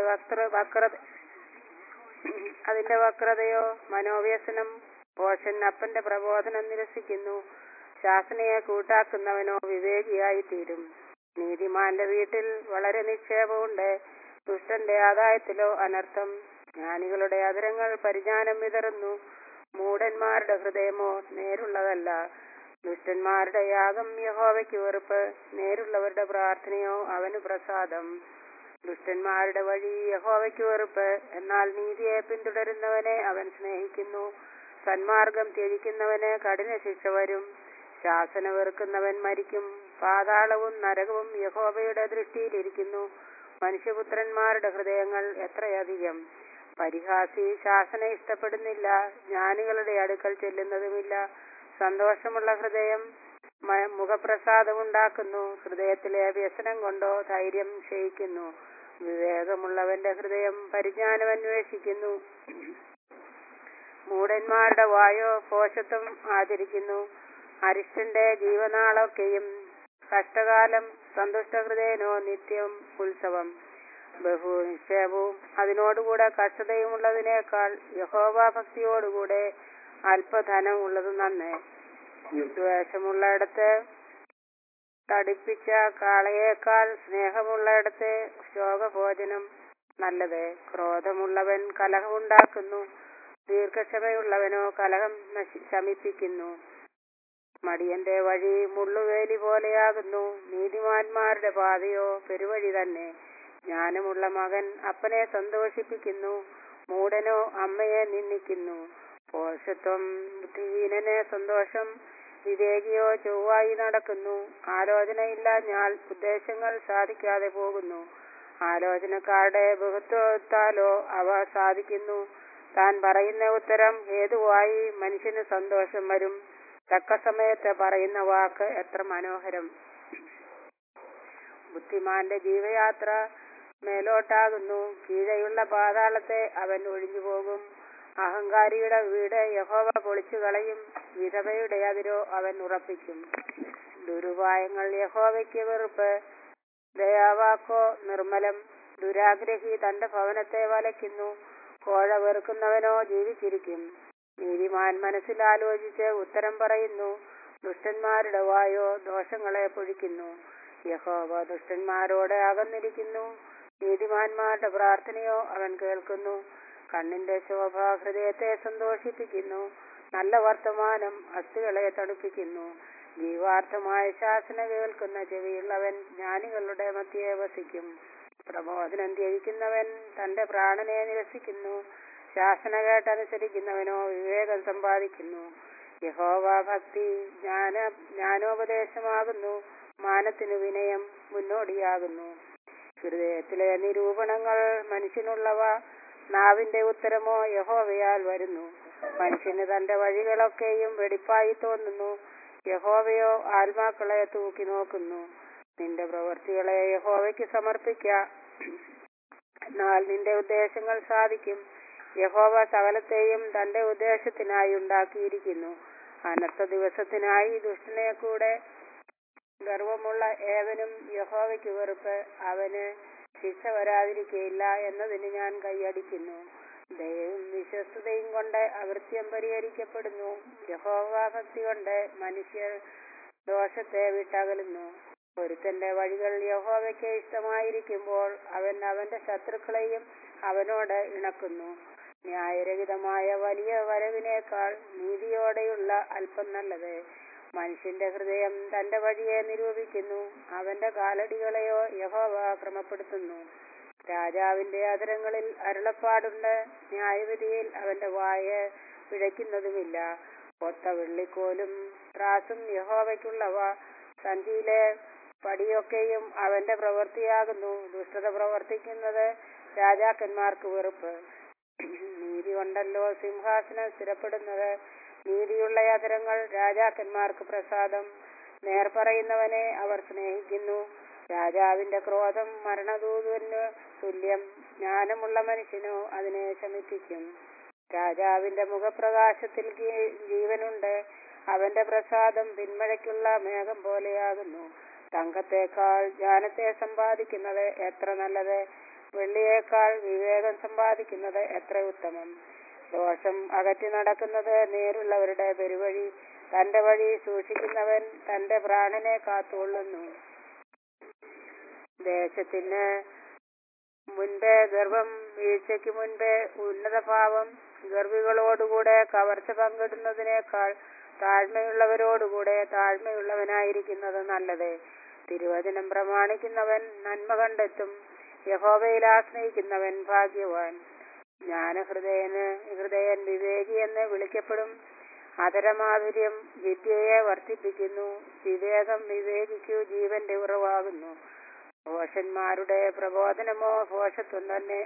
വക്ര വക്രത അതിന്റെ വക്രതയോ മനോവ്യസനം പോഷൻ അപ്പന്റെ പ്രബോധനം നിരസിക്കുന്നു ശാസനയെ കൂട്ടാക്കുന്നവനോ വിവേകിയായി തീരും നീതിമാന്റെ വീട്ടിൽ വളരെ നിക്ഷേപമുണ്ട് ദുഷ്ടന്റെ ആദായത്തിലോ അനർത്ഥം ജ്ഞാനികളുടെ അതിരങ്ങൾ പരിജ്ഞാനം വിതറുന്നു മൂഢന്മാരുടെ ഹൃദയമോ നേരുള്ളതല്ല ദുഷ്ടന്മാരുടെ യാഗം യഹോവയ്ക്ക് വെറുപ്പ് നേരുള്ളവരുടെ പ്രാർത്ഥനയോ അവന് പ്രസാദം ദുഷ്ടന്മാരുടെ വഴി യഹോവയ്ക്ക് വെറുപ്പ് എന്നാൽ നീതിയെ പിന്തുടരുന്നവനെ അവൻ സ്നേഹിക്കുന്നു സന്മാർഗം ത്യജിക്കുന്നവന് കഠിന ശിക്ഷ വരും ശാസന വെറുക്കുന്നവൻ മരിക്കും പാതാളവും നരകവും യഹോവയുടെ ദൃഷ്ടിയിലിരിക്കുന്നു മനുഷ്യപുത്രന്മാരുടെ ഹൃദയങ്ങൾ എത്രയധികം പരിഹാസി ശാസന ഇഷ്ടപ്പെടുന്നില്ല ജ്ഞാനികളുടെ അടുക്കൽ ചെല്ലുന്നതുമില്ല സന്തോഷമുള്ള ഹൃദയം മ- മുഖപ്രസാദമുണ്ടാക്കുന്നു ഹൃദയത്തിലെ വ്യസനം കൊണ്ടോ ധൈര്യം ക്ഷയിക്കുന്നു വിവേകമുള്ളവന്റെ ഹൃദയം പരിജ്ഞാനം അന്വേഷിക്കുന്നു മൂടന്മാരുടെ വായോ പോഷത്വം ആചരിക്കുന്നു അരിഷ്ടന്റെ ജീവനാളൊക്കെയും കഷ്ടകാലം സന്തുഷ്ടഹൃദയനോ നിത്യം ഉത്സവം ബഹുനിക്ഷേപവും അതിനോടുകൂടെ കഷ്ടതയുമുള്ളതിനേക്കാൾ യഹോവാഭക്തിയോടുകൂടെ അല്പധനം ഉള്ളത് നന്ന് ദ്വേഷമുള്ളയിടത്ത് തടിപ്പിച്ച കാളയേക്കാൾ സ്നേഹമുള്ളയിടത്ത് ശോകഭോജനം നല്ലത് ക്രോധമുള്ളവൻ കലഹമുണ്ടാക്കുന്നു ദീർഘക്ഷമയുള്ളവനോ കലഹം നശി ശമിപ്പിക്കുന്നു മടിയന്റെ വഴി മുള്ളുവേലി പോലെയാകുന്നു നീതിമാന്മാരുടെ പാതയോ പെരുവഴി തന്നെ ജ്ഞാനമുള്ള മകൻ അപ്പനെ സന്തോഷിപ്പിക്കുന്നു മൂടനോ അമ്മയെ നിന്ദിക്കുന്നു പോഷത്വം ബുദ്ധിഹീനന് സന്തോഷം വിവേകിയോ ചൊവ്വായി നടക്കുന്നു ആലോചനയില്ല ഞാൻ ഉദ്ദേശങ്ങൾ സാധിക്കാതെ പോകുന്നു ആലോചനക്കാരുടെ ബഹുത്വത്താലോ അവ സാധിക്കുന്നു താൻ പറയുന്ന ഉത്തരം ഹേതുവായി മനുഷ്യന് സന്തോഷം വരും തക്ക സമയത്ത് പറയുന്ന വാക്ക് എത്ര മനോഹരം ബുദ്ധിമാന്റെ ജീവയാത്ര മേലോട്ടാകുന്നു കീഴെയുള്ള പാതാളത്തെ അവൻ ഒഴിഞ്ഞു പോകും അഹങ്കാരിയുടെ വീട് യഹോവ പൊളിച്ചു കളയും വിധവയുടെ അതിരോ അവൻ ഉറപ്പിക്കും ദുരുപായങ്ങൾ യഹോവയ്ക്ക് വെറുപ്പ് ദയാവാക്കോ നിർമ്മലം ദുരാഗ്രഹി തന്റെ ഭവനത്തെ വലയ്ക്കുന്നു കോഴ വെറുക്കുന്നവനോ ജീവിച്ചിരിക്കും നീതിമാൻ മനസ്സിൽ ആലോചിച്ച് ഉത്തരം പറയുന്നു ദുഷ്ടന്മാരുടെ വായോ ദോഷങ്ങളെ പൊഴിക്കുന്നു യഹോവ ദുഷ്ടന്മാരോട് അകന്നിരിക്കുന്നു നീതിമാന്മാരുടെ പ്രാർത്ഥനയോ അവൻ കേൾക്കുന്നു കണ്ണിന്റെ ശോഭ ഹൃദയത്തെ സന്തോഷിപ്പിക്കുന്നു നല്ല വർത്തമാനം അസ്ഥികളെ തണുപ്പിക്കുന്നു ജീവാർത്ഥമായ ശാസന കേൾക്കുന്ന ചെവിയുള്ളവൻ ജ്ഞാനികളുടെ മധ്യേ വസിക്കും പ്രബോധനം ത്യജിക്കുന്നവൻ തന്റെ പ്രാണനെ നിരസിക്കുന്നു ശാസന കേട്ടനുസരിക്കുന്നവനോ വിവേകം സമ്പാദിക്കുന്നു യഹോവ ഭക്തി ജ്ഞാന ജ്ഞാനോപദേശമാകുന്നു മാനത്തിനു വിനയം മുന്നോടിയാകുന്നു ഹൃദയത്തിലെ നിരൂപണങ്ങൾ മനുഷ്യനുള്ളവ നാവിന്റെ ഉത്തരമോ യഹോവയാൽ വരുന്നു മനുഷ്യന് തന്റെ വഴികളൊക്കെയും വെടിപ്പായി തോന്നുന്നു യഹോവയോ ആത്മാക്കളെ തൂക്കി നോക്കുന്നു നിന്റെ പ്രവൃത്തികളെ യഹോവയ്ക്ക് സമർപ്പിക്ക എന്നാൽ നിന്റെ ഉദ്ദേശങ്ങൾ സാധിക്കും യഹോവ സകലത്തെയും തന്റെ ഉദ്ദേശത്തിനായി ഉണ്ടാക്കിയിരിക്കുന്നു അനർത്ഥ ദിവസത്തിനായി ദുഷ്ടനെ കൂടെ ഗർവമുള്ള ഏവനും യഹോവയ്ക്ക് വെറുപ്പ് അവന് ശിക്ഷ വരാതിരിക്കയില്ല എന്നതിന് ഞാൻ കൈയടിക്കുന്നു ദയവും വിശ്വസ്തതയും കൊണ്ട് അവൃത്യം പരിഹരിക്കപ്പെടുന്നു യഹോവ ഭക്തി കൊണ്ട് മനുഷ്യർ ദോഷത്തെ വിട്ടകലുന്നു ഒരുത്തന്റെ വഴികൾ യഹോവയ്ക്ക് ഇഷ്ടമായിരിക്കുമ്പോൾ അവൻ അവന്റെ ശത്രുക്കളെയും അവനോട് ഇണക്കുന്നു ന്യായരഹിതമായ വലിയ വരവിനേക്കാൾ നീതിയോടെയുള്ള അല്പം നല്ലത് മനുഷ്യന്റെ ഹൃദയം തന്റെ വഴിയെ നിരൂപിക്കുന്നു അവന്റെ കാലടികളെയോ യഹോവ ക്രമപ്പെടുത്തുന്നു രാജാവിന്റെ അതരങ്ങളിൽ അരുളപ്പാടുണ്ട് ന്യായവിധിയിൽ അവന്റെ വായ പിഴയ്ക്കുന്നതുമില്ല ഒത്ത വെള്ളിക്കോലും ത്രാസും യഹോവയ്ക്കുള്ളവ സഞ്ചിയിലെ പടിയൊക്കെയും അവന്റെ പ്രവൃത്തിയാകുന്നു ദുഷ്ടത പ്രവർത്തിക്കുന്നത് രാജാക്കന്മാർക്ക് വെറുപ്പ് നീതി കൊണ്ടല്ലോ സിംഹാസനം സ്ഥിരപ്പെടുന്നത് നീതിയുള്ള അതരങ്ങൾ രാജാക്കന്മാർക്ക് പ്രസാദം നേർ പറയുന്നവനെ അവർ സ്നേഹിക്കുന്നു രാജാവിന്റെ ക്രോധം മരണദൂതന് തുല്യം ജ്ഞാനമുള്ള മനുഷ്യനോ അതിനെ ശമിപ്പിക്കും രാജാവിന്റെ മുഖപ്രകാശത്തിൽ ഗീ- ജീവനുണ്ട് അവന്റെ പ്രസാദം പിന്മഴയ്ക്കുള്ള മേഘം പോലെയാകുന്നു തങ്കത്തേക്കാൾ ജ്ഞാനത്തെ സമ്പാദിക്കുന്നത് എത്ര നല്ലത് വെള്ളിയേക്കാൾ വിവേകം സമ്പാദിക്കുന്നത് എത്ര ഉത്തമം ദോഷം അകറ്റി നടക്കുന്നത് നേരുള്ളവരുടെ പെരുവഴി തന്റെ വഴി സൂക്ഷിക്കുന്നവൻ തന്റെ പ്രാണനെ കാത്തുകൊള്ളുന്നു ദേശത്തിന് മുൻപേ ഗർഭം വീഴ്ചയ്ക്ക് മുൻപേ ഉന്നതഭാവം ഗർഭികളോടുകൂടെ കവർച്ച പങ്കിടുന്നതിനേക്കാൾ താഴ്മയുള്ളവരോടുകൂടെ താഴ്മയുള്ളവനായിരിക്കുന്നത് നല്ലത് തിരുവചനം പ്രമാണിക്കുന്നവൻ നന്മ കണ്ടെത്തും യഹോവയിൽ ആശ്രയിക്കുന്നവൻ ഭാഗ്യവാൻ ജ്ഞാനഹൃദയന് ഹൃദയൻ വിവേകി എന്ന് വിളിക്കപ്പെടും അതരമാധുര്യം വിദ്യയെ വർദ്ധിപ്പിക്കുന്നു വിവേകം വിവേകിക്കു ജീവന്റെ ഉറവാകുന്നു ഭോഷന്മാരുടെ പ്രബോധനമോ ഭോഷത്വം തന്നെ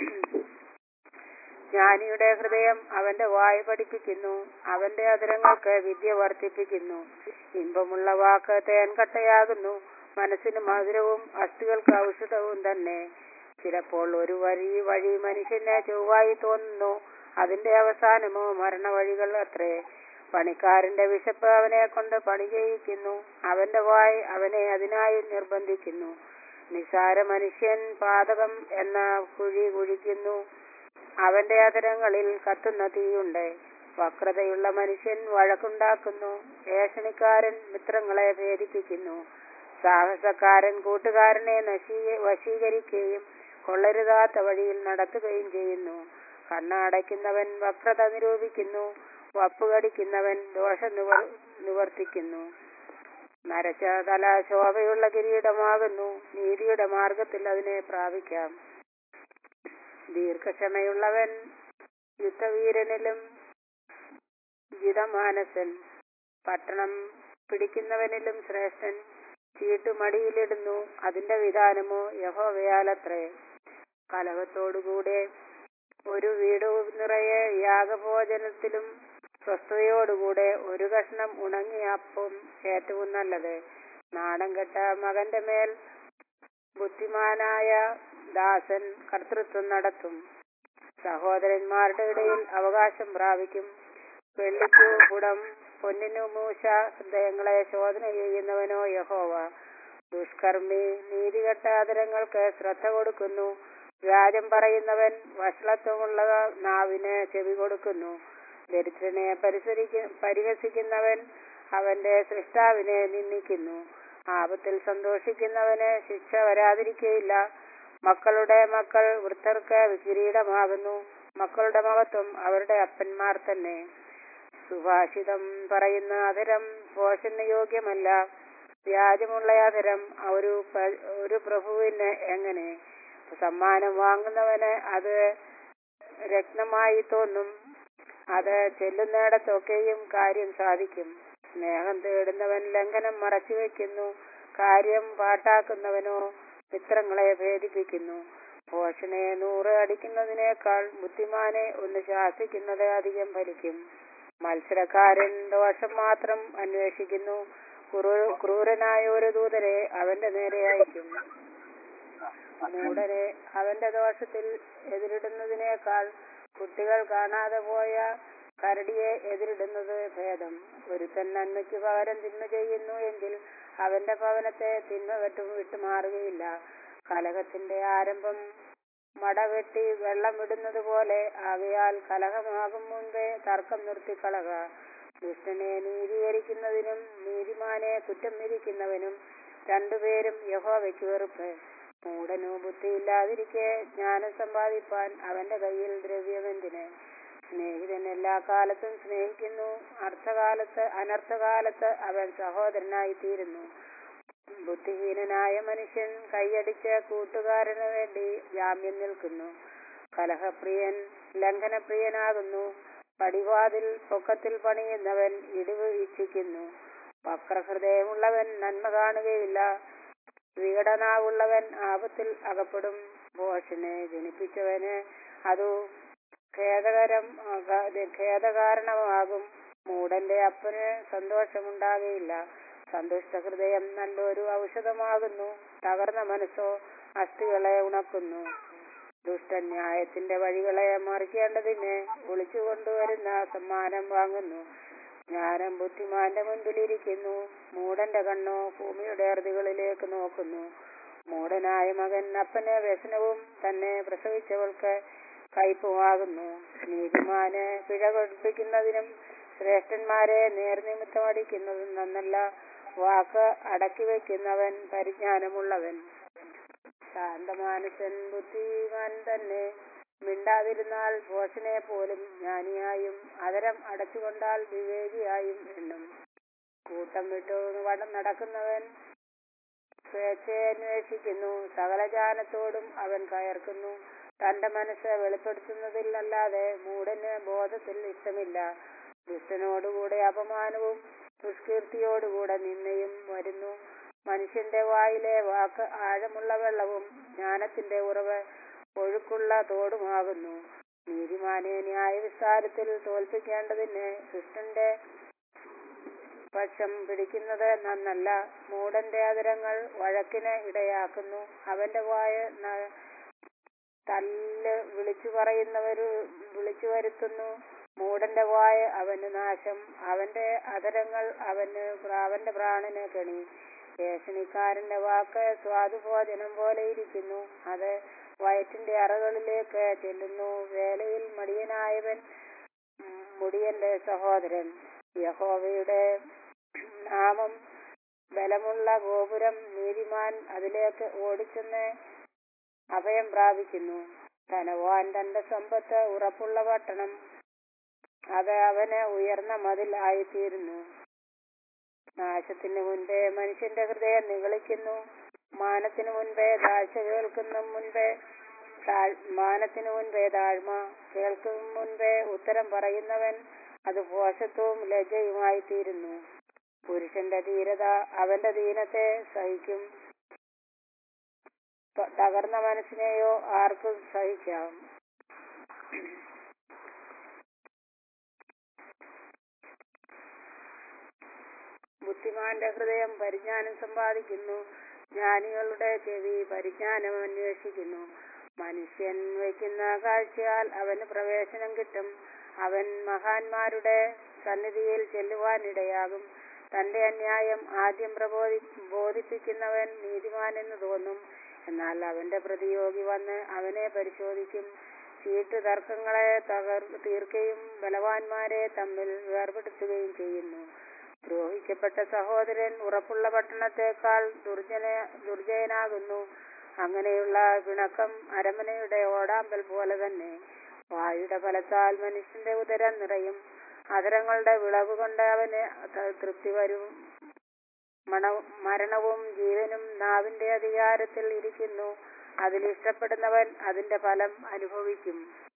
ജ്ഞാനിയുടെ ഹൃദയം അവന്റെ വായ് പഠിപ്പിക്കുന്നു അവന്റെ അതരങ്ങൾക്ക് വിദ്യ വർദ്ധിപ്പിക്കുന്നു ഇമ്പമുള്ള വാക്ക് തേൻകട്ടയാകുന്നു മനസ്സിന് മധുരവും അസ്ഥികൾക്ക് ഔഷധവും തന്നെ ചിലപ്പോൾ ഒരു വഴി വഴി മനുഷ്യന് ചൊവ്വായി തോന്നുന്നു അതിന്റെ അവസാനമോ മരണവഴികൾ അത്രേ പണിക്കാരന്റെ വിശപ്പ് അവനെ കൊണ്ട് പണി ചെയ്യിക്കുന്നു അവന്റെ വായ് അവനെ അതിനായി നിർബന്ധിക്കുന്നു നിസാര മനുഷ്യൻ പാതകം എന്ന കുഴി കുഴിക്കുന്നു അവന്റെ അതരങ്ങളിൽ കത്തുന്ന തീയുണ്ട് വക്രതയുള്ള മനുഷ്യൻ വഴക്കുണ്ടാക്കുന്നു ഏഷണിക്കാരൻ മിത്രങ്ങളെ ഭേദിപ്പിക്കുന്നു സാഹസക്കാരൻ കൂട്ടുകാരനെ നശീ വശീകരിക്കുകയും കൊള്ളരുതാത്ത വഴിയിൽ നടത്തുകയും ചെയ്യുന്നു കണ്ണടയ്ക്കുന്നവൻ വക്രത നിരൂപിക്കുന്നു വപ്പുകടിക്കുന്നവൻ ദോഷം നിവർ നിവർത്തിക്കുന്നു നരച്ച തല ശോഭയുള്ള കിരീടമാകുന്നു നീതിയുടെ മാർഗത്തിൽ അതിനെ പ്രാപിക്കാം ദീർഘക്ഷമയുള്ളവൻ യുദ്ധവീരനിലും ജിതമാനസൻ പട്ടണം പിടിക്കുന്നവനിലും ശ്രേഷ്ഠൻ ചീട്ടുമടിയിലിടുന്നു അതിന്റെ വിധാനമോ യഹോവയാലത്രേ കലഹത്തോടുകൂടെ ഒരു വീട് നിറയെ യാഗഭോജനത്തിലും സ്വസ്ഥതയോടുകൂടെ ഒരു കഷ്ണം ഉണങ്ങിയ അപ്പം ഏറ്റവും നല്ലത് നാണം കെട്ട മകന്റെ മേൽ ബുദ്ധിമാനായ ദാസൻ കർത്തൃത്വം നടത്തും സഹോദരന്മാരുടെ ഇടയിൽ അവകാശം പ്രാപിക്കും വെള്ളിക്കു കുടം പൊന്നിനു മൂശ ഹൃദയങ്ങളെ ശോധന ചെയ്യുന്നവനോ യഹോവ ദുഷ്കർമ്മി നീതികെട്ട ആദരങ്ങൾക്ക് ശ്രദ്ധ കൊടുക്കുന്നു വ്യാജം പറയുന്നവൻ വഷളത്വമുള്ള നാവിന് ചെവി കൊടുക്കുന്നു ദരിദ്രനെ പരിസരിക്ക പരിഹസിക്കുന്നവൻ അവന്റെ സൃഷ്ടാവിനെ നിന്ദിക്കുന്നു ആപത്തിൽ സന്തോഷിക്കുന്നവന് ശിക്ഷ വരാതിരിക്കയില്ല മക്കളുടെ മക്കൾ വൃദ്ധർക്ക് കിരീടമാകുന്നു മക്കളുടെ മഹത്വം അവരുടെ അപ്പന്മാർ തന്നെ സുഭാഷിതം പറയുന്ന അതരം പോഷന് യോഗ്യമല്ല വ്യാജമുള്ള അതരം ഒരു പ- ഒരു പ്രഭുവിന് എങ്ങനെ സമ്മാനം വാങ്ങുന്നവന് അത് രത്നമായി തോന്നും അത് ചെല്ലുന്നിടത്തൊക്കെയും കാര്യം സാധിക്കും സ്നേഹം തേടുന്നവൻ ലംഘനം മറച്ചു വെക്കുന്നു കാര്യം പാട്ടാക്കുന്നവനോ മിത്രങ്ങളെ ഭേദിപ്പിക്കുന്നു പോഷനെ നൂറ് അടിക്കുന്നതിനേക്കാൾ ബുദ്ധിമാനെ ഒന്ന് ശാസിക്കുന്നത് അധികം ഫലിക്കും മത്സരക്കാരൻ ദോഷം മാത്രം അന്വേഷിക്കുന്നു ക്രൂ- ക്രൂരനായ ഒരു ദൂതരെ അവന്റെ നേരെ അയക്കും മൂടനെ അവന്റെ ദോഷത്തിൽ എതിരിടുന്നതിനേക്കാൾ കുട്ടികൾ കാണാതെ പോയ കരടിയെ എതിരിടുന്നത് ഭേദം ഒരുത്തൻ നന്മയ്ക്ക് പകരം തിന്മ ചെയ്യുന്നു എങ്കിൽ അവന്റെ ഭവനത്തെ തിന്മ വെട്ടു വിട്ടുമാറുകയില്ല കലഹത്തിന്റെ ആരംഭം മടവെട്ടി വെള്ളം വിടുന്നത് പോലെ ആകയാൽ കലഹമാകും മുൻപേ തർക്കം നിർത്തിക്കളക ദുഷ്ടനെ നീതീകരിക്കുന്നതിനും നീതിമാനെ കുറ്റം വിധിക്കുന്നവനും രണ്ടുപേരും യഹോവയ്ക്ക് വെറുപ്പ് മൂടനു ബുദ്ധിയില്ലാതിരിക്കെ ജ്ഞാനം സമ്പാദിപ്പാൻ അവന്റെ കയ്യിൽ ദ്രവ്യമെന്തിന് സ്നേഹിതൻ എല്ലാ കാലത്തും സ്നേഹിക്കുന്നു അർത്ഥകാലത്ത് അനർത്ഥകാലത്ത് അവൻ സഹോദരനായി തീരുന്നു ബുദ്ധിഹീനനായ മനുഷ്യൻ കൈയടിച്ച് കൂട്ടുകാരന് വേണ്ടി ജാമ്യം നിൽക്കുന്നു കലഹപ്രിയൻ ലംഘനപ്രിയനാകുന്നു പടിവാതിൽ പൊക്കത്തിൽ പണിയുന്നവൻ ഇടിവ് ഇച്ഛിക്കുന്നു വക്രഹൃദയമുള്ളവൻ നന്മ കാണുകയില്ല വികടനാവുള്ളവൻ ആപത്തിൽ അകപ്പെടും ഭോഷനെ ജനിപ്പിച്ചവന് അതു ഖേദകരം ഖേദകാരണമാകും മൂടന്റെ അപ്പന് സന്തോഷമുണ്ടാകയില്ല സന്തുഷ്ട ഹൃദയം നല്ലൊരു ഔഷധമാകുന്നു തകർന്ന മനസ്സോ അസ്ഥികളെ ഉണക്കുന്നു ദുഷ്ടൻ ന്യായത്തിന്റെ വഴികളെ മറിക്കേണ്ടതിന് ഒളിച്ചു കൊണ്ടുവരുന്ന സമ്മാനം വാങ്ങുന്നു ജ്ഞാനം ബുദ്ധിമാന്റെ മുൻപിലിരിക്കുന്നു മൂടന്റെ കണ്ണോ ഭൂമിയുടെ അറുതികളിലേക്ക് നോക്കുന്നു മൂടനായ മകൻ അപ്പന് വ്യസനവും തന്നെ പ്രസവിച്ചവൾക്ക് കയ്പുമാകുന്നു നീതിമാന് പിഴ പഠിപ്പിക്കുന്നതിനും ശ്രേഷ്ഠന്മാരെ നേർനിമിത്തം അടിക്കുന്നതും നന്നല്ല വാക്ക് അടക്കി വയ്ക്കുന്നവൻ പരിജ്ഞാനമുള്ളവൻ ശാന്തമാനസൻ ബുദ്ധിമാൻ തന്നെ മിണ്ടാതിരുന്നാൽ ഭോഷനെ പോലും ജ്ഞാനിയായും അതരം അടച്ചുകൊണ്ടാൽ വിവേകിയായും എണ്ണും കൂട്ടം വിട്ടു വടം നടക്കുന്നവൻ സ്വേച്ഛയെ അന്വേഷിക്കുന്നു സകലജാനത്തോടും അവൻ കയർക്കുന്നു തന്റെ മനസ്സ് വെളിപ്പെടുത്തുന്നതിലല്ലാതെ മൂടന് ബോധത്തിൽ ഇഷ്ടമില്ല ദുഷ്ടനോടുകൂടെ അപമാനവും ദുഷ്കീർത്തിയോടുകൂടെ നിന്നയും വരുന്നു മനുഷ്യന്റെ വായിലെ വാക്ക് ആഴമുള്ള വെള്ളവും ജ്ഞാനത്തിന്റെ ഉറവ് ഒഴുക്കുള്ള തോടുമാകുന്നു നീതിമാനെ ന്യായവിസ്താരത്തിൽ തോൽപ്പിക്കേണ്ടതിന് ദുഷ്ടന്റെ പക്ഷം പിടിക്കുന്നത് നന്നല്ല മൂടന്റെ അതിരങ്ങൾ വഴക്കിന് ഇടയാക്കുന്നു അവന്റെ വായ ന- തല്ല് വിളിച്ചു പറയുന്നവര് വിളിച്ചു വരുത്തുന്നു മൂടന്റെ വായ അവന് നാശം അവന്റെ അതരങ്ങൾ അവന് പ്ര- അവന്റെ പ്രാണന് കെണി ഏഷണിക്കാരന്റെ വാക്ക് സ്വാദുഭോജനം പോലെ ഇരിക്കുന്നു അത് വയറ്റിന്റെ അറകളിലേക്ക് ചെല്ലുന്നു വേലയിൽ മടിയനായവൻ ഉം, മുടിയന്റെ സഹോദരൻ യഹോവയുടെ നാമം ബലമുള്ള ഗോപുരം നീതിമാൻ അതിലേക്ക് ഓടിച്ചെന്ന് അഭയം പ്രാപിക്കുന്നു ധനവാൻ തന്റെ സമ്പത്ത് ഉറപ്പുള്ള പട്ടണം അത് അവന് ഉയർന്ന മതിൽ ആയിത്തീരുന്നു നാശത്തിന് മുൻപേ മനുഷ്യന്റെ ഹൃദയം നിഗളിക്കുന്നു മാനത്തിന് മുൻപേ താഴ്ച കേൾക്കുന്ന മുൻപേ താഴ്- മാനത്തിന് മുൻപേ താഴ്മ കേൾക്കും മുൻപേ ഉത്തരം പറയുന്നവൻ അത് പോഷത്വവും ലജ്ജയുമായി തീരുന്നു പുരുഷന്റെ ധീരത അവന്റെ ദീനത്തെ സഹിക്കും ത- തകർന്ന മനസ്സിനെയോ ആർക്കും സഹിക്കാം ബുദ്ധിമാന്റെ ഹൃദയം പരിജ്ഞാനം സമ്പാദിക്കുന്നു ജ്ഞാനികളുടെ ചെവി പരിജ്ഞാനം അന്വേഷിക്കുന്നു മനുഷ്യൻ വയ്ക്കുന്ന കാഴ്ചയാൽ അവന് പ്രവേശനം കിട്ടും അവൻ മഹാന്മാരുടെ സന്നിധിയിൽ ചെല്ലുവാനിടയാകും തന്റെ അന്യായം ആദ്യം പ്രബോധി ബോധിപ്പിക്കുന്നവൻ നീതിമാനെന്ന് തോന്നും എന്നാൽ അവന്റെ പ്രതിയോഗി വന്ന് അവനെ പരിശോധിക്കും ചീട്ട് തർക്കങ്ങളെ തകർ തീർക്കുകയും ബലവാന്മാരെ തമ്മിൽ വേർപെടുത്തുകയും ചെയ്യുന്നു ദ്രോഹിക്കപ്പെട്ട സഹോദരൻ ഉറപ്പുള്ള പട്ടണത്തെക്കാൾ ദുർജന ദുർജയനാകുന്നു അങ്ങനെയുള്ള പിണക്കം അരമനയുടെ ഓടാമ്പൽ പോലെ തന്നെ വായുടെ ഫലത്താൽ മനുഷ്യന്റെ ഉദരം നിറയും അതരങ്ങളുടെ വിളവ് കൊണ്ട് അവന് ത- തൃപ്തി വരും മണ മരണവും ജീവനും നാവിന്റെ അധികാരത്തിൽ ഇരിക്കുന്നു അതിൽ ഇഷ്ടപ്പെടുന്നവൻ അതിന്റെ ഫലം അനുഭവിക്കും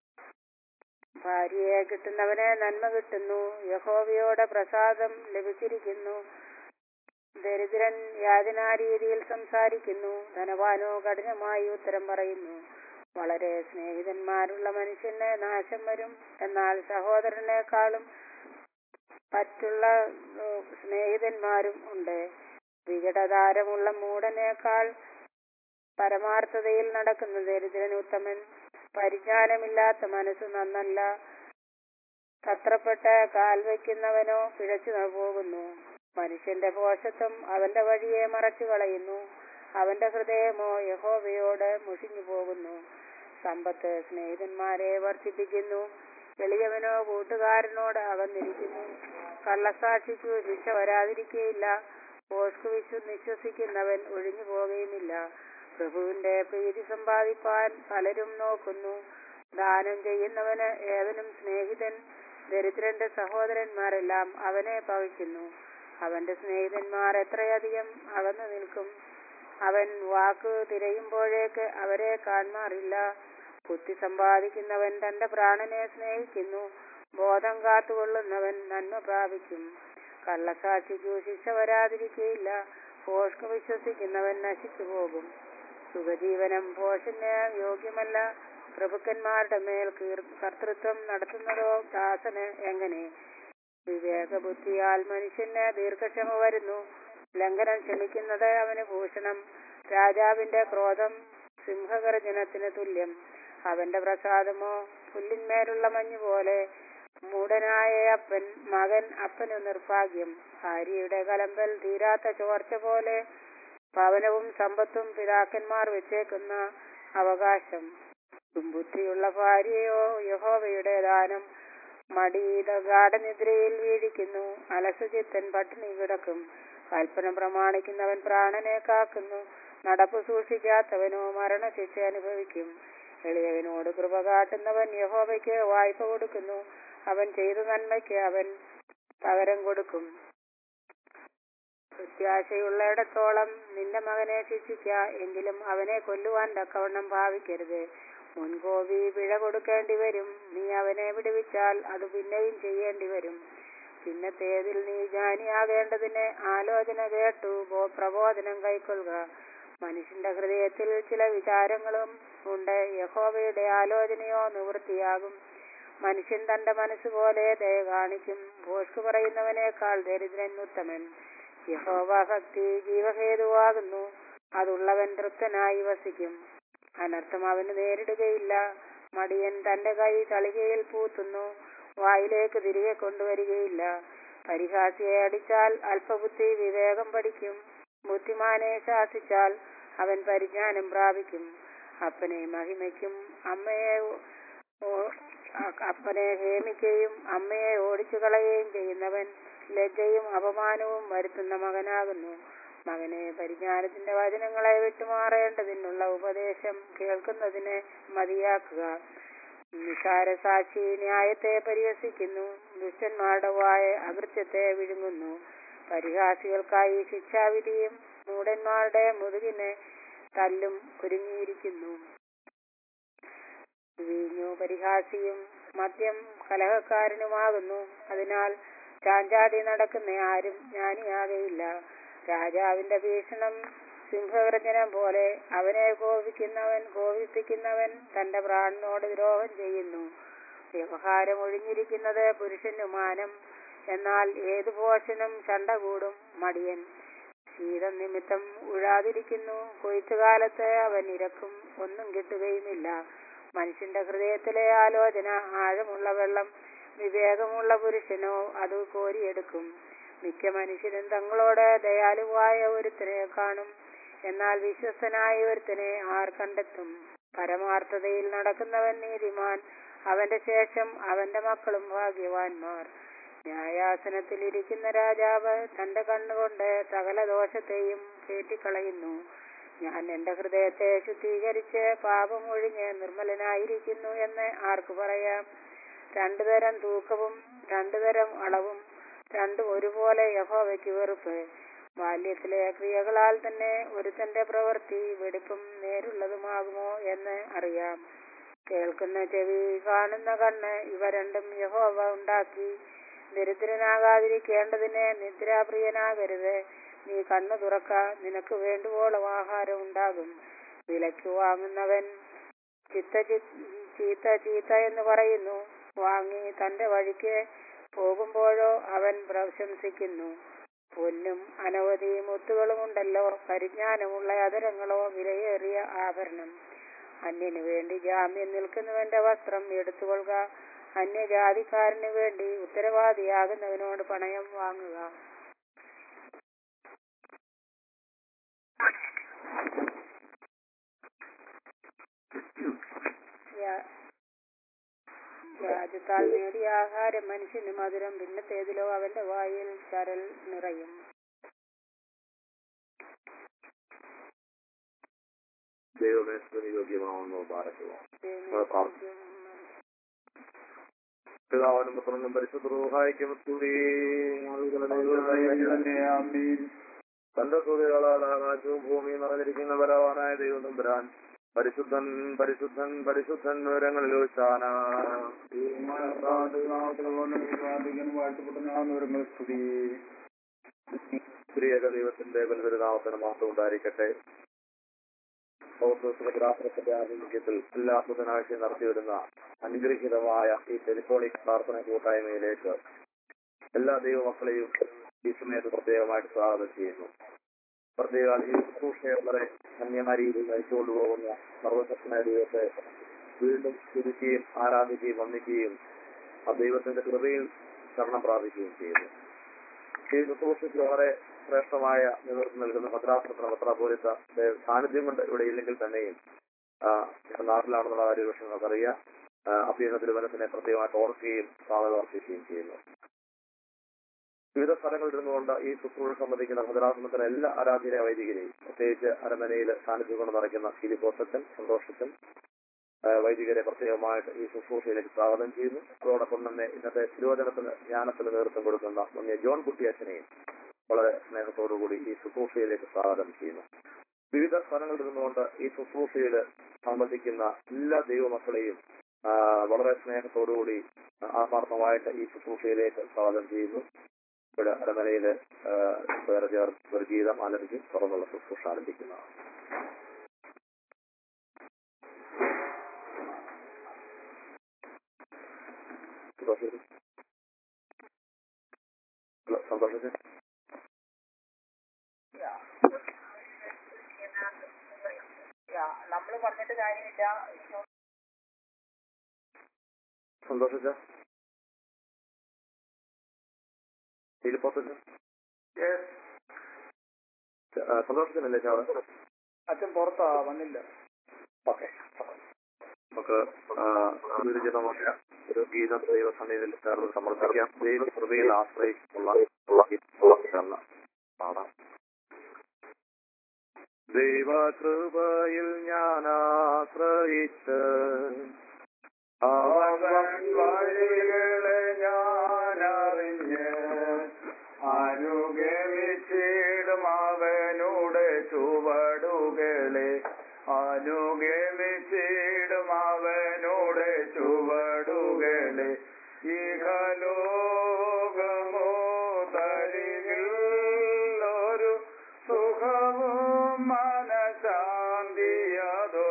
ഭാര്യയെ കിട്ടുന്നവന് നന്മ കിട്ടുന്നു യഹോവയോടെ പ്രസാദം ലഭിച്ചിരിക്കുന്നു ദരിദ്രൻ യാതനാരീതിയിൽ സംസാരിക്കുന്നു ധനവാനോ കഠിനമായി ഉത്തരം പറയുന്നു വളരെ സ്നേഹിതന്മാരുള്ള മനുഷ്യന് നാശം വരും എന്നാൽ സഹോദരനേക്കാളും മറ്റുള്ള ഏഹ്, സ്നേഹിതന്മാരും ഉണ്ട് വികടധാരമുള്ള മൂടനേക്കാൾ പരമാർത്ഥതയിൽ നടക്കുന്ന ദരിദ്രൻ ഉത്തമൻ പരിജ്ഞാനമില്ലാത്ത മനസ്സ് നന്നല്ല തത്രപ്പെട്ട് കാൽ വയ്ക്കുന്നവനോ പിഴച്ചു പോകുന്നു മനുഷ്യന്റെ പോഷത്വം അവന്റെ വഴിയെ മറച്ചു കളയുന്നു അവന്റെ ഹൃദയമോ യഹോവയോട് മുഷിഞ്ഞു പോകുന്നു സമ്പത്ത് സ്നേഹിതന്മാരെ വർദ്ധിപ്പിക്കുന്നു എളിയവനോ കൂട്ടുകാരനോട് അകന്നിരിക്കുന്നു കള്ളസാക്ഷിക്കു ശിക്ഷ വരാതിരിക്കുകയില്ല പോഷ്കു വിശ്വ വിശ്വസിക്കുന്നവൻ ഒഴിഞ്ഞു പോകുകയുമില്ല പ്രഭുവിന്റെ പ്രീതി സമ്പാദിപ്പാൻ പലരും നോക്കുന്നു ദാനം ചെയ്യുന്നവന് ഏവനും സ്നേഹിതൻ ദരിദ്രന്റെ സഹോദരന്മാരെല്ലാം അവനെ പവിക്കുന്നു അവന്റെ സ്നേഹിതന്മാർ എത്രയധികം അകന്നു നിൽക്കും അവൻ വാക്ക് തിരയുമ്പോഴേക്ക് അവരെ കാണാറില്ല ബുദ്ധി സമ്പാദിക്കുന്നവൻ തന്റെ പ്രാണനെ സ്നേഹിക്കുന്നു ബോധം കാത്തുകൊള്ളുന്നവൻ നന്മ പ്രാപിക്കും കള്ളസാക്ഷിക്കു ശിക്ഷ വരാതിരിക്കുകയില്ല ഭോഷ്ക് വിശ്വസിക്കുന്നവൻ നശിച്ചു പോകും സുഖജീവനം ഭോഷന് യോഗ്യമല്ല പ്രഭുക്കന്മാരുടെ മേൽ കീർ- കർത്തൃത്വം നടത്തുന്നതോ ദാസന് എങ്ങനെ വിവേകബുദ്ധിയാൽ മനുഷ്യന് ദീർഘക്ഷമ വരുന്നു ലംഘനം ക്ഷമിക്കുന്നത് അവന് ഭൂഷണം രാജാവിന്റെ ക്രോധം സിംഹഗർജനത്തിന് തുല്യം അവന്റെ പ്രസാദമോ പുല്ലിന്മേലുള്ള മഞ്ഞ് പോലെ മൂടനായ അപ്പൻ മകൻ അപ്പനു നിർഭാഗ്യം ഭാര്യയുടെ കലമ്പൽ തീരാത്ത ചോർച്ച പോലെ ഭവനവും സമ്പത്തും പിതാക്കന്മാർ വെച്ചേക്കുന്ന അവകാശം ബുദ്ധിയുള്ള ഭാര്യയോ യഹോവയുടെ ദാനം മടിയിത ഗാഠനിദ്രയിൽ വീഴിക്കുന്നു അലസചിത്തൻ പട്ടിണി കിടക്കും കൽപ്പന പ്രമാണിക്കുന്നവൻ പ്രാണനെ കാക്കുന്നു നടപ്പ് സൂക്ഷിക്കാത്തവനോ മരണശിക്ഷ അനുഭവിക്കും എളിയവനോട് കൃപ കാട്ടുന്നവൻ യഹോവയ്ക്ക് വായ്പ കൊടുക്കുന്നു അവൻ ചെയ്ത നന്മയ്ക്ക് അവൻ പകരം കൊടുക്കും പ്രത്യാശയുള്ളിടത്തോളം നിന്റെ മകനെ ശിക്ഷിക്ക എങ്കിലും അവനെ കൊല്ലുവാൻ തക്കവണ്ണം ഭാവിക്കരുത് മുൻകോപി പിഴ കൊടുക്കേണ്ടി വരും നീ അവനെ വിടുവിച്ചാൽ അത് പിന്നെയും ചെയ്യേണ്ടി വരും പിന്നത്തേതിൽ നീ ജ്ഞാനിയാകേണ്ടതിന് ആലോചന കേട്ടു ബോ- പ്രബോധനം കൈക്കൊള്ളുക മനുഷ്യന്റെ ഹൃദയത്തിൽ ചില വിചാരങ്ങളും ഉണ്ട് യഹോവയുടെ ആലോചനയോ നിവൃത്തിയാകും മനുഷ്യൻ തന്റെ മനസ്സുപോലെ ദയ കാണിക്കും ഭോഷ്കു പറയുന്നവനേക്കാൾ ദരിദ്രൻ ഉത്തമൻ യഹോവ ഭക്തി ജീവഹേതുവാകുന്നു അതുള്ളവൻ തൃപ്തനായി വസിക്കും അനർത്ഥം അവന് നേരിടുകയില്ല മടിയൻ തന്റെ കൈ തളികയിൽ പൂത്തുന്നു വായിലേക്ക് തിരികെ കൊണ്ടുവരികയില്ല പരിഹാസിയെ അടിച്ചാൽ അല്പബുദ്ധി വിവേകം പഠിക്കും ബുദ്ധിമാനെ ശാസിച്ചാൽ അവൻ പരിജ്ഞാനം പ്രാപിക്കും അപ്പനെ മഹിമയ്ക്കും അമ്മയെ ഓ- അപ്പനെ ഹേമിക്കുകയും അമ്മയെ ഓടിച്ചു കളയുകയും ചെയ്യുന്നവൻ ലജ്ജയും അപമാനവും വരുത്തുന്ന മകനാകുന്നു മകനെ പരിജ്ഞാനത്തിന്റെ വചനങ്ങളെ വിട്ടുമാറേണ്ടതിനുള്ള ഉപദേശം കേൾക്കുന്നതിന് മതിയാക്കുക നിസാര സാക്ഷി ന്യായത്തെ പരിഹസിക്കുന്നു ദുഷ്ടന്മാരുടെ വായ അകൃത്യത്തെ വിഴുങ്ങുന്നു പരിഹാസികൾക്കായി ശിക്ഷാവിധിയും മൂടന്മാരുടെ മുതുകിന് തല്ലും ഒരുങ്ങിയിരിക്കുന്നു വീഞ്ഞു പരിഹാസിയും മദ്യം കലഹക്കാരനുമാകുന്നു അതിനാൽ ചാഞ്ചാടി നടക്കുന്ന ആരും ജ്ഞാനിയാകയില്ല രാജാവിന്റെ ഭീഷണം സിംഹഗർജനം പോലെ അവനെ കോപിക്കുന്നവൻ കോപിപ്പിക്കുന്നവൻ തന്റെ പ്രാണനോട് ദ്രോഹം ചെയ്യുന്നു വ്യവഹാരം ഒഴിഞ്ഞിരിക്കുന്നത് പുരുഷന് മാനം എന്നാൽ ഏതു പോഷനും ചണ്ട കൂടും മടിയൻ ശീതം നിമിത്തം ഉഴാതിരിക്കുന്നു കൊയ്ത്തുകാലത്ത് അവൻ ഇരക്കും ഒന്നും കിട്ടുകയുമില്ല മനുഷ്യന്റെ ഹൃദയത്തിലെ ആലോചന ആഴമുള്ള വെള്ളം വിവേകമുള്ള പുരുഷനോ അത് കോരിയെടുക്കും മിക്ക മനുഷ്യരും തങ്ങളോട് ദയാലുവായ ഒരുത്തനെ കാണും എന്നാൽ വിശ്വസ്തനായ ഒരുത്തനെ ആർ കണ്ടെത്തും പരമാർത്ഥതയിൽ നടക്കുന്നവൻ നീതിമാൻ അവന്റെ ശേഷം അവന്റെ മക്കളും ഭാഗ്യവാന്മാർ ന്യായാസനത്തിൽ ഇരിക്കുന്ന രാജാവ് തന്റെ കണ്ണുകൊണ്ട് സകല ദോഷത്തെയും കേറ്റിക്കളയുന്നു ഞാൻ എന്റെ ഹൃദയത്തെ ശുദ്ധീകരിച്ച് പാപം ഒഴിഞ്ഞ് നിർമ്മലനായിരിക്കുന്നു എന്ന് ആർക്ക് പറയാം രണ്ടുതരം തൂക്കവും രണ്ടുതരം അളവും രണ്ടും ഒരുപോലെ യഹോവയ്ക്ക് വെറുപ്പ് ബാല്യത്തിലെ ക്രിയകളാൽ തന്നെ ഒരുത്തന്റെ പ്രവൃത്തി വെടിപ്പും നേരുള്ളതുമാകുമോ എന്ന് അറിയാം കേൾക്കുന്ന ചെവി കാണുന്ന കണ്ണ് ഇവ രണ്ടും യഹോവ ഉണ്ടാക്കി ദരിദ്രനാകാതിരിക്കേണ്ടതിന് നിദ്രാപ്രിയനാകരുത് നീ കണ്ണു തുറക്ക നിനക്ക് വേണ്ടുവോളം ആഹാരം ഉണ്ടാകും വിലയ്ക്ക് വാങ്ങുന്നവൻ ചിത്ത ചി- ചീത്ത ചീത്ത എന്ന് പറയുന്നു വാങ്ങി തന്റെ വഴിക്ക് പോകുമ്പോഴോ അവൻ പ്രശംസിക്കുന്നു പൊന്നും അനവധി മുത്തുകളുമുണ്ടല്ലോ പരിജ്ഞാനമുള്ള അതരങ്ങളോ വിലയേറിയ ആഭരണം അന്യനു വേണ്ടി ജാമ്യം നിൽക്കുന്നവന്റെ വസ്ത്രം എടുത്തുകൊള്ളുക അന്യജാതിക്കാരന് വേണ്ടി ഉത്തരവാദിയാകുന്നവനോട് പണയം വാങ്ങുക യാ- രാജ്യത്താൽ നേടിയ ആഹാരം മനുഷ്യന് മധുരം പിന്നത്തേതിലോ അവന്റെ വായിൽ ചരൽ നിറയും ദൈവമേ സ്തുതി യോഗ്യമാവുന്നു പാരക്കുക പിതാവിനും പുത്രനും പരിശുദ്ധ റൂഹായിക്കും സ്തുതി തന്റെ സ്തുതികളാൽ ആകാശവും ഭൂമിയും നിറഞ്ഞിരിക്കുന്ന ബലവാനായ ദൈവം തമ്പുരാൻ പരിശുദ്ധൻ പരിശുദ്ധൻ പരിശുദ്ധൻ വിവരങ്ങളിൽ വെച്ചാന സ്ത്രീയക ദൈവത്തിന്റെ ബലപരിതാമത്തിന് മാത്രം ഉണ്ടായിരിക്കട്ടെ പൗത്രത്തിന്റെ ആഭിമുഖ്യത്തിൽ എല്ലാ ബുധനാഴ്ചയും നടത്തിവരുന്ന അനുഗ്രഹീതമായ ഈ ടെലിഫോണിക് പ്രാർത്ഥന കൂട്ടായ്മയിലേക്ക് എല്ലാ ദൈവമക്കളെയും ഈ സമയത്ത് പ്രത്യേകമായിട്ട് സ്വാഗതം ചെയ്യുന്നു പ്രത്യേക ഈ ശുശ്രൂഷയെ വളരെ ധന്യമായ രീതിയിൽ നയിച്ചുകൊണ്ടു പോകുന്ന സർവശക്തനായ ദൈവത്തെ വീണ്ടും സ്തുതിക്കുകയും ആരാധിക്കുകയും വന്ദിക്കുകയും ആ ദൈവത്തിന്റെ കൃപയിൽ ശരണം പ്രാപിക്കുകയും ചെയ്യുന്നു ഈ ശുശ്രൂഷയ്ക്ക് വളരെ ശ്രേഷ്ഠമായ നേതൃത്വം നൽകുന്ന ഭദ്രാസനത്തിന് പത്രാപോലിത്ത സാന്നിധ്യം കൊണ്ട് ഇവിടെ ഇല്ലെങ്കിൽ തന്നെയും ആ, നാട്ടിലാണെന്നുള്ള കാര്യം പക്ഷെ നമുക്കറിയാം ആ, അഭ്യർത്ഥന തിരുവനന്തപുരത്തിനെ പ്രത്യേകമായിട്ട് ഓർക്കുകയും സ്വാഗതം അർപ്പിക്കുകയും ചെയ്യുന്നു വിവിധ സ്ഥലങ്ങളിൽ ഇരുന്നുകൊണ്ട് ഈ ശുശ്രൂഷ സംബന്ധിക്കുന്ന ഭദ്രാസനത്തിന് എല്ലാ ആരാധന വൈദികരെയും പ്രത്യേകിച്ച് അരമനയിൽ സാന്നിധ്യം കൊണ്ട് നടക്കുന്ന ഫിലിപ്പോസച്ചൻ സന്തോഷച്ചൻ ആ, വൈദികരെ പ്രത്യേകമായിട്ട് ഈ ശുശ്രൂഷയിലേക്ക് സ്വാഗതം ചെയ്യുന്നു അതോടൊപ്പം തന്നെ ഇന്നത്തെ തിരുവചനത്തിന് ജ്ഞാനത്തിന് നേതൃത്വം കൊടുക്കുന്ന മുന്നേ ജോൺ കുട്ടി അച്ഛനെയും വളരെ സ്നേഹത്തോടുകൂടി ഈ ശുശ്രൂഷയിലേക്ക് സ്വാഗതം ചെയ്യുന്നു വിവിധ സ്ഥലങ്ങളിൽ നിന്നുകൊണ്ട് ഈ ശുശ്രൂഷയിൽ സംബന്ധിക്കുന്ന എല്ലാ ദൈവമക്കളെയും ആ, വളരെ സ്നേഹത്തോടുകൂടി ആത്മാർത്ഥമായിട്ട് ഈ ശുശ്രൂഷയിലേക്ക് സ്വാഗതം ചെയ്യുന്നു ഇവിടെ അരമനയില് ആ, വേറെ ചേർ ഒരു ഗീതം ആലപിക്കും തുറന്നുള്ള ശുശ്രൂഷ ആരംഭിക്കുന്നതാണ് സന്തോഷം ഹലോ സന്തോഷത്തിന് നമ്മൾ പറഞ്ഞിട്ട് കാര്യമില്ല സന്തോഷിച്ച ഫിലിപ്പോസച്ച സന്തോഷത്തിനല്ലേ ചാവ അച്ഛൻ പുറത്താ വന്നില്ല ഓക്കെ നമുക്ക് ഗുരുജനമായ ഒരു ഗീതം ദൈവസന്നിധിയിൽ ചേർന്ന് സമർപ്പിക്കാം ദൈവ കൃപയിൽ ആശ്രയിച്ചുള്ള ചേർന്ന് പാടാം ദൈവകൃപയിൽ ഞാൻ ആശ്രയിച്ച് അവൻ വഴികളെ ഞാൻ അറിഞ്ഞ് അനുഗമിച്ചിടും അവനുടെ ചുവടുകളെ അനുഗമിച്ചിടും അവനുടെ ചുവടുകളെ ഇഹലോകമോ തരികിൽ ഒരു സുഖവും മനശാന്തിയതോ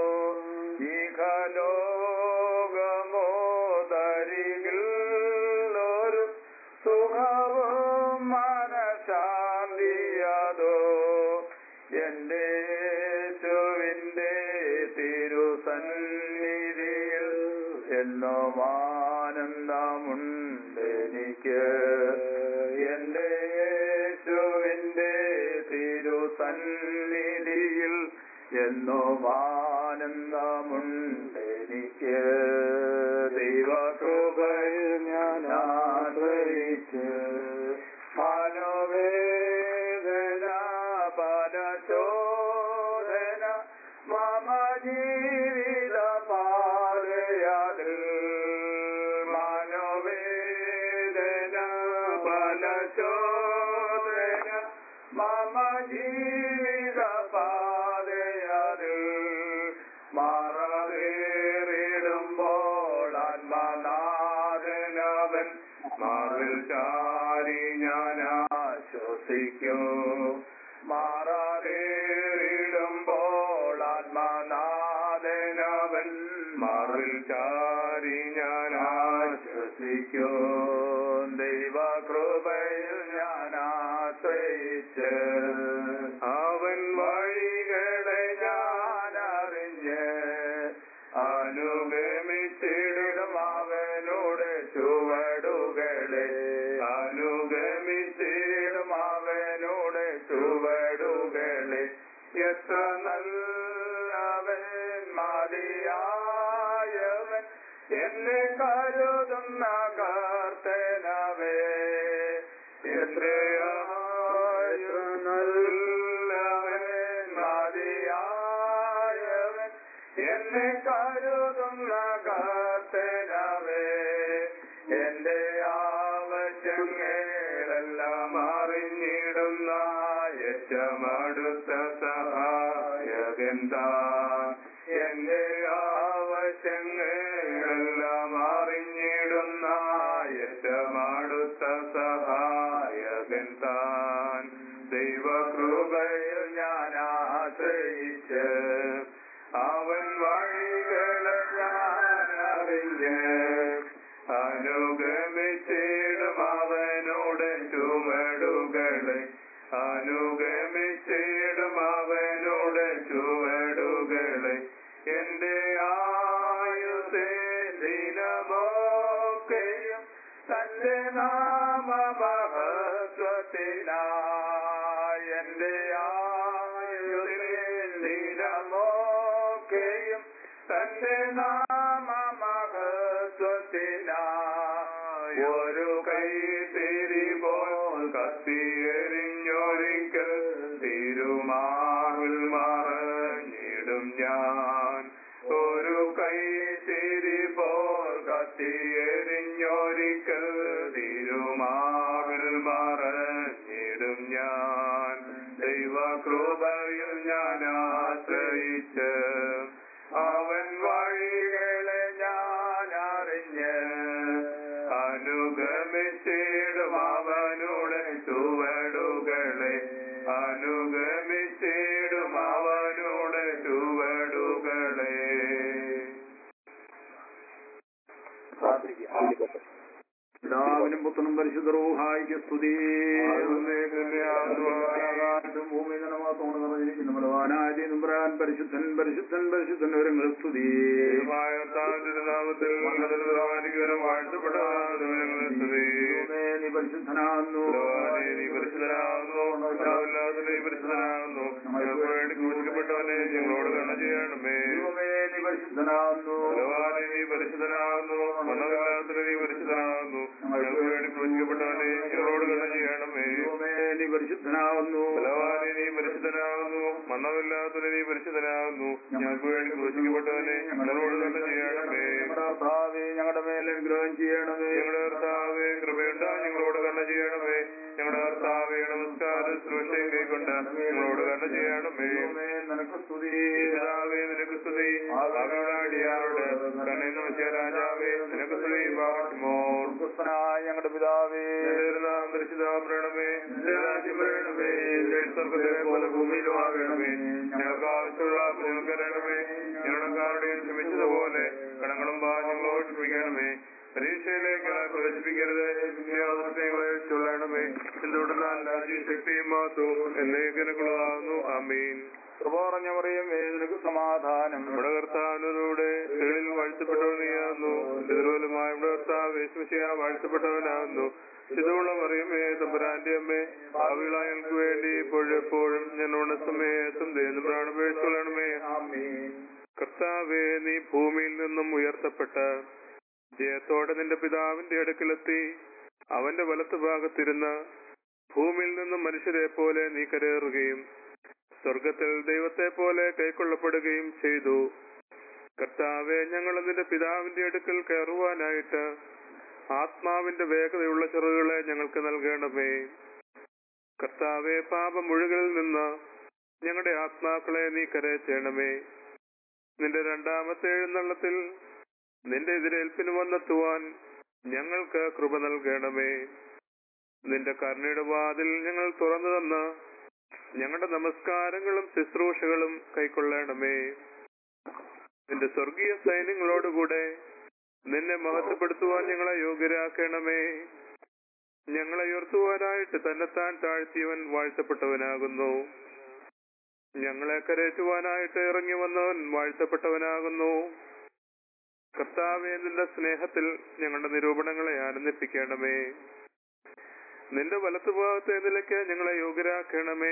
ഇഹലോകമോ തരികിൽ ഒരു സുഖവും മനശാന്തിയതോ എന്റെ യേശുവിന്റെ തിരുസന്നിധിയിൽ എന്നും ആനന്ദമുണ്ടെനിക്ക് എന്റെ യേശുവിന്റെ തിരുസന്നിധിയിൽ എന്നും ആനന്ദമുണ്ടെനിക്ക് ദൈവകൃപയിൽ ഞാൻ ആശ്രയിച്ച് മനോവേദന പരശോധന മമ ജീവിത പാതയാതിൽ മനോവേദന പരശോധന മമ ജീവിത പാതയാതിൽ മറവേറിടുമ്പോൾ ആത്മനാഥനവൻ മാറിൽ ചാരി ഞാൻ ആശ്വസിക്കും മാറാറിടുമ്പോൾ ആത്മനാഥനവൻ മാറിൽ ചാരി ഞാൻ ആശ്വസിക്കും ദൈവകൃപയിൽ ഞാൻ ആശ്രയിച്ച് അവൻ വഴികളെ ഞാൻ അറിഞ്ഞ് അനുഗമിച്ചിടും അവനോട് ചുവടുകളെ അനുഗമിച്ചിടും അവനോട് ചുവടുകളെ എത്ര നല്ലവൻ മതിയായവൻ എന്നെ കരുതുന്ന കർത്തനവേ എത്രയായ നല്ലവൻ മതിയായവൻ എന്നെ കരുതുന്ന കർത്തനവേ എന്റെ ആവശ്യങ്ങളെല്ലാം അറിഞ്ഞിടുന്ന ഏറ്റവും അടുത്ത സഹായകൻ താൻ എന്റെ ആവശ്യങ്ങളെല്ലാം അറിഞ്ഞിടുന്ന ഏറ്റവും അടുത്ത സഹായകൻ താൻ ദൈവകൃപയിൽ ഞാൻ ആശ്രയിച്ച് അവൻ വഴികളെ ഞാൻ അറിഞ്ഞ് അനുഗമിച്ചിടും അവനോട് ചുവടുകളെ അനുഗമിച്ചിടും അവനോട് ചുവടുകളെ എന്റെ ആയുസേ ദിനമൊക്കെയും തന്റെ നാമമഹത്വത്തിനാ ഒരു കൈ തിരിപോൽ കത്തിയെരിഞ്ഞൊരിക്കൽ തിരുമാറിൽ മറഞ്ഞിടും ഞാൻ ഒരു കൈ തിരിപോൽ കത്തിയെരിഞ്ഞൊരിക്കൽ തിരുമാറിൽ മറഞ്ഞിടും ഞാൻ ദൈവകൃപയിൽ ഞാൻ ആശ്രയിച്ച് അവൻ വഴികളെ ഞാൻ അറിഞ്ഞ് അനുഗമിച്ചിടും അവനുടെ ചുവടുകളെ അനുഗമിച്ചിടും അവനുടെ ചുവടുകളെ പ്രാർത്ഥിക്കാം പിതാവിനും പുത്രനും പരിശുദ്ധ റൂഹായിക്ക് സ്തുതി ആകാശം ഭൂമി ജനമാത്തോട് നിറഞ്ഞിരിക്കുന്നു ബലവാനായ ദൈവം പരിശുദ്ധൻ പരിശുദ്ധൻ പരിശുദ്ധൻ ഒരുങ്ങൾ സ്തുതി ദൈവമായ കർത്താവിന്റെ നാമത്തിൽ മണ്ഡലം വാഴ്ത്തപ്പെട്ടവനാകുന്നു ഞങ്ങളെ സ്തുതി. ദൈവമേ, നീ പരിശുദ്ധനാകുന്നു ഭഗവാനേ, നീ പരിശുദ്ധനാകുന്നു കർത്താവില്ലാത്ത നീ പരിശുദ്ധനാകുന്നു ഞങ്ങൾക്ക് വേണ്ടി ക്രൂശിക്കപ്പെട്ടവനെ ഞങ്ങളോട് കണ്ണ ചെയ്യണമേ ദൈവമേ, നീ പരിശുദ്ധനാകുന്നു ഭഗവാനെ നീ പരിശുദ്ധനാകുന്നു മണ്ണമില്ലാത്ത നീ പരിശുദ്ധനാകുന്നു ഞങ്ങൾക്ക് വേണ്ടി ക്രൂശിക്കപ്പെട്ടവനെ ഞങ്ങളോട് കണ്ണ ചെയ്യണമേ ദൈവമേ, നീ പരിശുദ്ധനാകുന്നു ഭഗവാനെ നീ പരിശുദ്ധനാകുന്നു മണ്ണമില്ലാത്ത നീ പരിശുദ്ധനാകുന്നു ഞങ്ങൾക്ക് വേണ്ടി ക്രൂശിക്കപ്പെട്ടവനെ ഞങ്ങളോട് കണ്ണ ചെയ്യണമേ ഞങ്ങളുടെ കർത്താവേ, ഞങ്ങളുടെ മേലെ അനുഗ്രഹം ചെയ്യണമേ ഞങ്ങളുടെ കർത്താവേ കൃപയുണ്ടാ ഞങ്ങളോട് കണ്ണ ചെയ്യണമേ ഞങ്ങളുടെ കർത്താവേ നമസ്കാര ശുശ്രൂഷയും കൈക്കൊണ്ട് ഞങ്ങളോട് കണ്ണ ചെയ്യണമേ ദൈവമേ, നിനക്ക് സ്തുതി പിതാവേ നിനക്ക് സ്തുതി ആകവനാടിയാരോട് കണ്ണീർ നമസ്യ രാജാവേ നിനക്ക് സ്തുതി പാട്ടുമോർ സ്വർഗസ്ഥനായ ഞങ്ങളുടെ പിതാവേ പരിശുദ്ധാഭരണമേ രാജ്യം വരണമേ സ്വർഗത്തിലെ പോലെ ഭൂമിയിലും ആകണമേ ഞങ്ങൾക്ക് ആവശ്യമുള്ള ഞങ്ങൾക്ക് തരണമേ ഞങ്ങളുടെ കാരുടെയും ക്ഷമിച്ചതുപോലെ കടങ്ങളും പാഞ്ഞങ്ങളോട് ക്ഷമിക്കണമേ പരീക്ഷയിലേക്ക് പ്രവേശിപ്പിക്കരുത് ഞങ്ങളെ ചൊല്ലണമേ എന്തുകൊണ്ടെന്നാൽ രാജ്യം ശക്തിയും മാത്രവും എന്നേക്കിനുള്ളതാകുന്നു ആമീൻ കൃപാറഞ്ഞ മറിയമേ നിനക്ക് സമാധാനം നമ്മുടെ കർത്താവിനോടെ തെളിൽ വാഴ്ത്തപ്പെട്ടവനെയാകുന്നു എതിർവലുമായ നമ്മുടെ കർത്താവ് യേശുശിയ വാഴ്ത്തപ്പെട്ടവനാകുന്നു ഇതുള്ള മറിയമേ തമ്പുരാന്റെ അമ്മേ ഭാവികളായ ഞങ്ങൾക്ക് വേണ്ടി ഇപ്പോഴെപ്പോഴും ഞങ്ങളുടെ സമയത്തും ദൈവം പ്രാണപേക്ഷണമേ ആമേൻ കർത്താവേ നീ ഭൂമിയിൽ നിന്നും ഉയർത്തപ്പെട്ട ജയത്തോടെ നിന്റെ പിതാവിന്റെ അടുക്കലെത്തി അവന്റെ വലത്ത് ഭാഗത്തിരുന്ന് ഭൂമിയിൽ നിന്നും മനുഷ്യരെ പോലെ നീ കരേറുകയും സ്വർഗത്തിൽ ദൈവത്തെ പോലെ കൈക്കൊള്ളപ്പെടുകയും ചെയ്തു കർത്താവെ ഞങ്ങൾ നിന്റെ പിതാവിന്റെ അടുക്കൽ കയറുവാനായിട്ട് ആത്മാവിന്റെ വേഗതയുള്ള ചെറുകളെ ഞങ്ങൾക്ക് നൽകണമേ കർത്താവെ പാപം മുഴുകലിൽ നിന്ന് ഞങ്ങളുടെ ആത്മാക്കളെ നീ കരയറ്റണമേ നിന്റെ രണ്ടാമത്തെ എഴുന്നള്ളത്തിൽ നിന്റെ എതിരേൽപ്പിന് വന്നെത്തുവാൻ ഞങ്ങൾക്ക് കൃപ നൽകണമേ നിന്റെ കരുണയുടെ വാതിൽ ഞങ്ങൾ തുറന്നു തന്ന് ഞങ്ങളുടെ നമസ്കാരങ്ങളും ശുശ്രൂഷകളും കൈക്കൊള്ളണമേ നിന്റെ സ്വർഗീയ സൈന്യങ്ങളോടുകൂടെ നിന്നെ മഹത്വപ്പെടുത്തുവാൻ ഞങ്ങളെ യോഗ്യരാക്കണമേ ഞങ്ങളെ ഉയർത്തുവാനായിട്ട് തന്നെത്താൻ താഴ്ത്തിയവൻ വാഴ്ത്തപ്പെട്ടവനാകുന്നു ഞങ്ങളെ കരയറ്റുവാനായിട്ട് ഇറങ്ങി വന്നവൻ വാഴ്ത്തപ്പെട്ടവനാകുന്നു കർത്താവെ നിന്റെ സ്നേഹത്തിൽ ഞങ്ങളുടെ നിരൂപണങ്ങളെ ആനന്ദിപ്പിക്കണമേ നിന്റെ വലത്തുഭാഗത്തെ നിലയ്ക്ക് ഞങ്ങളെ യോഗ്യരാക്കണമേ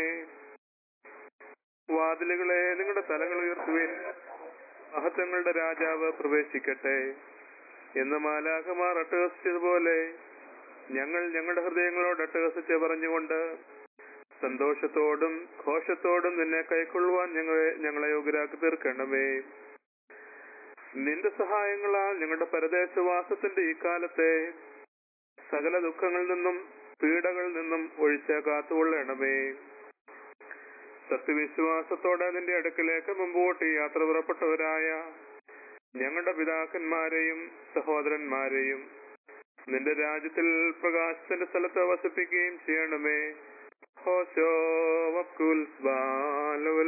വാതിലുകളെ നിങ്ങളുടെ തലങ്ങൾ ഉയർത്തുവിൻ മഹത്വങ്ങളുടെ രാജാവ് പ്രവേശിക്കട്ടെ എന്ന് മാലാഖമാർ അട്ടഹസിച്ചതുപോലെ ഞങ്ങൾ ഞങ്ങളുടെ ഹൃദയങ്ങളോട് അട്ടഹസിച്ച് പറഞ്ഞുകൊണ്ട് സന്തോഷത്തോടും ഘോഷത്തോടും നിന്നെ കൈക്കൊള്ളുവാൻ ഞങ്ങളെ ഞങ്ങളെ യോഗ്യരാക്കി തീർക്കണമേ നിന്റെ സഹായങ്ങളാൽ ഞങ്ങളുടെ പരദേശവാസത്തിന്റെ ഈ കാലത്തെ സകല ദുഃഖങ്ങളിൽ നിന്നും പീഡകളിൽ നിന്നും ഒഴിച്ച് കാത്തുകൊള്ളണമേ സത്യവിശ്വാസത്തോടെ നിന്റെ അടുക്കിലേക്ക് മുമ്പോട്ട് യാത്ര പുറപ്പെട്ടവരായ ഞങ്ങളുടെ പിതാക്കന്മാരെയും സഹോദരന്മാരെയും നിന്റെ രാജ്യത്തിൽ പ്രകാശത്തിന്റെ സ്ഥലത്ത് വസിപ്പിക്കുകയും ചെയ്യണമേ ഹോശോ വക്കുൽ ബാലവൽ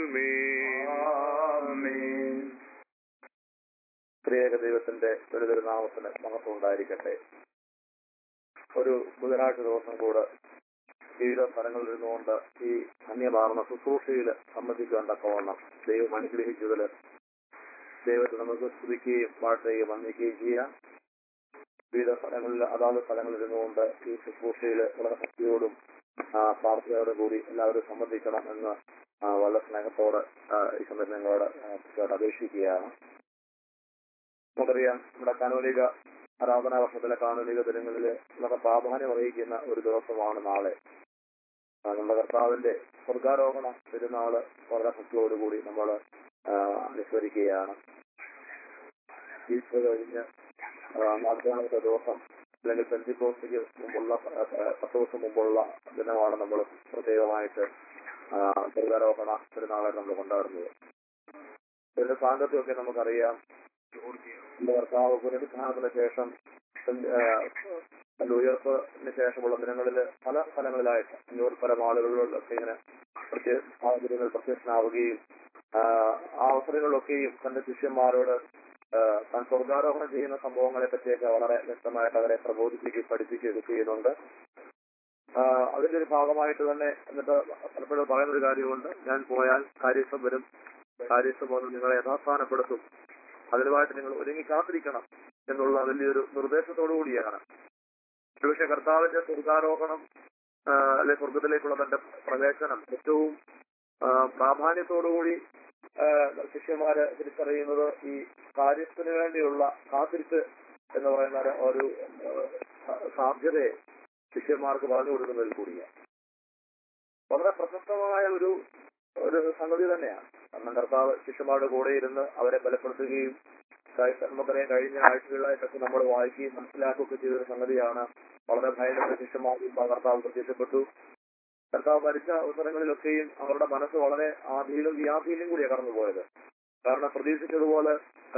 ആമേൻ ത്രിയേക ദൈവത്തിന്റെ ഒരു നാമത്തിന് മഹത്വം ഉണ്ടായിരിക്കട്ടെ ഒരു ബുധനാഴ്ച ദിവസം കൂടെ വിവിധ സ്ഥലങ്ങളിൽ ഇരുന്നുകൊണ്ട് ഈ അന്യമാർന്ന ശുശ്രൂഷയിൽ സംബന്ധിക്കാൻ തക്കവണ്ണം ദൈവം അനുഗ്രഹിച്ചതിൽ ദൈവത്തെ നമുക്ക് സ്തുതിക്കുകയും വാഴ്ത്തുകയും വന്ദിക്കുകയും ചെയ്യാം വിവിധ സ്ഥലങ്ങളിൽ അതാത് സ്ഥലങ്ങളിൽ ഇരുന്നുകൊണ്ട് ഈ ശുശ്രൂഷയിൽ വളരെ ഭക്തിയോടും ആ, പ്രാർത്ഥനയോടും കൂടി എല്ലാവരും സംബന്ധിക്കണം എന്ന് ആ, വളരെ സ്നേഹത്തോടെ ആ, ഈ സമയത്ത് നിങ്ങളോട് ആ, പ്രത്യേകമായിട്ട് അപേക്ഷിക്കുകയാണ് നമുക്കറിയാം നമ്മുടെ കാനോലിക ആരാധനാ വർഷത്തിലെ കാണലിക ദിനങ്ങളിൽ വളരെ പ്രാധാന്യം അറിയിക്കുന്ന ഒരു ദിവസമാണ് നാളെ ആ, നമ്മുടെ കർത്താവിന്റെ സ്വർഗാരോഹണ പെരുന്നാള് വളരെ ഭക്തിയോടുകൂടി നമ്മൾ അനുസ്മരിക്കുകയാണ് ഈസ്റ്റർ കഴിഞ്ഞ് ആ, നാൽപ്പതാമത്തെ ദിവസം അല്ലെങ്കിൽ പെന്തിക്കോസ്റ്റിക്ക് മുമ്പുള്ള ആ, ആ, പത്ത് ദിവസം മുമ്പുള്ള ദിനമാണ് നമ്മൾ പ്രത്യേകമായിട്ട് ആ, സ്വർഗാരോഹണ പെരുന്നാളെ നമ്മൾ കൊണ്ടാടുന്നത് ഇതിന്റെ സാങ്കത്യമൊക്കെ നമുക്കറിയാം നമ്മുടെ കർത്താവ് പുനരുദ്ധാനത്തിന് ശേഷം ആ, അതിന്റെ ഉയർപ്പിന് ശേഷമുള്ള ദിനങ്ങളിൽ പല സ്ഥലങ്ങളിലായിട്ട് അഞ്ഞൂറ് പരം ആളുകളിലൊക്കെ ഇങ്ങനെ പ്രത്യേക സാഹചര്യങ്ങൾ പ്രത്യക്ഷനാവുകയും ആ, ആ അവസരങ്ങളിലൊക്കെയും തന്റെ ശിഷ്യന്മാരോട് ആ, താൻ സ്വർഗാരോഹണം ചെയ്യുന്ന സംഭവങ്ങളെ പറ്റിയൊക്കെ വളരെ വ്യക്തമായിട്ട് അവരെ പ്രബോധിപ്പിക്കുകയും പഠിപ്പിക്കുകയൊക്കെ ചെയ്യുന്നുണ്ട് ആ, അതിന്റെ ഒരു ഭാഗമായിട്ട് തന്നെ എന്നിട്ട് പലപ്പോഴും പറയുന്ന ഒരു കാര്യമുണ്ട് ഞാൻ പോയാൽ കാര്യസ്ഥം വരും കാര്യസ്ഥം വന്ന് നിങ്ങളെ യഥാസ്ഥാനപ്പെടുത്തും അതിനുമായിട്ട് നിങ്ങൾ ഒരുങ്ങി കാത്തിരിക്കണം എന്നുള്ള വലിയൊരു നിർദ്ദേശത്തോടു കൂടിയാണ് ഒരുപക്ഷെ കർത്താവിന്റെ സ്വർഗാരോഹണം ആ, അല്ലെ സ്വർഗത്തിലേക്കുള്ള തന്റെ പ്രവേശനം ഏറ്റവും ആ, പ്രാധാന്യത്തോടുകൂടി ആ, ശിഷ്യന്മാര് തിരിച്ചറിയുന്നത് ഈ കാര്യത്തിന് വേണ്ടിയുള്ള കാത്തിരിപ്പ് എന്ന് പറയുന്ന ഒരു- ഒരു ആ, സാധ്യതയെ ശിഷ്യന്മാർക്ക് പറഞ്ഞു കൊടുക്കുന്നതിൽ കൂടിയാണ് വളരെ പ്രശസ്തമായ ഒരു ഒരു സംഗതി തന്നെയാണ് കാരണം കർത്താവ് ശിഷ്യന്മാരുടെ കൂടെ ഇരുന്ന് അവരെ ബലപ്പെടുത്തുകയും കഴി- നമുക്കറിയാം കഴിഞ്ഞ ആഴ്ചകളായിട്ടൊക്കെ നമ്മൾ വായിക്കുകയും മനസ്സിലാക്കുകയൊക്കെ ചെയ്തൊരു സംഗതിയാണ് വളരെ ഭയങ്കര ശിഷ്യന്മാരും കർത്താവ് പ്രത്യക്ഷപ്പെട്ടു കർത്താവ് മരിച്ച അവസരങ്ങളിലൊക്കെയും അവരുടെ മനസ്സ് വളരെ ആധിയിലും വ്യാധിയിലും കൂടിയാണ് കടന്നുപോയത് കാരണം പ്രതീക്ഷിച്ചതുപോലെ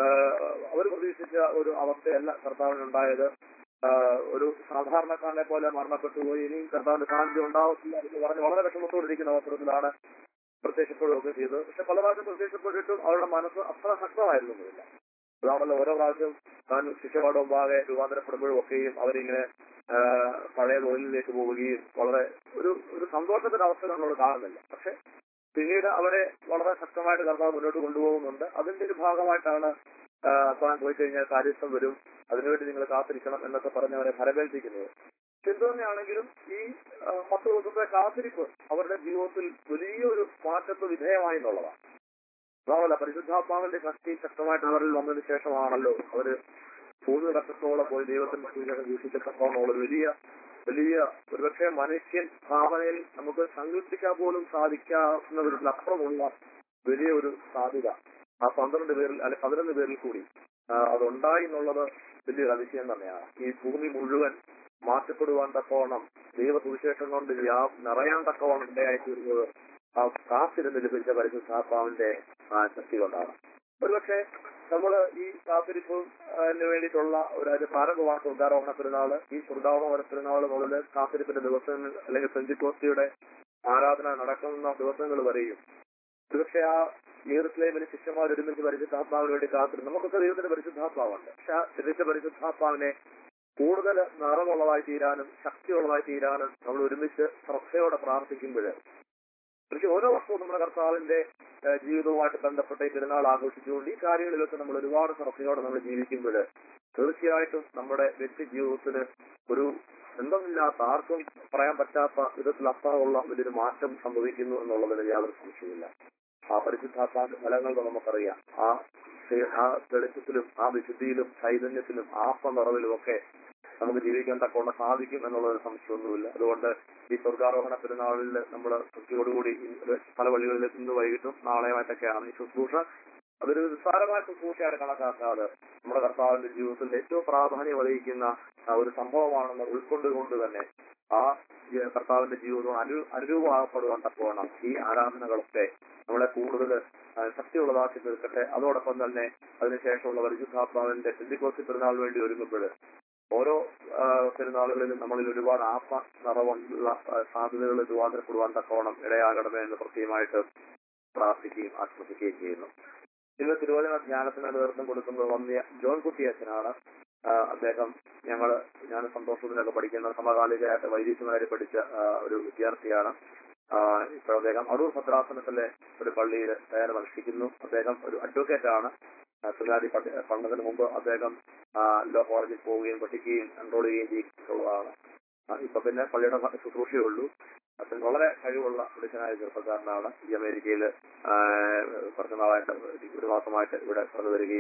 അവർ പ്രതീക്ഷിച്ച ഒരു അവസ്ഥയല്ല കർത്താവിനുണ്ടായത് ആ, ഒരു സാധാരണക്കാരനെ പോലെ മരണപ്പെട്ടു പോയി ഇനിയും കർത്താവിന്റെ സാന്നിധ്യം ഉണ്ടാവത്തില്ല എന്ന് പറഞ്ഞ് വളരെ വിഷമത്തോടിരിക്കുന്ന അവസരത്തിലാണ് പ്രത്യക്ഷപ്പെടുകയൊക്കെ ചെയ്തത് പക്ഷെ പല പ്രാവശ്യം പ്രത്യക്ഷപ്പെട്ടിട്ടും അവരുടെ മനസ്സ് അത്ര ശക്തമായിരുന്നില്ല അതാണല്ലോ ഓരോ പ്രാവശ്യം താൻ ശിഷ്യപാട് മുമ്പാകെ രൂപാന്തരപ്പെടുമ്പോഴും ഒക്കെയും അവരിങ്ങനെ ആ, പഴയ തൊഴിലിലേക്ക് പോവുകയും വളരെ ഒരു ഒരു സന്തോഷത്തിന്റെ അവസ്ഥ നമ്മൾ കാണുന്നില്ല പക്ഷെ പിന്നീട് അവരെ വളരെ ശക്തമായിട്ട് കർത്താവ് മുന്നോട്ട് കൊണ്ടുപോകുന്നുണ്ട് അതിന്റെ ഒരു ഭാഗമായിട്ടാണ് ആ, താൻ പോയി കഴിഞ്ഞാൽ കാര്യസ്ഥം വരും അതിനുവേണ്ടി നിങ്ങൾ കാത്തിരിക്കണം എന്നൊക്കെ പറഞ്ഞ് അവരെ ഫലമേൽപ്പിക്കുന്നത് എന്തു തന്നെയാണെങ്കിലും ഈ ആ, പത്ത് ദിവസത്തെ കാത്തിരിപ്പ് അവരുടെ ജീവിതത്തിൽ വലിയൊരു മാറ്റത്ത് വിധേയമായി എന്നുള്ളതാണ് അതാണല്ല പരിശുദ്ധാത്മാവിന്റെ ശക്തി ശക്തമായിട്ട് അവരിൽ വന്നതിന് ശേഷമാണല്ലോ അവര് ഭൂമി കഷ്ടത്തോളം പോയി ദൈവത്തിന്റെ സൂചന വീക്ഷിക്കത്തക്കോന്നുള്ള ഒരു വലിയ വലിയ ഒരുപക്ഷെ മനുഷ്യൻ ഭാവനയിൽ നമുക്ക് സങ്കല്പിക്കാൻ പോലും സാധിക്കാവുന്ന വിധത്തിലപ്പുറമുള്ള വലിയ ഒരു സാധ്യത ആ പന്ത്രണ്ട് പേരിൽ അല്ലെ പതിനൊന്ന് പേരിൽ കൂടി ആ, അതുണ്ടായി എന്നുള്ളത് വലിയൊരു അതിശയം തന്നെയാണ് ഈ ഭൂമി മുഴുവൻ മാറ്റപ്പെടുവാൻ തക്കവണ്ണം ദൈവ സുവിശേഷം കൊണ്ട് വ്യാ- നിറയാൻ തക്കവണ്ണം ഇടയായി തീർന്നത് ആ കാത്തിരുന്ന് ലഭിച്ച പരിശുദ്ധാത്മാവിന്റെ ആ ശക്തി കൊണ്ടാണ് ഒരുപക്ഷെ നമ്മൾ ഈ കാത്തിരിപ്പിന് വേണ്ടിയിട്ടുള്ള ഒരു അതിന്റെ പ്രാരംഭമാണ് സ്വർഗാരോഹണ പെരുന്നാള് ഈ സ്വർഗാരോഹണ പെരുന്നാള് മുതൽ കാത്തിരിപ്പിന്റെ ദിവസങ്ങൾ അല്ലെങ്കിൽ പെഞ്ചിക്കോസ്തിയുടെ ആരാധന നടക്കുന്ന ദിവസങ്ങൾ വരെയും ഒരുപക്ഷെ ആ ഈർസ്ലേമിന് ശിഷ്യന്മാർ ഒരുമിച്ച് പരിശുദ്ധാത്മാവിന് വേണ്ടി കാത്തിരുന്നു നമുക്കൊക്കെ ദൈവത്തിന്റെ പരിശുദ്ധാത്മാവുണ്ട് പക്ഷെ ആ ലഭിച്ച പരിശുദ്ധാത്മാവിനെ കൂടുതൽ നിറമുള്ളതായി തീരാനും ശക്തിയുള്ളതായി തീരാനും നമ്മൾ ഒരുമിച്ച് ശ്രദ്ധയോടെ പ്രാർത്ഥിക്കുമ്പോൾ പക്ഷെ ഓരോ വർഷവും നമ്മുടെ കർത്താവിന്റെ ഏഹ്, ജീവിതവുമായിട്ട് ബന്ധപ്പെട്ട ഈ പെരുന്നാൾ ആഘോഷിച്ചുകൊണ്ട് ഈ കാര്യങ്ങളിലൊക്കെ നമ്മൾ ഒരുപാട് ശ്രദ്ധയോടെ നമ്മൾ ജീവിക്കുമ്പോൾ തീർച്ചയായിട്ടും നമ്മുടെ വ്യക്തി ജീവിതത്തിന് ഒരു ബന്ധമില്ലാത്ത ആർക്കും പറയാൻ പറ്റാത്ത വിധത്തിൽ അപ്പുറമുള്ള വലിയൊരു മാറ്റം സംഭവിക്കുന്നു എന്നുള്ളതിന് യാതൊരു സംശയമില്ല ആ പരിശുദ്ധാത്മാവിന്റെ ഫലങ്ങൾ നമുക്കറിയാം ആ സേ- ആ വെളിച്ചത്തിലും ആ വിശുദ്ധിയിലും ചൈതന്യത്തിലും ആത്മനിറവിലും ഒക്കെ നമുക്ക് ജീവിക്കാൻ തക്കവണ്ണം സാധിക്കും എന്നുള്ളൊരു സംശയമൊന്നുമില്ല അതുകൊണ്ട് ഈ സ്വർഗാരോഹണ പെരുന്നാളിൽ നമ്മൾ ഭക്തിയോടുകൂടി ഇന്ന് പല വഴികളിൽ ഇന്ന് വൈകിട്ടും നാളെയുമായിട്ടൊക്കെയാണ് ഈ ശുശ്രൂഷ അതൊരു നിസ്സാരമായ ശുശ്രൂഷയായിട്ട് കണക്കാക്കാതെ നമ്മുടെ കർത്താവിന്റെ ജീവിതത്തിൽ ഏറ്റവും പ്രാധാന്യം അറിയിക്കുന്ന ആ ഒരു സംഭവമാണെന്ന് ഉൾക്കൊണ്ടുകൊണ്ട് തന്നെ ആ ഈ കർത്താവിന്റെ ജീവിതം അനു അനുരൂപമാകപ്പെടുവാൻ തക്കവണ്ണം ഈ ആരാധനകളൊക്കെ നമ്മളെ കൂടുതൽ ആ, ശക്തിയുള്ളതാക്കി തീർക്കട്ടെ അതോടൊപ്പം തന്നെ അതിനുശേഷമുള്ള പരിശുദ്ധാത്മാവിന്റെ പെന്തിക്കോസി പെരുന്നാൾ വേണ്ടി ഒരുങ്ങുമ്പോൾ ഓരോ ആ, പെരുന്നാളുകളിലും നമ്മളിൽ ഒരുപാട് ആത്മ നിറവുള്ള ആ, സാധ്യതകൾ രൂപാന്തരപ്പെടുവാൻ തക്കവണ്ണം ഇടയാകണമേ എന്ന് പ്രത്യേകമായിട്ട് പ്രാർത്ഥിക്കുകയും ആശ്വസിക്കുകയും ചെയ്യുന്നു ഇന്ന് തിരുവചന ധ്യാനത്തിന് നേതൃത്വം കൊടുക്കുന്നത് വന്നിയ ജോൺ കുട്ടി അച്ഛനാണ് ആ, അദ്ദേഹം ഞങ്ങള് ഞാൻ സന്തോഷത്തിനൊക്കെ പഠിക്കുന്ന സമകാലികമായിട്ട് വൈദ്യശുമാരി പഠിച്ച ആ, ഒരു വിദ്യാർത്ഥിയാണ് ആ, ഇപ്പോൾ അദ്ദേഹം അടൂർ ഭദ്രാസനത്തിലെ ഒരു പള്ളിയിൽ സേവനം അനുഷ്ഠിക്കുന്നു അദ്ദേഹം ഒരു അഡ്വക്കേറ്റ് ആണ് ആ, സുനാദി പഠി- പഠനത്തിന് മുമ്പ് അദ്ദേഹം ആ, ലോ കോളേജിൽ പോവുകയും പഠിക്കുകയും എൻറോൾ ചെയ്യുകയും ചെയ്തിട്ടുള്ളതാണ് ആ, ഇപ്പൊ പിന്നെ പള്ളിയുടെ ഭ- ശുശ്രൂഷയേ ഉള്ളൂ അച്ഛൻ വളരെ കഴിവുള്ള പുരുഷനായ ചെറുപ്പക്കാരനാണ് ഈ അമേരിക്കയിൽ കുറച്ച് നാളായിട്ട് ഒരു മാസമായിട്ട് ഇവിടെ കടന്നു വരികയും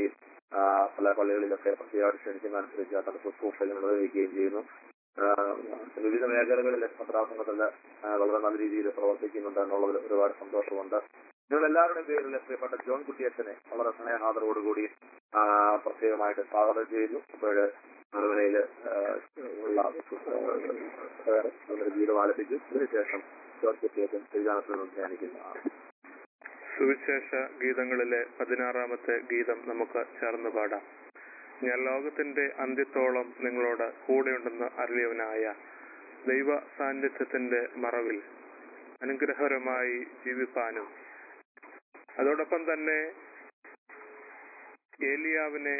ആ, പല പള്ളികളിലൊക്കെ പ്രത്യേകമായിട്ട് ക്ഷണിക്കുന്ന അനുസരിച്ച് അത്തരം ശുശ്രൂഷകൾ നിർവഹിക്കുകയും ചെയ്യുന്നു ആ, വിവിധ മേഖലകളിൽ പത്രാസംഘത്തിൽ വളരെ നല്ല രീതിയിൽ പ്രവർത്തിക്കുന്നുണ്ട് എന്നുള്ളതിൽ ഒരുപാട് സന്തോഷമുണ്ട് നിങ്ങൾ എല്ലാവരുടെയും പേരിൽ പ്രിയപ്പെട്ട ജോൺ കുട്ടിയച്ഛനെ വളരെ സ്നേഹാദരോടുകൂടി ആ, പ്രത്യേകമായിട്ട് സ്വാഗതം ചെയ്യുന്നു അപ്പോൾ മറുപടിയിൽ ഉള്ള വേറെ ഒരു ഗീതം ആലപിക്കും ഇതിനുശേഷം ജോൺ കുട്ടിയച്ഛൻ ശ്രീജാനത്തിൽ നിന്ന് ധ്യാനിക്കുന്നതാണ് സുവിശേഷ ഗീതങ്ങളിലെ പതിനാറാമത്തെ ഗീതം നമുക്ക് ചേർന്ന് പാടാം ഞാൻ ലോകത്തിന്റെ അന്ത്യത്തോളം നിങ്ങളോട് കൂടെയുണ്ടെന്ന് അറിയവനായ ദൈവ സാന്നിധ്യത്തിന്റെ മറവിൽ അനുഗ്രഹകരമായി ജീവിപ്പാനും അതോടൊപ്പം തന്നെ ഏലിയാവിനെ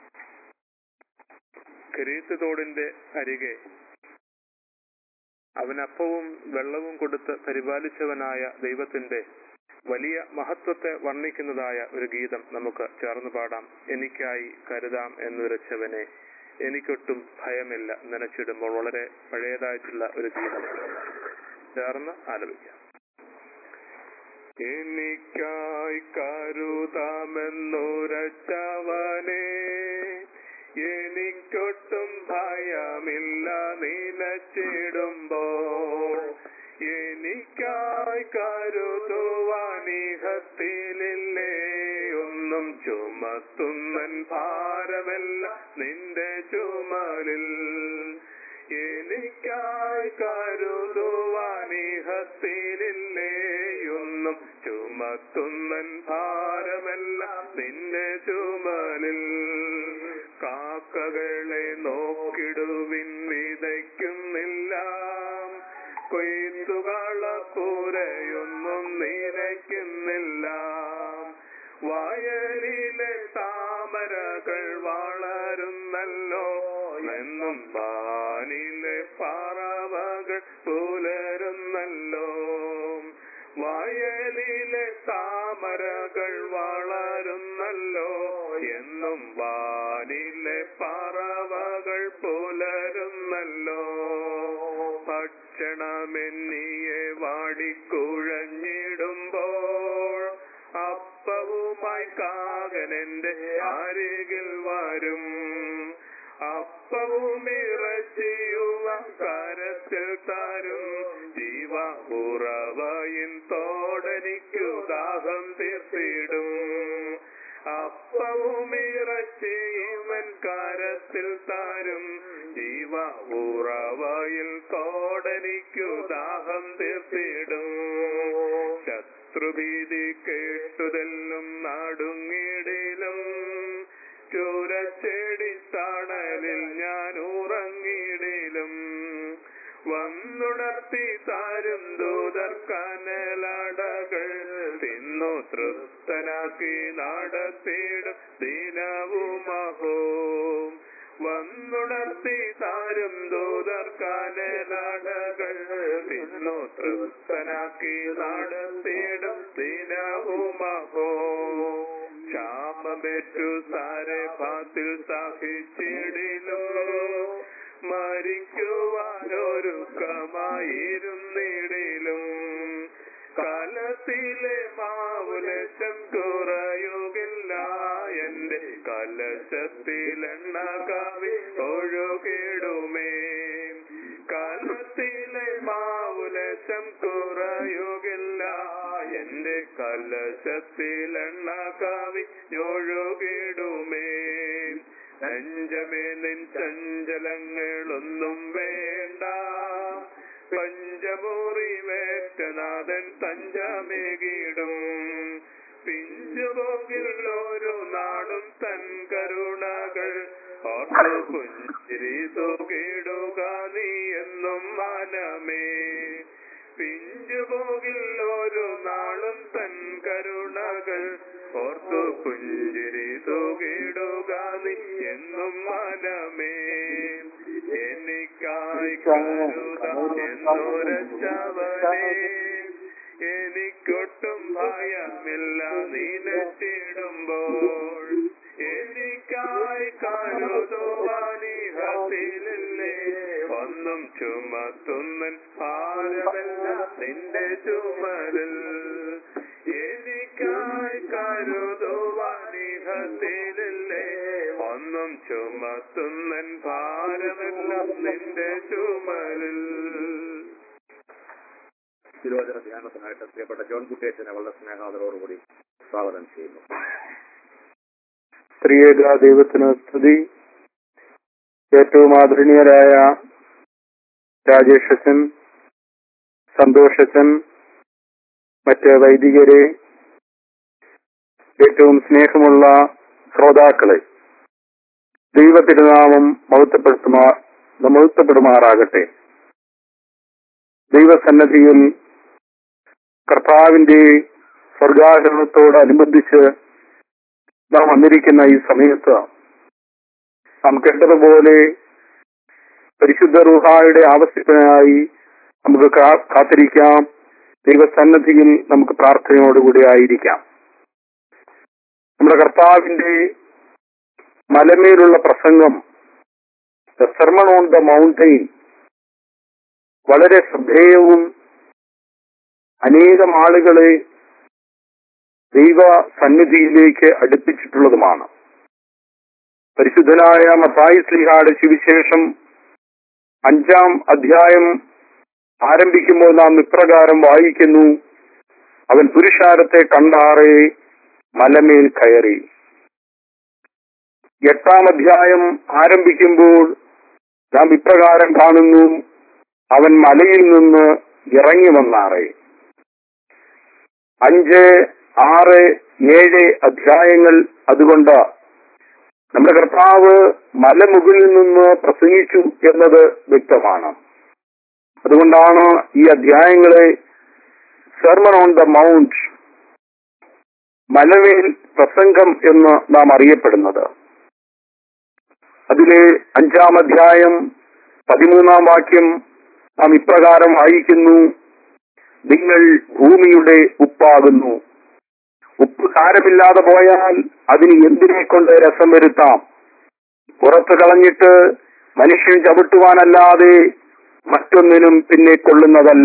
കരീത്ത് തോടിന്റെ അരികെ അവനപ്പവും വെള്ളവും കൊടുത്ത് പരിപാലിച്ചവനായ ദൈവത്തിന്റെ വലിയ മഹത്വത്തെ വർണ്ണിക്കുന്നതായ ഒരു ഗീതം നമുക്ക് ചേർന്ന് പാടാം എനിക്കായി കരുതാം എന്നുരച്ചവനെ എനിക്കൊട്ടും ഭയമില്ല നനച്ചിടുമ്പോൾ വളരെ പഴയതായിട്ടുള്ള ഒരു ഗീതം ചേർന്ന് ആലപിക്കാം എനിക്കായി കരുതാമെന്നുരച്ചവനെ എനിക്കൊട്ടും ഭയമില്ല നിലച്ചിടുമ്പോൾ എനിക്കായി കരുതുവാനിഹത്തിലില്ലേ ഒന്നും ചുമത്തുന്നൻ ഭാരമല്ല നിന്റെ ചുമലിൽ എനിക്കായി കരുതുവാനിഹത്തിലില്ലേ ഒന്നും ചുമത്തുന്നൻ ഭാരമല്ല നിന്റെ ചുമലിൽ കാക്കകളെ നോക്കിടുവിൻ വിതയ്ക്കുന്നില്ല കൊയ്ത്തുകളപ്പൂരയൊന്നും നിരയ്ക്കുന്നില്ല വയലിലെ താമരകൾ വളരുന്നല്ലോ എന്നും വാനിലെ പറവകൾ പുലരുന്നല്ലോ വയലിലെ താമരകൾ വളരുന്നല്ലോ എന്നും വാനിലെ പറവകൾ പുലരുന്നല്ലോ ഭക്ഷണമെന്നിയെ വാടിക്കുഴഞ്ഞിടുമ്പോൾ അപ്പവുമായി കാകനെന്റെ അരികിൽ വരും അപ്പവും ഇറച്ചിയുവ കരത്തിൽ തരും ജീവ ഉറവയിൻ തോടനിക്കു ദാഹം തീർത്തിടും അപ്പവും ഇറച്ചിയുവൻ കരത്തിൽ തരും ജീവ ഉറവയിൽ തോടനിക്കു ദാഹം തീർത്തിടും ശത്രുഭീതി കേട്ടുതെല്ലും നടുങ്ങിടിലും ചൂരച്ചെടി തണലിൽ ഞാൻ ഉറങ്ങിടിലും വന്നുണർത്തി താരും ദൂതർ കനലടകൾ തിന്നു തൃപ്തനാക്കി നടത്തിയിടും ദിനവുമഹോ വന്നുണർത്തി താരും ദൂതർ കനലടകൾ തിന്നു തൃപ്തനാക്കി നടത്തിയിടും ദിനവുമഹോ ക്ഷാമമേറ്റു സാരെ പാത്തിൽ സഹിച്ചിടിലും മരിക്കുവാനൊരുക്കമായിരുന്നിടിലും കലത്തിലെ മാവുലശം കുറയുകില്ല എന്റെ കലശത്തിലെണ്ണ കവി ഒഴുകിടുമേ കലത്തിലെ മാവുലശം കുറയുകില്ല എന്റെ കലശത്തിലെണ്ണ കവി ഒഴുകിടുമേ നെഞ്ചമേലിൻ ചഞ്ചലങ്ങളൊന്നും വേണ്ട പഞ്ചമൂറി വേറ്റനാഥൻ തഞ്ചമേകിടും പിഞ്ചുപോകിൽ ഓരോ നാടും തൻ കരുണകൾ ഓർത്തു പുഞ്ചിരി തൂകിടുക നീ എന്നും മനമേ പിഞ്ചുപോകിൽ ഓരോ നാളും തൻ കരുണകൾ ഓർത്തു പുഞ്ചിരി തൂകിടുക നീ എന്നും മനമേ എനിക്കായി കരുതാന്നൊരച്ചവനെ എനിക്കൊട്ടും ഭയമില്ല നീനച്ചിടുമ്പോൾ എനിക്കായി കരുതുവാനിഹത്തിലില്ലേ ഒന്നും ചുമത്തുന്നൻ ഭാരമല്ല നിന്റെ ചുമലിൽ എനിക്കായി കരുതുവാനിഹത്തിലില്ലേ എന്നും ചുമത്തുന്നൻ ഭാരമെല്ലാം നിന്റെ ചുമലിൽ തിരുവചന ധ്യാനത്തിനായിട്ട് പ്രിയപ്പെട്ട ജോൺ കുട്ടിയച്ചനെ വളരെ സ്നേഹാദരോടുകൂടി സ്വാഗതം ചെയ്യുന്നു ത്രിയേക ദൈവത്തിന് സ്തുതി ഏറ്റവും ആദരണീയരായ രാജേഷച്ചൻ സന്തോഷച്ചൻ മറ്റ് വൈദികരെ ഏറ്റവും സ്നേഹമുള്ള ശ്രോതാക്കളെ ദൈവ തിരുനാമം മഹത്വപ്പെടുത്തുമാ മഹത്വപ്പെടുമാറാകട്ടെ ദൈവസന്നദ്ധിയിൽ കർത്താവിന്റെ സ്വർഗാചരണത്തോടനുബന്ധിച്ച് നാം വന്നിരിക്കുന്ന ഈ സമയത്ത് നാം കേട്ടതുപോലെ പരിശുദ്ധ റുഹായുടെ ആവശ്യത്തിനായി നമുക്ക് കാ- കാത്തിരിക്കാം ദൈവസന്നദ്ധിയിൽ നമുക്ക് പ്രാർത്ഥനയോടുകൂടി ആയിരിക്കാം നമ്മുടെ കർത്താവിന്റെ മലമേലുള്ള പ്രസംഗം the sermon on the mountain വളരെ ശ്രദ്ധേയവും അനേകം ആളുകളെ ദൈവ സന്നിധിയിലേക്ക് അടുപ്പിച്ചിട്ടുള്ളതുമാണ് പരിശുദ്ധനായ മത്തായി ശ്രീഹാട് സുവിശേഷം അഞ്ചാം അധ്യായം ആരംഭിക്കുമ്പോൾ നാം ഇപ്രകാരം വായിക്കുന്നു അവൻ പുരുഷാരത്തെ കണ്ടാറെ മലമേൽ കയറി എട്ടാം അധ്യായം ആരംഭിക്കുമ്പോൾ നാം ഇപ്രകാരം കാണുന്നു അവൻ മലയിൽ നിന്ന് ഇറങ്ങി വന്നാറെ അഞ്ച് ആറ് ഏഴ് അധ്യായങ്ങൾ അതുകൊണ്ട് നമ്മുടെ കർത്താവ് മലമുകളിൽ നിന്ന് പ്രസംഗിച്ചു എന്നത് വ്യക്തമാണ് അതുകൊണ്ടാണ് ഈ അധ്യായങ്ങളെ സെർമൺ ഓൺ ദ മൗണ്ട് മലമേൽ പ്രസംഗം എന്ന് നാം അറിയപ്പെടുന്നത് അതിലെ അഞ്ചാം അധ്യായം പതിമൂന്നാം വാക്യം നാം ഇപ്രകാരം വായിക്കുന്നു നിങ്ങൾ ഭൂമിയുടെ ഉപ്പാകുന്നു ഉപ്പ് കാരമില്ലാതെ പോയാൽ അതിന് എന്തിനെ കൊണ്ട് രസം വരുത്താം പുറത്തു കളഞ്ഞിട്ട് മനുഷ്യൻ ചവിട്ടുവാനല്ലാതെ മറ്റൊന്നിനും പിന്നെ കൊള്ളുന്നതല്ല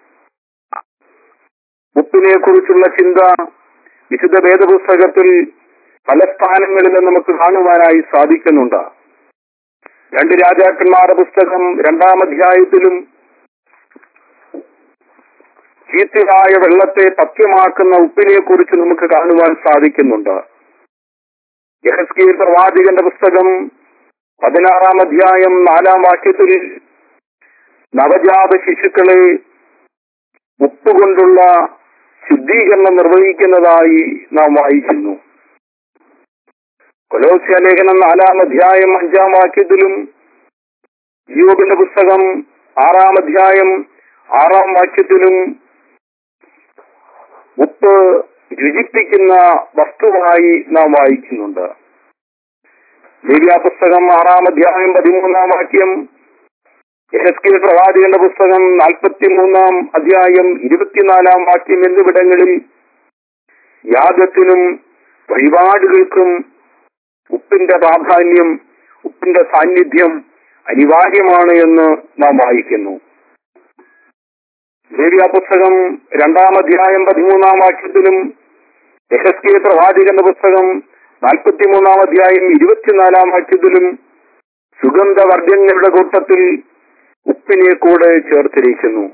ഉപ്പിനെ കുറിച്ചുള്ള ചിന്ത വിശുദ്ധ വേദപുസ്തകത്തിൽ പല സ്ഥാനങ്ങളിലും നമുക്ക് കാണുവാനായി സാധിക്കുന്നുണ്ട് രണ്ട് രാജാക്കന്മാരുടെ പുസ്തകം രണ്ടാം അധ്യായത്തിലും ചീത്തയായ വെള്ളത്തെ പഥ്യമാക്കുന്ന ഉപ്പിനെ കുറിച്ച് നമുക്ക് കാണുവാൻ സാധിക്കുന്നുണ്ട് യഹസ്കീൽ പ്രവാചകന്റെ പുസ്തകം പതിനാറാം അധ്യായം നാലാം വാക്യത്തിൽ നവജാത ശിശുക്കളെ ഉപ്പുകൊണ്ടുള്ള ശുദ്ധീകരണം നിർവഹിക്കുന്നതായി നാം വായിക്കുന്നു കൊലോസ്യ ലേഖനം നാലാം അധ്യായം അഞ്ചാം വാക്യത്തിലും യോബിന്റെ പുസ്തകം ആറാം അധ്യായം ആറാം വാക്യത്തിലും ഉപ്പ് രുചിപ്പിക്കുന്ന വസ്തുവായി നാം വായിക്കുന്നുണ്ട് ലേവ്യ പുസ്തകം ആറാം അധ്യായം പതിമൂന്നാം വാക്യം എഹസ്കേൽ പ്രവാചകന്റെ പുസ്തകം നാൽപ്പത്തി മൂന്നാം അധ്യായം ഇരുപത്തിനാലാം വാക്യം എന്നിവിടങ്ങളിൽ യാഗത്തിനും വഴിപാടുകൾക്കും ഉപ്പിന്റെ പ്രാധാന്യം ഉപ്പിന്റെ സാന്നിധ്യം അനിവാര്യമാണ് എന്ന് നാം വായിക്കുന്നു ലേവ്യ പുസ്തകം രണ്ടാം അധ്യായം പതിമൂന്നാം വാക്യത്തിലും യഹസ്കേ പ്രവാചകന്റെ പുസ്തകം നാൽപ്പത്തിമൂന്നാം അധ്യായം ഇരുപത്തിനാലാം വാക്യത്തിലും സുഗന്ധവർഗ്ഗങ്ങളുടെ കൂട്ടത്തിൽ ഉപ്പിനെ കൂടെ ചേർത്തിരിക്കുന്നു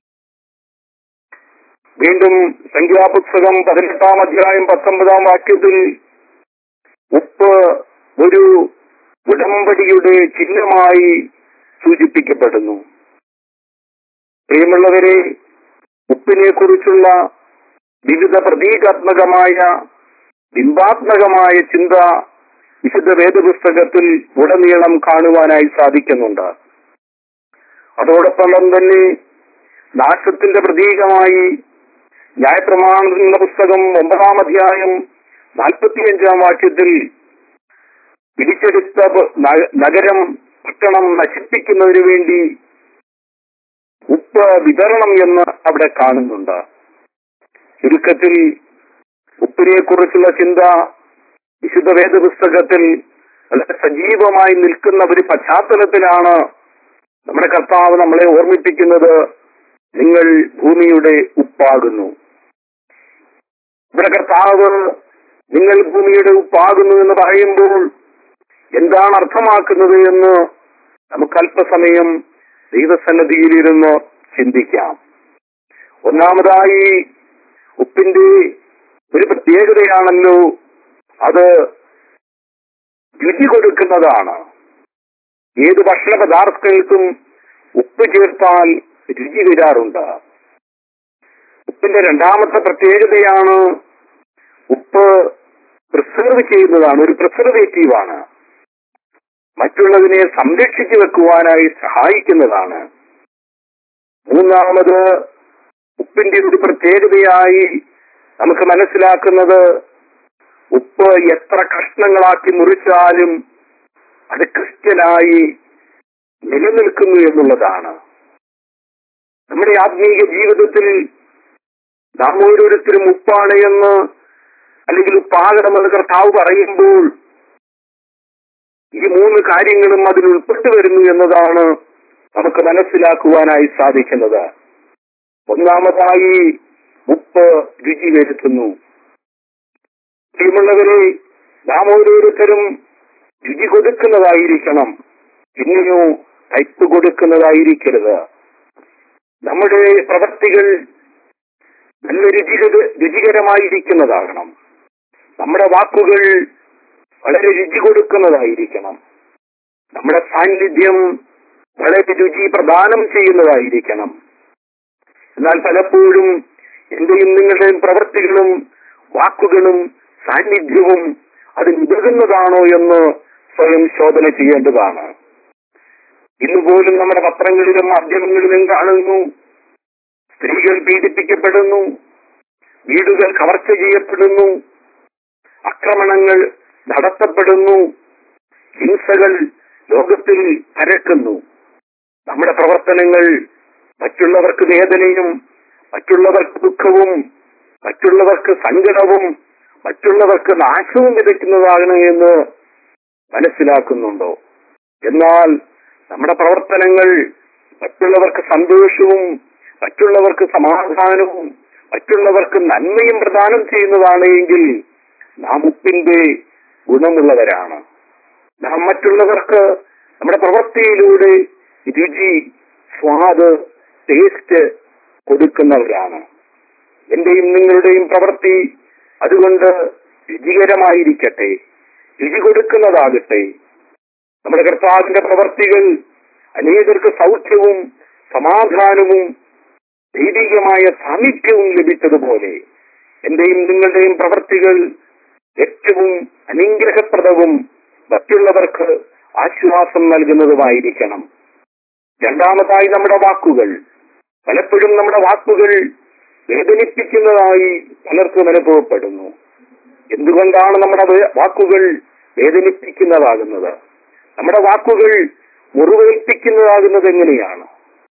വീണ്ടും സംഖ്യാപുസ്തകം പതിനെട്ടാം അധ്യായം പത്തൊമ്പതാം വാക്യത്തിൽ ഉപ്പ് ഒരു ഉടമ്പടിയുടെ ചിഹ്നമായി സൂചിപ്പിക്കപ്പെടുന്നു പ്രിയമുള്ളവരെ ഉപ്പിനെ കുറിച്ചുള്ള വിവിധ പ്രതീകാത്മകമായ ബിംബാത്മകമായ ചിന്ത വിശുദ്ധ വേദപുസ്തകത്തിൽ ഉടനീളം കാണുവാനായി സാധിക്കുന്നുണ്ട് അതോടൊപ്പം തന്നെ നാശത്തിന്റെ പ്രതീകമായി ന്യായപ്രമാണത്തിന്റെ പുസ്തകം ഒമ്പതാം അധ്യായം നാൽപ്പത്തിയഞ്ചാം വാക്യത്തിൽ പിടിച്ചെടുത്ത ബ- നഗ- നഗരം പട്ടണം നശിപ്പിക്കുന്നതിന് വേണ്ടി ഉപ്പ് വിതരണം എന്ന് അവിടെ കാണുന്നുണ്ട് ചുരുക്കത്തിൽ ഉപ്പിനെ കുറിച്ചുള്ള ചിന്ത വിശുദ്ധ വേദപുസ്തകത്തിൽ വളരെ സജീവമായി നിൽക്കുന്ന ഒരു പശ്ചാത്തലത്തിലാണ് നമ്മുടെ കർത്താവ് നമ്മളെ ഓർമ്മിപ്പിക്കുന്നത് നിങ്ങൾ ഭൂമിയുടെ ഉപ്പാകുന്നു ഇവിടെ കർത്താവ് നിങ്ങൾ ഭൂമിയുടെ ഉപ്പാകുന്നു എന്ന് പറയുമ്പോൾ എന്താണ് അർത്ഥമാക്കുന്നത് എന്ന് നമുക്ക് അല്പസമയം ദൈവസന്നദ്ധിയിലിരുന്ന് ചിന്തിക്കാം ഒന്നാമതായി ഉപ്പിന്റെ ഒരു പ്രത്യേകതയാണല്ലോ അത് രുചി കൊടുക്കുന്നതാണ് ഏത് ഭക്ഷണ പദാർത്ഥങ്ങൾക്കും ഉപ്പ് ചേർത്താൽ രുചി വരാറുണ്ട് ഉപ്പിന്റെ രണ്ടാമത്തെ പ്രത്യേകതയാണ് ഉപ്പ് പ്രിസർവ് ചെയ്യുന്നതാണ് ഒരു പ്രിസർവേറ്റീവാണ് മറ്റുള്ളതിനെ സംരക്ഷിച്ചു വെക്കുവാനായി സഹായിക്കുന്നതാണ് മൂന്നാമത് ഉപ്പിന്റെ ഒരു പ്രത്യേകതയായി നമുക്ക് മനസ്സിലാക്കുന്നത് ഉപ്പ് എത്ര കഷ്ണങ്ങളാക്കി മുറിച്ചാലും അത് ക്രിസ്ത്യനായി നിലനിൽക്കുന്നു എന്നുള്ളതാണ് നമ്മുടെ ആത്മീയ ജീവിതത്തിൽ നാം ഓരോരുത്തരും ഉപ്പാണ് എന്ന് അല്ലെങ്കിൽ ഉപ്പാകണമെന്ന് കർത്താവ് പറയുമ്പോൾ ഈ മൂന്ന് കാര്യങ്ങളും അതിൽ ഉൾപ്പെട്ടു വരുന്നു എന്നതാണ് നമുക്ക് മനസ്സിലാക്കുവാനായി സാധിക്കുന്നത് ഒന്നാമതായി ഉപ്പ് രുചി വരുത്തുന്നു പ്രിയമുള്ളവരെ നാം ഓരോരുത്തരും രുചി കൊടുക്കുന്നതായിരിക്കണം പിന്നെയോ കയ്പ് കൊടുക്കുന്നതായിരിക്കരുത് നമ്മുടെ പ്രവൃത്തികൾ നല്ല രുചികര രുചികരമായിരിക്കുന്നതാകണം നമ്മുടെ വാക്കുകൾ വളരെ രുചി കൊടുക്കുന്നതായിരിക്കണം നമ്മുടെ സാന്നിധ്യം വളരെ രുചി പ്രദാനം ചെയ്യുന്നതായിരിക്കണം എന്നാൽ പലപ്പോഴും എന്റെയും നിങ്ങളുടെയും പ്രവൃത്തികളും വാക്കുകളും സാന്നിധ്യവും അത് ഉതകുന്നതാണോ എന്ന് സ്വയം ശോധന ചെയ്യേണ്ടതാണ് ഇന്ന് പോലും നമ്മുടെ പത്രങ്ങളിലും മാധ്യമങ്ങളിലും കാണുന്നു സ്ത്രീകൾ പീഡിപ്പിക്കപ്പെടുന്നു വീടുകൾ കവർച്ച ചെയ്യപ്പെടുന്നു ആക്രമണങ്ങൾ നടത്തപ്പെടുന്നു ഹിംസകൾ ലോകത്തിൽ പരക്കുന്നു നമ്മുടെ പ്രവർത്തനങ്ങൾ മറ്റുള്ളവർക്ക് വേദനയും മറ്റുള്ളവർക്ക് ദുഃഖവും മറ്റുള്ളവർക്ക് സങ്കടവും മറ്റുള്ളവർക്ക് നാശവും വിതയ്ക്കുന്നതാണ് എന്ന് മനസ്സിലാക്കുന്നുണ്ടോ എന്നാൽ നമ്മുടെ പ്രവർത്തനങ്ങൾ മറ്റുള്ളവർക്ക് സന്തോഷവും മറ്റുള്ളവർക്ക് സമാധാനവും മറ്റുള്ളവർക്ക് നന്മയും പ്രദാനം ചെയ്യുന്നതാണ് എങ്കിൽ നാം ഉപ്പിന്റെ ഗുണമുള്ളവരാണ് നാം മറ്റുള്ളവർക്ക് നമ്മുടെ പ്രവൃത്തിയിലൂടെ രുചി സ്വാദ് ടേസ്റ്റ് കൊടുക്കുന്നവരാണ് എന്റെയും നിങ്ങളുടെയും പ്രവൃത്തി അതുകൊണ്ട് രുചികരമായിരിക്കട്ടെ രുചി കൊടുക്കുന്നതാകട്ടെ നമ്മുടെ കർത്താവിന്റെ പ്രവർത്തികൾ അനേകർക്ക് സൗഖ്യവും സമാധാനവും ദൈവികമായ സാമീപ്യവും ലഭിച്ചതുപോലെ എന്റെയും നിങ്ങളുടെയും പ്രവർത്തികൾ ഏറ്റവും അനുഗ്രഹപ്രദവും മറ്റുള്ളവർക്ക് ആശ്വാസം നൽകുന്നതുമായിരിക്കണം രണ്ടാമതായി നമ്മുടെ വാക്കുകൾ പലപ്പോഴും നമ്മുടെ വാക്കുകൾ വേദനിപ്പിക്കുന്നതായി പലർക്കും അനുഭവപ്പെടുന്നു എന്തുകൊണ്ടാണ് നമ്മുടെ വേ- വാക്കുകൾ വേദനിപ്പിക്കുന്നതാകുന്നത് നമ്മുടെ വാക്കുകൾ മുറിവേൽപ്പിക്കുന്നതാകുന്നത് എങ്ങനെയാണ്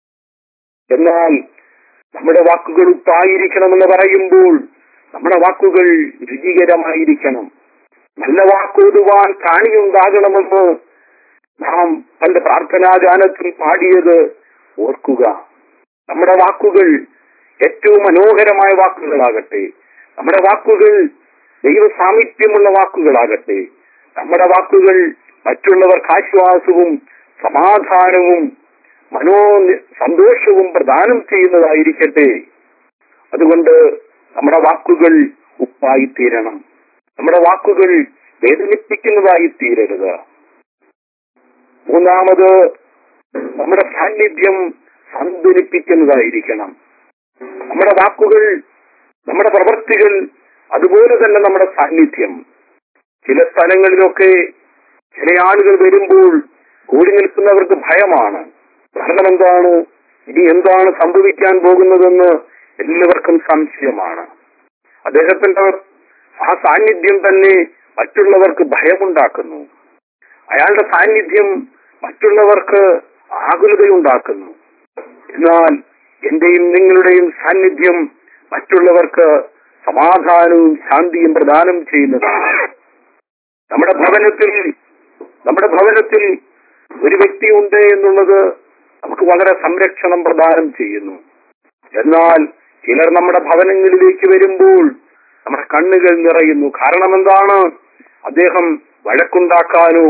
എന്നാൽ നമ്മുടെ വാക്കുകൾ ഉപ്പായിരിക്കണമെന്ന് പറയുമ്പോൾ നമ്മുടെ വാക്കുകൾ രുചികരമായിരിക്കണം നല്ല വാക്കോതുവാൻ കാണിയുണ്ടാകണമെന്ന് നാം പണ്ട് പ്രാർത്ഥനാ ഗാനത്തിൽ പാടിയത് ഓർക്കുക നമ്മുടെ വാക്കുകൾ ഏറ്റവും മനോഹരമായ വാക്കുകളാകട്ടെ നമ്മുടെ വാക്കുകൾ ദൈവ സാമീപ്യമുള്ള വാക്കുകളാകട്ടെ നമ്മുടെ വാക്കുകൾ മറ്റുള്ളവർക്ക് ആശ്വാസവും സമാധാനവും മനോ സന്തോഷവും പ്രദാനം ചെയ്യുന്നതായിരിക്കട്ടെ അതുകൊണ്ട് നമ്മുടെ വാക്കുകൾ ഉപ്പായി തീരണം നമ്മുടെ വാക്കുകൾ വേദനിപ്പിക്കുന്നതായി തീരരുത് മൂന്നാമത് നമ്മുടെ സാന്നിധ്യം സന്തുലിപ്പിക്കുന്നതായിരിക്കണം നമ്മുടെ വാക്കുകൾ നമ്മുടെ പ്രവൃത്തികൾ അതുപോലെ തന്നെ നമ്മുടെ സാന്നിധ്യം ചില സ്ഥലങ്ങളിലൊക്കെ ചില ആളുകൾ വരുമ്പോൾ കൂടി നിൽക്കുന്നവർക്ക് ഭയമാണ് കാരണം എന്താണ് ഇനി എന്താണ് സംഭവിക്കാൻ പോകുന്നതെന്ന് എല്ലാവർക്കും സംശയമാണ് അദ്ദേഹത്തിന്റെ ആ സാന്നിധ്യം തന്നെ മറ്റുള്ളവർക്ക് ഭയമുണ്ടാക്കുന്നു അയാളുടെ സാന്നിധ്യം മറ്റുള്ളവർക്ക് ആകുലതയുണ്ടാക്കുന്നു എന്നാൽ എന്റെയും നിങ്ങളുടെയും സാന്നിധ്യം മറ്റുള്ളവർക്ക് സമാധാനവും ശാന്തിയും പ്രദാനം ചെയ്യുന്നതാണ് നമ്മുടെ ഭവനത്തിൽ നമ്മുടെ ഭവനത്തിൽ ഒരു വ്യക്തി ഉണ്ട് എന്നുള്ളത് നമുക്ക് വളരെ സംരക്ഷണം പ്രദാനം ചെയ്യുന്നു എന്നാൽ ചിലർ നമ്മുടെ ഭവനങ്ങളിലേക്ക് വരുമ്പോൾ നമ്മുടെ കണ്ണുകൾ നിറയുന്നു കാരണം എന്താണ് അദ്ദേഹം വഴക്കുണ്ടാക്കാനോ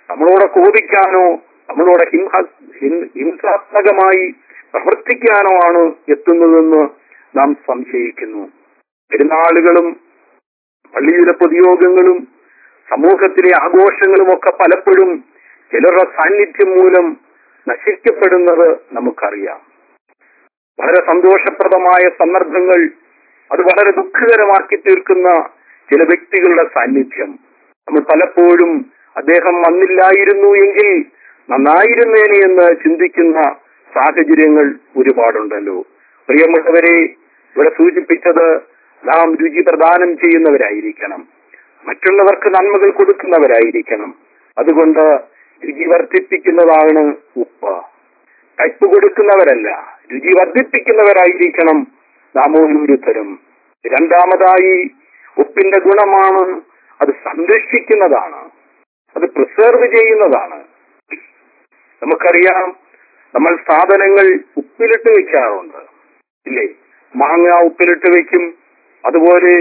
നമ്മളോട് കോപിക്കാനോ നമ്മളോട് ഹിംസ ഹിം- ഹിംസാത്മകമായി പ്രവർത്തിക്കാനോ ആണ് എത്തുന്നതെന്ന് നാം സംശയിക്കുന്നു പെരുന്നാളുകളും പള്ളിയിലെ പൊതുയോഗങ്ങളും സമൂഹത്തിലെ ആഘോഷങ്ങളും ഒക്കെ പലപ്പോഴും ചിലരുടെ സാന്നിധ്യം മൂലം നശിക്കപ്പെടുന്നത് നമുക്കറിയാം വളരെ സന്തോഷപ്രദമായ സന്ദർഭങ്ങൾ അത് വളരെ ദുഃഖകരമാക്കി തീർക്കുന്ന ചില വ്യക്തികളുടെ സാന്നിധ്യം നമ്മൾ പലപ്പോഴും അദ്ദേഹം വന്നില്ലായിരുന്നു എങ്കിൽ നന്നായിരുന്നേനെ എന്ന് ചിന്തിക്കുന്ന സാഹചര്യങ്ങൾ ഒരുപാടുണ്ടല്ലോ പ്രിയമുള്ളവരെ ഇവിടെ സൂചിപ്പിച്ചത് നാം രുചി പ്രദാനം ചെയ്യുന്നവരായിരിക്കണം മറ്റുള്ളവർക്ക് നന്മകൾ കൊടുക്കുന്നവരായിരിക്കണം അതുകൊണ്ട് രുചി വർദ്ധിപ്പിക്കുന്നതാണ് ഉപ്പ് കയ്പ് കൊടുക്കുന്നവരല്ല രുചി വർദ്ധിപ്പിക്കുന്നവരായിരിക്കണം നാം ഓരോരുത്തരും രണ്ടാമതായി ഉപ്പിന്റെ ഗുണമാണ് അത് സംരക്ഷിക്കുന്നതാണ് അത് പ്രിസർവ് ചെയ്യുന്നതാണ് നമുക്കറിയാം നമ്മൾ സാധനങ്ങൾ ഉപ്പിലിട്ട് വെക്കാറുണ്ട് ഇല്ലേ മാങ്ങ ഉപ്പിലിട്ട് വെക്കും അതുപോലെ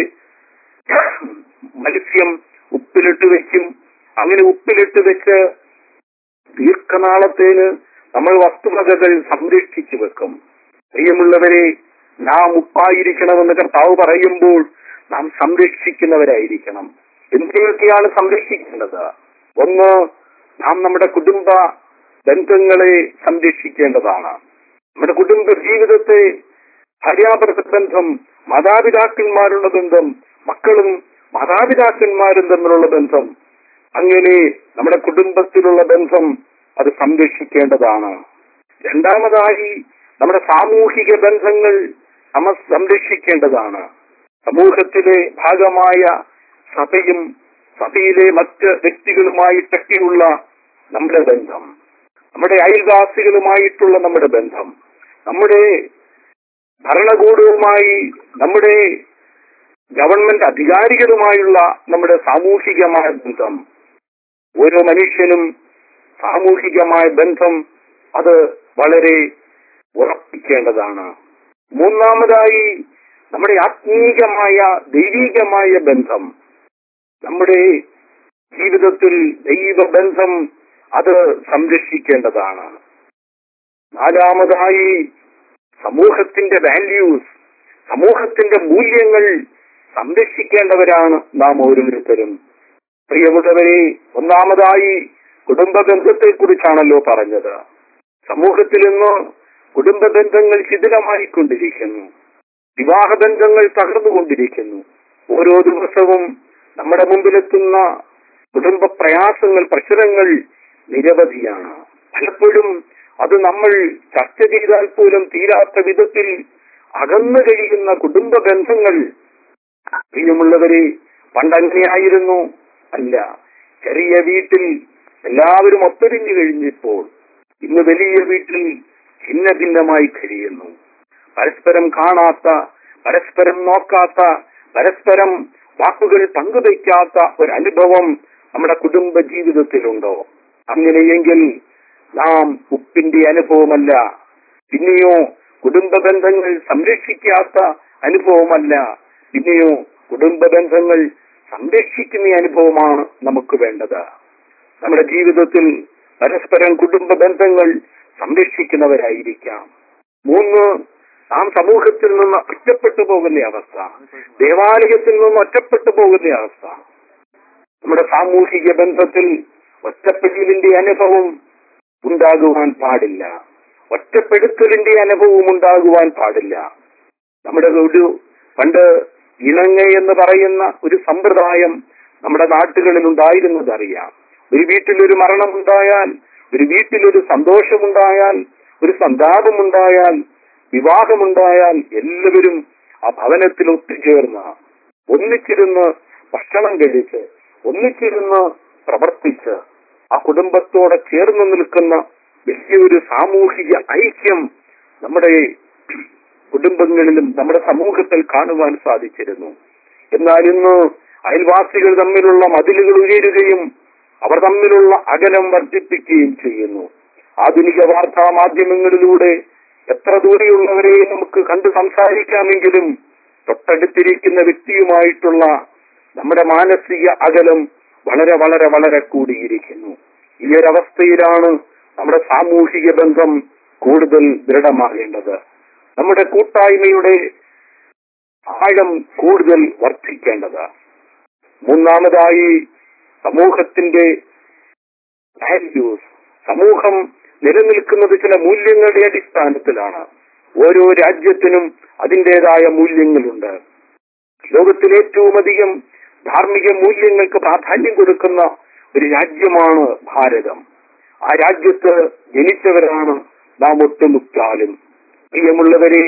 മത്സ്യം ഉപ്പിലിട്ട് വെക്കും അങ്ങനെ ഉപ്പിലിട്ട് വെച്ച് ദീർഘനാളത്തേന് നമ്മൾ വസ്തുവകകൾ സംരക്ഷിച്ചു വെക്കും പ്രിയമുള്ളവരെ നാം ഉപ്പായിരിക്കണമെന്ന് കർത്താവ് പറയുമ്പോൾ നാം സംരക്ഷിക്കുന്നവരായിരിക്കണം എന്തിനൊക്കെയാണ് സംരക്ഷിക്കേണ്ടത് ഒന്ന് നാം നമ്മുടെ കുടുംബ ബന്ധങ്ങളെ സംരക്ഷിക്കേണ്ടതാണ് നമ്മുടെ കുടുംബ ജീവിതത്തെ ഭാര്യാഭർത്ത ബന്ധം മാതാപിതാക്കന്മാരുടെ ബന്ധം മക്കളും മാതാപിതാക്കന്മാരും തമ്മിലുള്ള ബന്ധം അങ്ങനെ നമ്മുടെ കുടുംബത്തിലുള്ള ബന്ധം അത് സംരക്ഷിക്കേണ്ടതാണ് രണ്ടാമതായി നമ്മുടെ സാമൂഹിക ബന്ധങ്ങൾ നമ്മൾ സംരക്ഷിക്കേണ്ടതാണ് സമൂഹത്തിലെ ഭാഗമായ സഭയും സഭയിലെ മറ്റ് വ്യക്തികളുമായിട്ടൊക്കെയുള്ള നമ്മുടെ ബന്ധം നമ്മുടെ അയൽവാസികളുമായിട്ടുള്ള നമ്മുടെ ബന്ധം നമ്മുടെ ഭരണകൂടവുമായി നമ്മുടെ ഗവൺമെന്റ് അധികാരികളുമായുള്ള നമ്മുടെ സാമൂഹികമായ ബന്ധം ഓരോ മനുഷ്യനും സാമൂഹികമായ ബന്ധം അത് വളരെ ഉറപ്പിക്കേണ്ടതാണ് മൂന്നാമതായി നമ്മുടെ ആത്മീകമായ ദൈവികമായ ബന്ധം നമ്മുടെ ജീവിതത്തിൽ ദൈവബന്ധം അത് സംരക്ഷിക്കേണ്ടതാണ് നാലാമതായി സമൂഹത്തിന്റെ വാല്യൂസ് സമൂഹത്തിന്റെ മൂല്യങ്ങൾ സംരക്ഷിക്കേണ്ടവരാണ് നാം ഓരോരുത്തരും പ്രിയമുള്ളവരെ ഒന്നാമതായി കുടുംബ ബന്ധത്തെ കുറിച്ചാണല്ലോ പറഞ്ഞത് സമൂഹത്തിൽ ഇന്ന് കുടുംബ ബന്ധങ്ങൾ ശിഥിലമായിക്കൊണ്ടിരിക്കുന്നു വിവാഹ ബന്ധങ്ങൾ തകർന്നുകൊണ്ടിരിക്കുന്നു ഓരോ ദിവസവും നമ്മുടെ മുമ്പിലെത്തുന്ന കുടുംബ പ്രയാസങ്ങൾ പ്രശ്നങ്ങൾ നിരവധിയാണ് പലപ്പോഴും അത് നമ്മൾ ചർച്ച ചെയ്താൽ പോലും തീരാത്ത വിധത്തിൽ അകന്നു കഴിയുന്ന കുടുംബ ബന്ധങ്ങൾ പ്രിയമുള്ളവരെ പണ്ടങ്ങനെയായിരുന്നു അല്ല ചെറിയ വീട്ടിൽ എല്ലാവരും ഒത്തൊരിഞ്ഞു കഴിഞ്ഞപ്പോൾ ഇന്ന് വലിയ വീട്ടിൽ ഭിന്ന ഭിന്നമായി കഴിയുന്നു പരസ്പരം കാണാത്ത പരസ്പരം നോക്കാത്ത പരസ്പരം വാക്കുകൾ പങ്കുവയ്ക്കാത്ത ഒരു അനുഭവം നമ്മുടെ കുടുംബ ജീവിതത്തിലുണ്ടോ അങ്ങനെയെങ്കിൽ നാം ഉപ്പിന്റെ അനുഭവമല്ല പിന്നെയോ കുടുംബ ബന്ധങ്ങൾ സംരക്ഷിക്കാത്ത അനുഭവമല്ല പിന്നെയോ കുടുംബ ബന്ധങ്ങൾ സംരക്ഷിക്കുന്ന അനുഭവമാണ് നമുക്ക് വേണ്ടത് നമ്മുടെ ജീവിതത്തിൽ പരസ്പരം കുടുംബ ബന്ധങ്ങൾ സംരക്ഷിക്കുന്നവരായിരിക്കാം മൂന്ന് നാം സമൂഹത്തിൽ നിന്ന് ഒറ്റപ്പെട്ടു പോകുന്ന അവസ്ഥ ദേവാലയത്തിൽ നിന്ന് ഒറ്റപ്പെട്ടു പോകുന്ന അവസ്ഥ നമ്മുടെ സാമൂഹിക ബന്ധത്തിൽ ഒറ്റപ്പെടലിന്റെ അനുഭവം ഉണ്ടാകുവാൻ പാടില്ല ഒറ്റപ്പെടുത്തലിന്റെ അനുഭവം ഉണ്ടാകുവാൻ പാടില്ല നമ്മുടെ ഒരു പണ്ട് ഇണങ്ങ എന്ന് പറയുന്ന ഒരു സമ്പ്രദായം നമ്മുടെ നാട്ടുകളിൽ ഉണ്ടായിരുന്നത് അറിയാം ഒരു വീട്ടിലൊരു മരണമുണ്ടായാൽ ഒരു വീട്ടിലൊരു സന്തോഷമുണ്ടായാൽ ഒരു സന്താപമുണ്ടായാൽ വിവാഹമുണ്ടായാൽ എല്ലാവരും ആ ഭവനത്തിൽ ഒത്തുചേർന്ന് ഒന്നിച്ചിരുന്ന് ഭക്ഷണം കഴിച്ച് ഒന്നിച്ചിരുന്ന് പ്രവർത്തിച്ച് ആ കുടുംബത്തോടെ ചേർന്ന് നിൽക്കുന്ന വലിയൊരു സാമൂഹിക ഐക്യം നമ്മുടെ കുടുംബങ്ങളിലും നമ്മുടെ സമൂഹത്തിൽ കാണുവാൻ സാധിച്ചിരുന്നു എന്നാൽ ഇന്ന് അയൽവാസികൾ തമ്മിലുള്ള മതിലുകൾ ഉയരുകയും അവർ തമ്മിലുള്ള അകലം വർദ്ധിപ്പിക്കുകയും ചെയ്യുന്നു ആധുനിക വാർത്താ മാധ്യമങ്ങളിലൂടെ എത്ര ദൂരെയുള്ളവരെ നമുക്ക് കണ്ടു സംസാരിക്കാമെങ്കിലും തൊട്ടടുത്തിരിക്കുന്ന വ്യക്തിയുമായിട്ടുള്ള നമ്മുടെ മാനസിക അകലം വളരെ വളരെ വളരെ കൂടിയിരിക്കുന്നു ഈ ഒരവസ്ഥയിലാണ് നമ്മുടെ സാമൂഹിക ബന്ധം കൂടുതൽ ദൃഢമാകേണ്ടത് നമ്മുടെ കൂട്ടായ്മയുടെ ആഴം കൂടുതൽ വർദ്ധിക്കേണ്ടത് മൂന്നാമതായി സമൂഹത്തിന്റെ വാല്യൂസ് സമൂഹം നിലനിൽക്കുന്നത് ചില മൂല്യങ്ങളുടെ അടിസ്ഥാനത്തിലാണ് ഓരോ രാജ്യത്തിനും അതിൻ്റെതായ മൂല്യങ്ങളുണ്ട് ലോകത്തിൽ ഏറ്റവും അധികം ധാർമ്മിക മൂല്യങ്ങൾക്ക് പ്രാധാന്യം കൊടുക്കുന്ന ഒരു രാജ്യമാണ് ഭാരതം ആ രാജ്യത്ത് ജനിച്ചവരാണ് നാം ഒട്ടുമുക്കാലും പ്രിയമുള്ളവരെ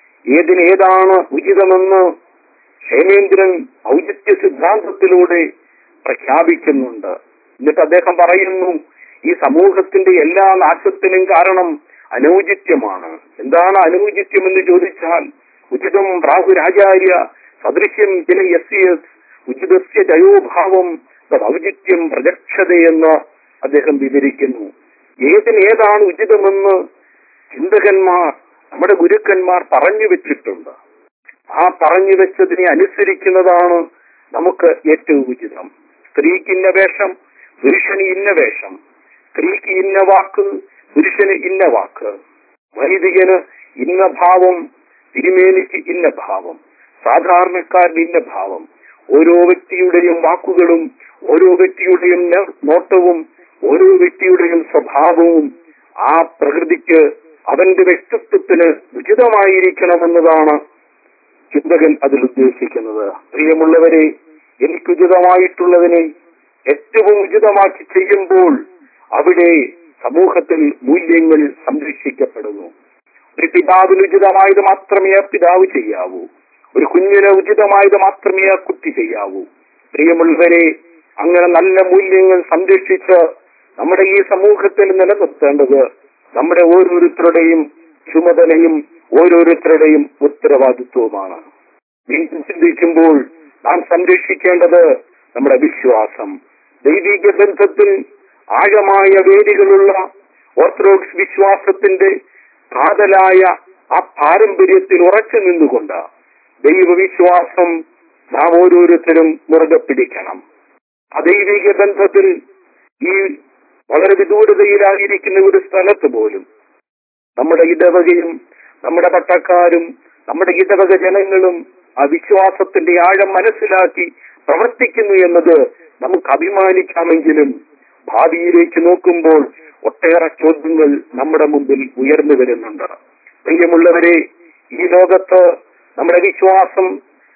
ഏതിനേതാണ് ഉചിതമെന്ന് ഹേമേന്ദ്രൻ ഔചിത്യ സിദ്ധാന്തത്തിലൂടെ പ്രഖ്യാപിക്കുന്നുണ്ട് എന്നിട്ട് അദ്ദേഹം പറയുന്നു ഈ സമൂഹത്തിന്റെ എല്ലാ നാശത്തിനും കാരണം അനൗചിത്യമാണ് എന്താണ് അനൗചിത്യം എന്ന് ചോദിച്ചാൽ ഉചിതം രാഹുരാചാര്യ സദൃശ്യം ചില എസ് എസ് ഉചിതസ്യ ജയോഭാവം ഔചിത്യം പ്രജക്ഷതയെന്ന് അദ്ദേഹം വിവരിക്കുന്നു ഏതിന് ഏതാണ് ഉചിതമെന്ന് ചിന്തകന്മാർ നമ്മുടെ ഗുരുക്കന്മാർ പറഞ്ഞു വെച്ചിട്ടുണ്ട് ആ പറഞ്ഞു വെച്ചതിനെ അനുസരിക്കുന്നതാണ് നമുക്ക് ഏറ്റവും ഉചിതം സ്ത്രീക്ക് ഇന്ന വേഷം പുരുഷന് ഇന്ന വേഷം സ്ത്രീക്ക് ഇന്ന വാക്ക് പുരുഷന് ഇന്ന വാക്ക് വൈദികന് ഇന്ന ഭാവം തിരുമേനിക്ക് ഇന്ന ഭാവം സാധാരണക്കാരന് ഇന്ന ഭാവം ഓരോ വ്യക്തിയുടെയും വാക്കുകളും ഓരോ വ്യക്തിയുടെയും ന- നോട്ടവും ഓരോ വ്യക്തിയുടെയും സ്വഭാവവും ആ പ്രകൃതിക്ക് അവന്റെ വ്യക്തിത്വത്തിന് ഉചിതമായിരിക്കണമെന്നതാണ് ചിന്തകൻ അതിൽ ഉദ്ദേശിക്കുന്നത് പ്രിയമുള്ളവരെ എനിക്കുചിതമായിട്ടുള്ളതിനെ ഏറ്റവും ഉചിതമാക്കി ചെയ്യുമ്പോൾ അവിടെ സമൂഹത്തിൽ മൂല്യങ്ങൾ സംരക്ഷിക്കപ്പെടുന്നു ഒരു പിതാവിന് ഉചിതമായത് മാത്രമേ ആ പിതാവ് ചെയ്യാവൂ ഒരു കുഞ്ഞിന് ഉചിതമായത് മാത്രമേ ആ കുട്ടി ചെയ്യാവൂ പ്രിയമുള്ളവരെ അങ്ങനെ നല്ല മൂല്യങ്ങൾ സംരക്ഷിച്ച് നമ്മുടെ ഈ സമൂഹത്തിൽ നിലനിർത്തേണ്ടത് നമ്മുടെ ഓരോരുത്തരുടെയും ചുമതലയും ഓരോരുത്തരുടെയും ഉത്തരവാദിത്വവുമാണ് വീണ്ടും ചിന്തിക്കുമ്പോൾ നാം സംരക്ഷിക്കേണ്ടത് നമ്മുടെ വിശ്വാസം ദൈവിക ബന്ധത്തിൽ ആഴമായ വേദികളുള്ള ഓർത്തഡോക്സ് വിശ്വാസത്തിന്റെ കാതലായ ആ പാരമ്പര്യത്തിൽ ഉറച്ചു നിന്നുകൊണ്ട് ദൈവവിശ്വാസം നാം ഓരോരുത്തരും മുറുകെ പിടിക്കണം ആ ദൈവിക ബന്ധത്തിൽ ഈ വളരെ വിദൂരതയിലായിരിക്കുന്ന ഒരു സ്ഥലത്ത് പോലും നമ്മുടെ ഇടവകയും നമ്മുടെ പട്ടക്കാരും നമ്മുടെ ഇടവക ജനങ്ങളും ആ വിശ്വാസത്തിന്റെ ആഴം മനസ്സിലാക്കി പ്രവർത്തിക്കുന്നു എന്നത് നമുക്ക് അഭിമാനിക്കാമെങ്കിലും ഭാവിയിലേക്ക് നോക്കുമ്പോൾ ഒട്ടേറെ ചോദ്യങ്ങൾ നമ്മുടെ മുമ്പിൽ ഉയർന്നു വരുന്നുണ്ട് പ്രിയമുള്ളവരെ ഈ ലോകത്ത് നമ്മുടെ വിശ്വാസം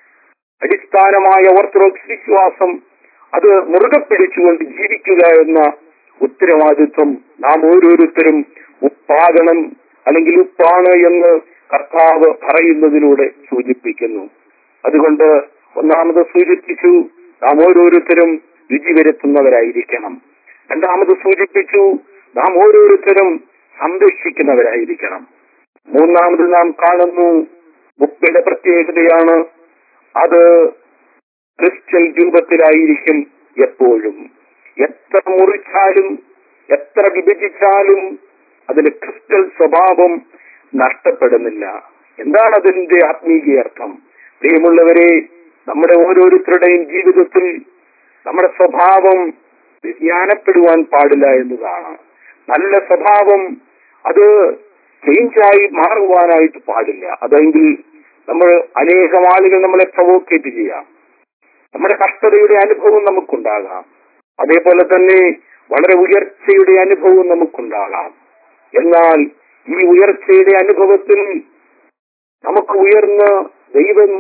അടിസ്ഥാനമായ ഓർത്തഡോക്സ് വിശ്വാസം അത് മുറുകെ പിടിച്ചുകൊണ്ട് ജീവിക്കുക എന്ന ഉത്തരവാദിത്വം നാം ഓരോരുത്തരും ഉപ്പാകണം അല്ലെങ്കിൽ ഉപ്പാണ് എന്ന് കർത്താവ് പറയുന്നതിലൂടെ സൂചിപ്പിക്കുന്നു അതുകൊണ്ട് ഒന്നാമത് സൂചിപ്പിച്ചു നാം ഓരോരുത്തരും രുചി വരുത്തുന്നവരായിരിക്കണം രണ്ടാമത് സൂചിപ്പിച്ചു നാം ഓരോരുത്തരും സംരക്ഷിക്കുന്നവരായിരിക്കണം മൂന്നാമത് നാം കാണുന്നു ബുക്കിന്റെ പ്രത്യേകതയാണ് അത് ക്രിസ്ത്യൻ രൂപത്തിലായിരിക്കും എപ്പോഴും എത്ര മുറിച്ചാലും എത്ര വിഭജിച്ചാലും അതിന് ക്രിസ്റ്റൽ സ്വഭാവം നഷ്ടപ്പെടുന്നില്ല എന്താണ് അതിന്റെ ആത്മീയ അർത്ഥം പ്രിയമുള്ളവരെ നമ്മുടെ ഓരോരുത്തരുടെയും ജീവിതത്തിൽ നമ്മുടെ സ്വഭാവം വ്യതിയാനപ്പെടുവാൻ പാടില്ല എന്നതാണ് നല്ല സ്വഭാവം അത് ചേഞ്ചായി മാറുവാനായിട്ട് പാടില്ല അതെങ്കിൽ നമ്മൾ അനേകം ആളുകൾ നമ്മളെ പ്രവോക്കേറ്റ് ചെയ്യാം നമ്മുടെ കഷ്ടതയുടെ അനുഭവം നമുക്കുണ്ടാകാം അതേപോലെ തന്നെ വളരെ ഉയർച്ചയുടെ അനുഭവം നമുക്കുണ്ടാകാം എന്നാൽ ഈ ഉയർച്ചയുടെ അനുഭവത്തിൽ നമുക്ക് ഉയർന്ന് ദൈവം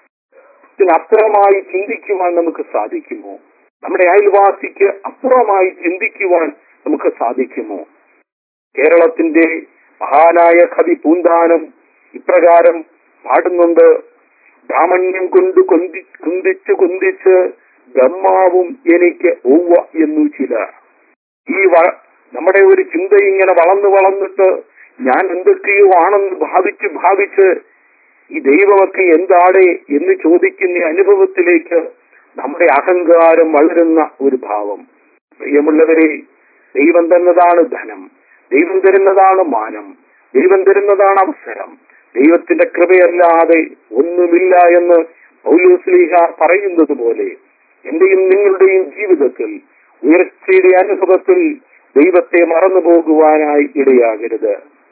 അപ്പുറമായി ചിന്തിക്കുവാൻ നമുക്ക് സാധിക്കുമോ നമ്മുടെ അയൽവാസിക്ക് അപ്പുറമായി ചിന്തിക്കുവാൻ നമുക്ക് സാധിക്കുമോ കേരളത്തിന്റെ മഹാനായ കവി പൂന്താനം ഇപ്രകാരം പാടുന്നുണ്ട് ബ്രാഹ്മണ്യം കൊണ്ട് കൊന്തി കുന്തിച്ച് കുന്തിച്ച് ബ്രഹ്മാവും എനിക്ക് ഒവ്വ എന്നു ചിലർ ഈ വ- നമ്മുടെ ഒരു ചിന്ത ഇങ്ങനെ വളർന്നു വളർന്നിട്ട് ഞാൻ എന്തൊക്കെയോ ആണെന്ന് ഭാവിച്ച് ഭാവിച്ച് ഈ ദൈവമൊക്കെ എന്താണ് എന്ന് ചോദിക്കുന്ന അനുഭവത്തിലേക്ക് നമ്മുടെ അഹങ്കാരം വളരുന്ന ഒരു ഭാവം പ്രിയമുള്ളവരെ ദൈവം തന്നതാണ് ധനം ദൈവം തരുന്നതാണ് മാനം ദൈവം തരുന്നതാണ് അവസരം ദൈവത്തിന്റെ കൃപയല്ലാതെ ഒന്നുമില്ല എന്ന് പൗലോസ്ലീഹ പറയുന്നത് പോലെ എന്റെയും നിങ്ങളുടെയും ജീവിതത്തിൽ ഉയർച്ചയുടെ അനുഭവത്തിൽ ദൈവത്തെ മറന്നു പോകുവാനായി ഇടയാകരുത്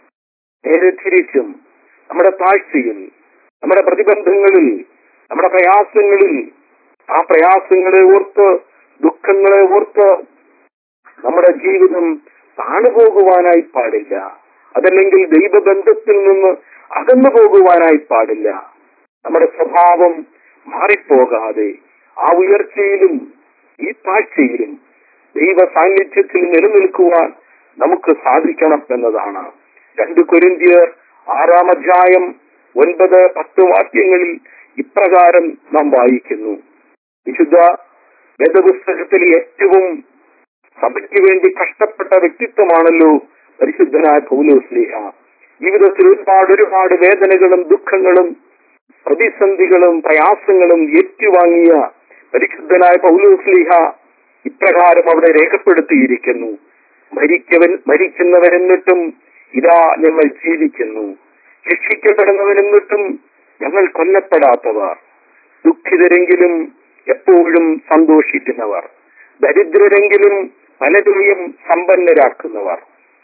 നേരെ തിരിച്ചും നമ്മുടെ താഴ്ചയിൽ നമ്മുടെ പ്രതിബന്ധങ്ങളിൽ നമ്മുടെ പ്രയാസങ്ങളിൽ ആ പ്രയാസങ്ങളെ ഓർത്ത് ദുഃഖങ്ങളെ ഓർത്ത് നമ്മുടെ ജീവിതം താണുപോകുവാനായി പാടില്ല അതല്ലെങ്കിൽ ദൈവബന്ധത്തിൽ നിന്ന് അകന്നു പോകുവാനായി പാടില്ല നമ്മുടെ സ്വഭാവം മാറിപ്പോകാതെ ആ ഉയർച്ചയിലും ഈ താഴ്ചയിലും ദൈവ സാന്നിധ്യത്തിൽ നിലനിൽക്കുവാൻ നമുക്ക് സാധിക്കണം എന്നതാണ് രണ്ട് കൊരിന്തിയർ ആറാം അധ്യായം ഒൻപത് പത്ത് വാക്യങ്ങളിൽ ഇപ്രകാരം നാം വായിക്കുന്നു വിശുദ്ധ വേദപുസ്തകത്തിൽ ഏറ്റവും സഭയ്ക്ക് വേണ്ടി കഷ്ടപ്പെട്ട വ്യക്തിത്വമാണല്ലോ പരിശുദ്ധനായ പൗലോസ്ലിഹ ജീവിതത്തിൽ ഒരുപാട് ഒരുപാട് വേദനകളും ദുഃഖങ്ങളും പ്രതിസന്ധികളും പ്രയാസങ്ങളും ഏറ്റുവാങ്ങിയ പരിശുദ്ധനായ പൗലോസ്ലിഹ ഇപ്രകാരം അവിടെ രേഖപ്പെടുത്തിയിരിക്കുന്നു മരിക്കവൻ മരിക്കുന്നവരെന്നിട്ടും ഇതാ ഞങ്ങൾ ജീവിക്കുന്നു ശിക്ഷിക്കപ്പെടുന്നവരെന്നിട്ടും ഞങ്ങൾ കൊല്ലപ്പെടാത്തവർ ദുഃഖിതരെങ്കിലും എപ്പോഴും സന്തോഷിക്കുന്നവർ ദരിദ്രരെങ്കിലും പലരെയും സമ്പന്നരാക്കുന്നവർ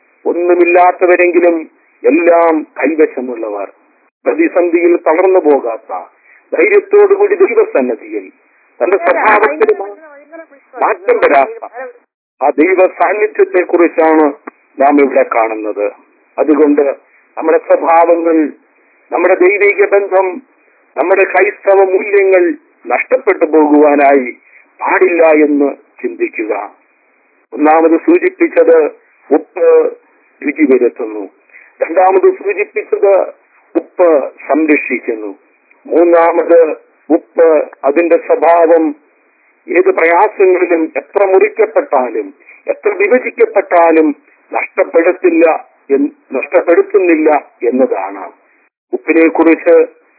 ഒന്നുമില്ലാത്തവരെങ്കിലും എല്ലാം കൈവശമുള്ളവർ പ്രതിസന്ധിയിൽ തളർന്നു പോകാത്ത ധൈര്യത്തോടുകൂടി ദൈവസന്നദ്ധിയിൽ തന്റെ സ്വഭാവത്തിൽ മാ- മാറ്റം വരാത്ത ആ ദൈവ സാന്നിധ്യത്തെ കുറിച്ചാണ് നാം ഇവിടെ കാണുന്നത് അതുകൊണ്ട് നമ്മുടെ സ്വഭാവങ്ങൾ നമ്മുടെ ദൈവിക ബന്ധം നമ്മുടെ ക്രൈസ്തവ മൂല്യങ്ങൾ നഷ്ടപ്പെട്ടു പോകുവാനായി പാടില്ല എന്ന് ചിന്തിക്കുക ഒന്നാമത് സൂചിപ്പിച്ചത് ഉപ്പ് രുചി വരുത്തുന്നു രണ്ടാമത് സൂചിപ്പിച്ചത് ഉപ്പ് സംരക്ഷിക്കുന്നു മൂന്നാമത് ഉപ്പ് അതിന്റെ സ്വഭാവം ഏത് പ്രയാസങ്ങളിലും എത്ര മുറിക്കപ്പെട്ടാലും എത്ര വിഭജിക്കപ്പെട്ടാലും നഷ്ടപ്പെടുത്തില്ല എന്ന്- നഷ്ടപ്പെടുത്തുന്നില്ല എന്നതാണ് ഉപ്പിനെ കുറിച്ച്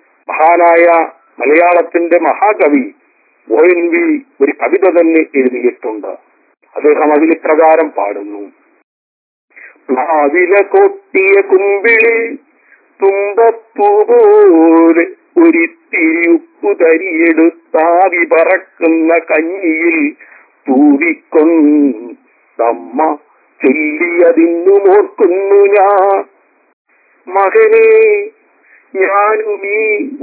മഹാനായ മലയാളത്തിന്റെ മഹാകവി ഒ എൻ വി ഒരു കവിത തന്നെ എഴുതിയിട്ടുണ്ട് അദ്ദേഹം അതിൽ പ്രകാരം പാടുന്നു പ്ലാവില കൊട്ടിയ കുമ്പിളിൽ തുമ്പപ്പൂ പോലെ ഒരിത്തിരി ഉപ്പു തരിയെടുത്താവി പറക്കുന്ന കഞ്ഞിയിൽ തൂവിക്കൊണ്ടമ്മ ചൊല്ലിയതിന്നു ഓർക്കുന്നു ഞാൻ മകനെ ഞാനും ഈ